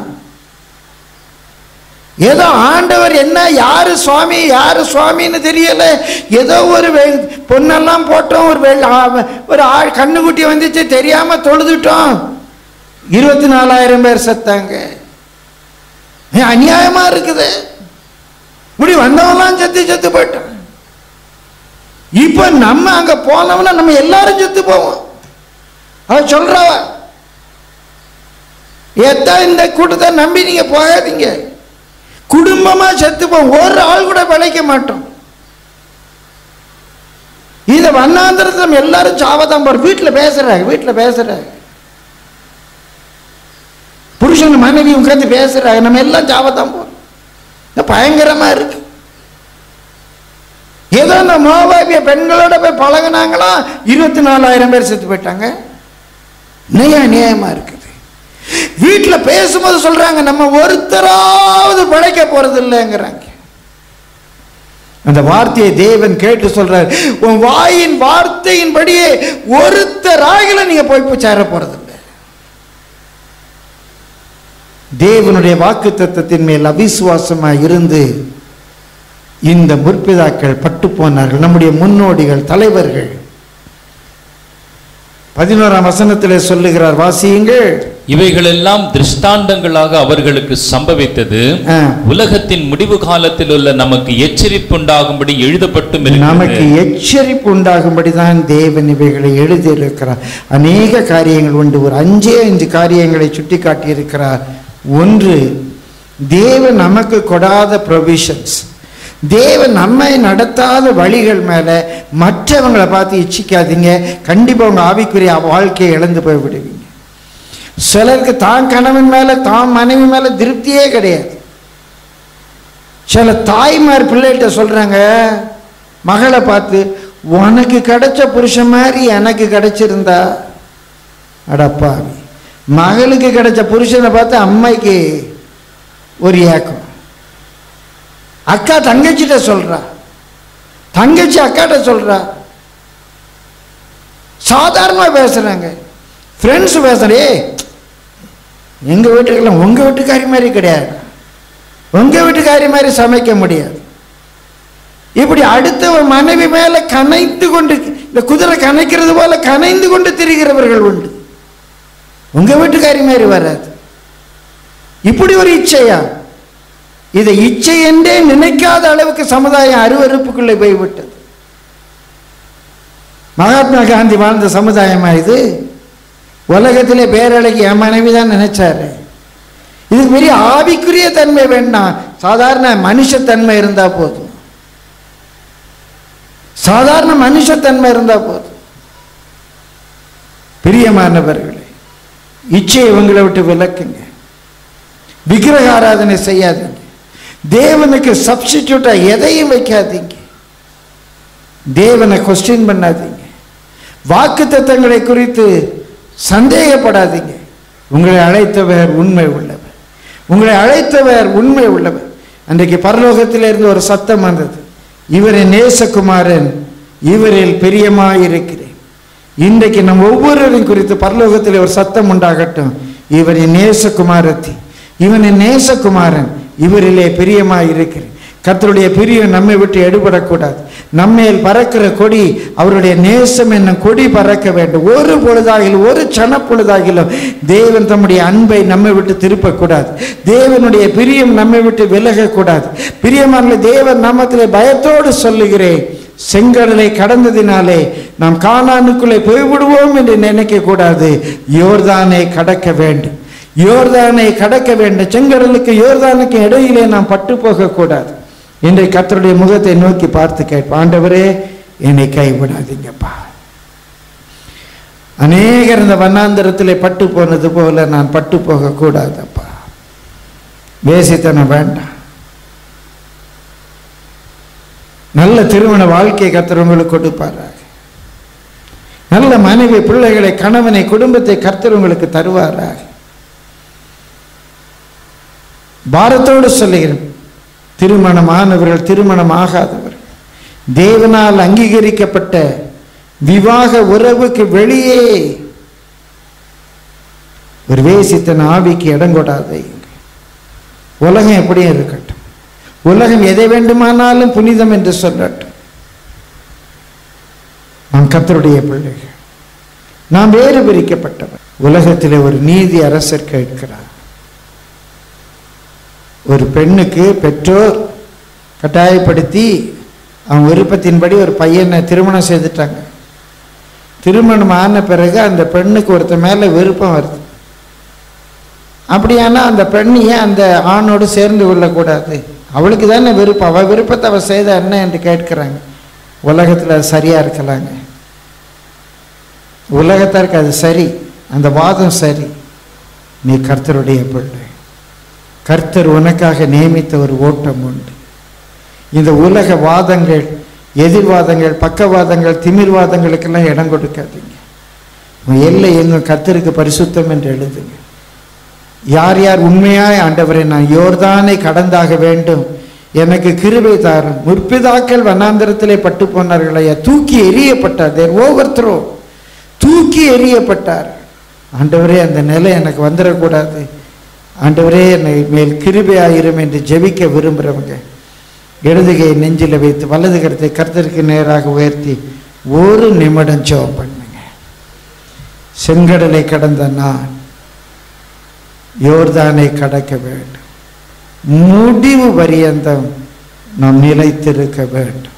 ஏதோ ஆண்டவர் என்ன யாரு சுவாமி யாரு சுவாமின்னு தெரியல ஏதோ ஒரு வெ- பொண்ணெல்லாம் போட்டோம் ஒரு வெள்ள ஆ- ஒரு ஆள் கண்ணுக்குட்டி வந்துச்சு தெரியாம தொழுதுட்டோம் இருபத்தி நாலாயிரம் பேர் செத்தாங்க ஏன் அநியாயமா இருக்குது இப்படி வந்தவன்லாம் செத்து செத்து போயிட்டான் இப்ப நம்ம அங்க போனோம்னா நம்ம எல்லாரும் செத்து போவோம் அவ சொல்றவ எத்தா இந்த கூட்டத்தை நம்பி நீங்க போகாதீங்க குடும்பமா செத்துப்போம் ஒரு ஆள் கூட பிழைக்க மாட்டோம் இத வண்ணாந்திரத்தில் நம்ம எல்லாரும் சாவதான் போறோம் வீட்டில் பேசுறாங்க வீட்டில் பேசுறாங்க புருஷன் மனைவி உட்கார்ந்து பேசுறாங்க நம்ம எல்லாம் சாவதான் போறோம் இது பயங்கரமா இருக்கு ஏதோ இந்த மோபாபிய பெண்களோட போய் பழகுனாங்களா இருபத்தி நாலாயிரம் பேர் செத்து போயிட்டாங்க நியாய நியாயமா இருக்குது வீட்டில் பேசும்போது சொல்றாங்க நம்ம ஒருத்தராவது பிழைக்க போறது இல்லைங்கிறாங்க அந்த வார்த்தையை தேவன் கேட்டு சொல்றார் உன் வாயின் வார்த்தையின்படியே ஒருத்தராகில நீங்க போய் சேர போறது இல்லை தேவனுடைய வாக்கு தத்தத்தின் மேல் அவிசுவாசமா இருந்து இந்த முற்பிதாக்கள் பட்டு போனார்கள் நம்முடைய முன்னோடிகள் தலைவர்கள் பதினோராம் வசனத்திலே சொல்லுகிறார் வாசியுங்கள் இவைகளெல்லாம் திருஷ்டாண்டங்களாக அவர்களுக்கு சம்பவித்தது ஆ. உலகத்தின் முடிவு காலத்தில் உள்ள நமக்கு எச்சரிப்புண்டாகும்படி எழுதப்பட்டும் நமக்கு இருக்கிறது எச்சரிப்பு உண்டாகும்படி தான் தேவன் இவைகளை எழுதியிருக்கிறார் அநேக காரியங்கள் உண்டு ஒரு அஞ்சே அஞ்சு காரியங்களை சுட்டி காட்டியிருக்கிறார் ஒன்று தேவன் நமக்கு கொடாத ப்ரொவிஷன்ஸ் தேவன் நம்மை நடத்தாத வழிகள் மேலே மற்றவங்களை பார்த்து இச்சிக்காதீங்க கண்டிப்பாக உங்கள் ஆவிக்குரிய வாழ்க்கையை இழந்து போய் விடுவீங்க சிலருக்கு தான் கணவன் மேலே தான் மனைவி மேலே திருப்தியே கிடையாது சில தாய்மார் பிள்ளைகிட்ட சொல்றாங்க மகளை பார்த்து உனக்கு கிடைச்ச புருஷன் மாதிரி எனக்கு கிடைச்சிருந்தா அடப்பாவி மகளுக்கு கிடைச்ச புருஷனை பார்த்து அம்மைக்கு ஒரு ஏக்கம் அக்கா தங்கச்சிட்ட சொல்றா தங்கச்சி அக்காட்ட சொல்றா சாதாரணமாக பேசுறாங்க ஃப்ரெண்ட்ஸ் பேசுறே எங்க வீட்டுக்கெல்லாம் உங்க வீட்டுக்காரி மாதிரி கிடையாது உங்க வீட்டுக்காரி மாதிரி சமைக்க முடியாது இப்படி அடுத்தவ மனைவி மேல கனைந்து கொண்டு இந்த குதிரை கனைக்கிறது போல கனைந்து கொண்டு திரிகிறவர்கள் உண்டு உங்க வீட்டுக்காரி மாதிரி வராது இப்படி ஒரு இச்சையா இதை இச்சை என்றே நினைக்காத அளவுக்கு சமுதாயம் அருவருப்புக்குள்ளே போய்விட்டது மகாத்மா காந்தி வாழ்ந்த சமுதாயமா இது உலகத்திலே பேரழகி என் மனைவி தான் நினைச்சாரு இதுக்கு பெரிய ஆவிக்குரிய தன்மை வேண்டாம் சாதாரண மனுஷத்தன்மை இருந்தா போதும் சாதாரண மனுஷத்தன்மை இருந்தா போதும் பிரியமானவர்களே இச்சையை இவங்களை விட்டு விலக்குங்க விக்கிரக ஆராதனை செய்யாதீங்க தேவனுக்கு சப்ஸ்டிடியூட்டா எதையும் வைக்காதீங்க தேவனை கொஸ்டின் பண்ணாதீங்க வாக்கு தத்தங்களை குறித்து சந்தேகப்படாதீங்க உங்களை அழைத்தவர் உண்மை உள்ளவர் உங்களை அழைத்தவர் உண்மை உள்ளவர் அன்றைக்கு பரலோகத்திலிருந்து ஒரு சத்தம் வந்தது இவரின் நேசகுமாரன் இவரில் பிரியமாயிருக்கிறேன் இன்றைக்கு நம் ஒவ்வொருவரையும் குறித்து பரலோகத்தில் ஒரு சத்தம் உண்டாகட்டும் இவரின் நேசகுமாரத்தி இவனின் நேசகுமாரன் இவரிலே பிரியமாயிருக்கிறேன் கர்த்தருடைய பிரியம் நம்மை விட்டு எடுபடக்கூடாது நம்மேல் பறக்கிற கொடி அவருடைய நேசம் என்னும் கொடி பறக்க வேண்டும் ஒரு பொழுதாகிலும் ஒரு சன பொழுதாகிலும் தேவன் தம்முடைய அன்பை நம்மை விட்டு திருப்பக்கூடாது தேவனுடைய பிரியம் நம்மை விட்டு விலகக்கூடாது பிரியமான தேவன் நாமத்திலே பயத்தோடு சொல்லுகிறேன் செங்கடலை கடந்ததினாலே நாம் கானானுக்குள்ளே போய்விடுவோம் என்று நினைக்க கூடாது யோர்தானை கடக்க வேண்டும் யோர்தானை கடக்க வேண்டும் செங்கடலுக்கு யோர்தானுக்கு இடையிலே நாம் பட்டு போகக்கூடாது இன்றைக்கு கர்த்தருடைய முகத்தை நோக்கி பார்த்து கேட்போம் ஆண்டவரே என்னை கைவிடாதீங்கப்பா அநேகர் இந்த வண்ணாந்திரத்திலே பட்டு போனது போல நான் பட்டு போகக்கூடாதப்பா வேசித்தனம் வேண்டாம் நல்ல திருமண வாழ்க்கை கர்த்தர் உங்களுக்கு கொடுப்பாராக நல்ல மனைவி பிள்ளைகளை கணவனை குடும்பத்தை கர்த்தர் உங்களுக்கு தருவாராக பாரத்தோடு சொல்லுகிறேன் திருமணமானவர்கள் திருமணம் ஆகாதவர்கள் தேவனால் அங்கீகரிக்கப்பட்ட விவாக உறவுக்கு வெளியே ஒரு வேசித்தன் ஆவிக்கு இடம் கொடாதீங்க உலகம் எப்படியும் இருக்கட்டும் உலகம் எதை வேண்டுமானாலும் புனிதம் என்று சொல்லட்டும் நாம் கத்தருடைய பிள்ளைகள் நாம் வேறு பிரிக்கப்பட்டவர் உலகத்திலே ஒரு நீதி அரசர் கேட்கிறார் ஒரு பெண்ணுக்கு பெற்றோர் கட்டாயப்படுத்தி அவன் விருப்பத்தின்படி ஒரு பையனை திருமணம் செய்துட்டாங்க திருமணம் ஆன பிறகு அந்த பெண்ணுக்கு ஒருத்த மேலே விருப்பம் வருது அப்படியானா அந்த பெண் ஏன் அந்த ஆணோடு சேர்ந்து கொள்ளக்கூடாது அவளுக்கு தானே விருப்பம் அவள் விருப்பத்தை அவள் செய்த என்ன என்று கேட்கிறாங்க உலகத்தில் அது சரியாக இருக்கலாங்க உலகத்தாருக்கு அது சரி அந்த வாதம் சரி நீ கர்த்தருடைய பிள்ளை கர்த்தர் உனக்காக நியமித்த ஒரு ஓட்டம் உண்டு இந்த உலக வாதங்கள் எதிர்வாதங்கள் பக்கவாதங்கள் திமிர்வாதங்களுக்கெல்லாம் இடம் கொடுக்காதீங்க உன் எல்லை எங்கும் கர்த்தருக்கு பரிசுத்தம் என்று எழுதுங்க யார் யார் உண்மையாய் ஆண்டவரை நான் யோர்தானை கடந்தாக வேண்டும் எனக்கு கிருபை தாரும் முற்பிதாக்கள் வண்ணாந்திரத்திலே பட்டு போனார்களையா தூக்கி எறியப்பட்டார் தேர் ஓவர் த்ரோ தூக்கி எறியப்பட்டார் ஆண்டவரே அந்த நிலை எனக்கு வந்துடக்கூடாது ஆண்டவரே என்னை மேல் கிருபையாயிரும் என்று ஜெபிக்க விரும்புகிறவங்க இடதுகையை நெஞ்சில் வைத்து வலது கருத்தை கர்த்தருக்கு நேராக உயர்த்தி ஒரு நிமிடம் ஜெபம் பண்ணுங்க செங்கடலை கடந்த நான் யோர்தானை கடக்க வேண்டும் முடிவு பரியந்தம் நாம் நிலைத்திருக்க வேண்டும்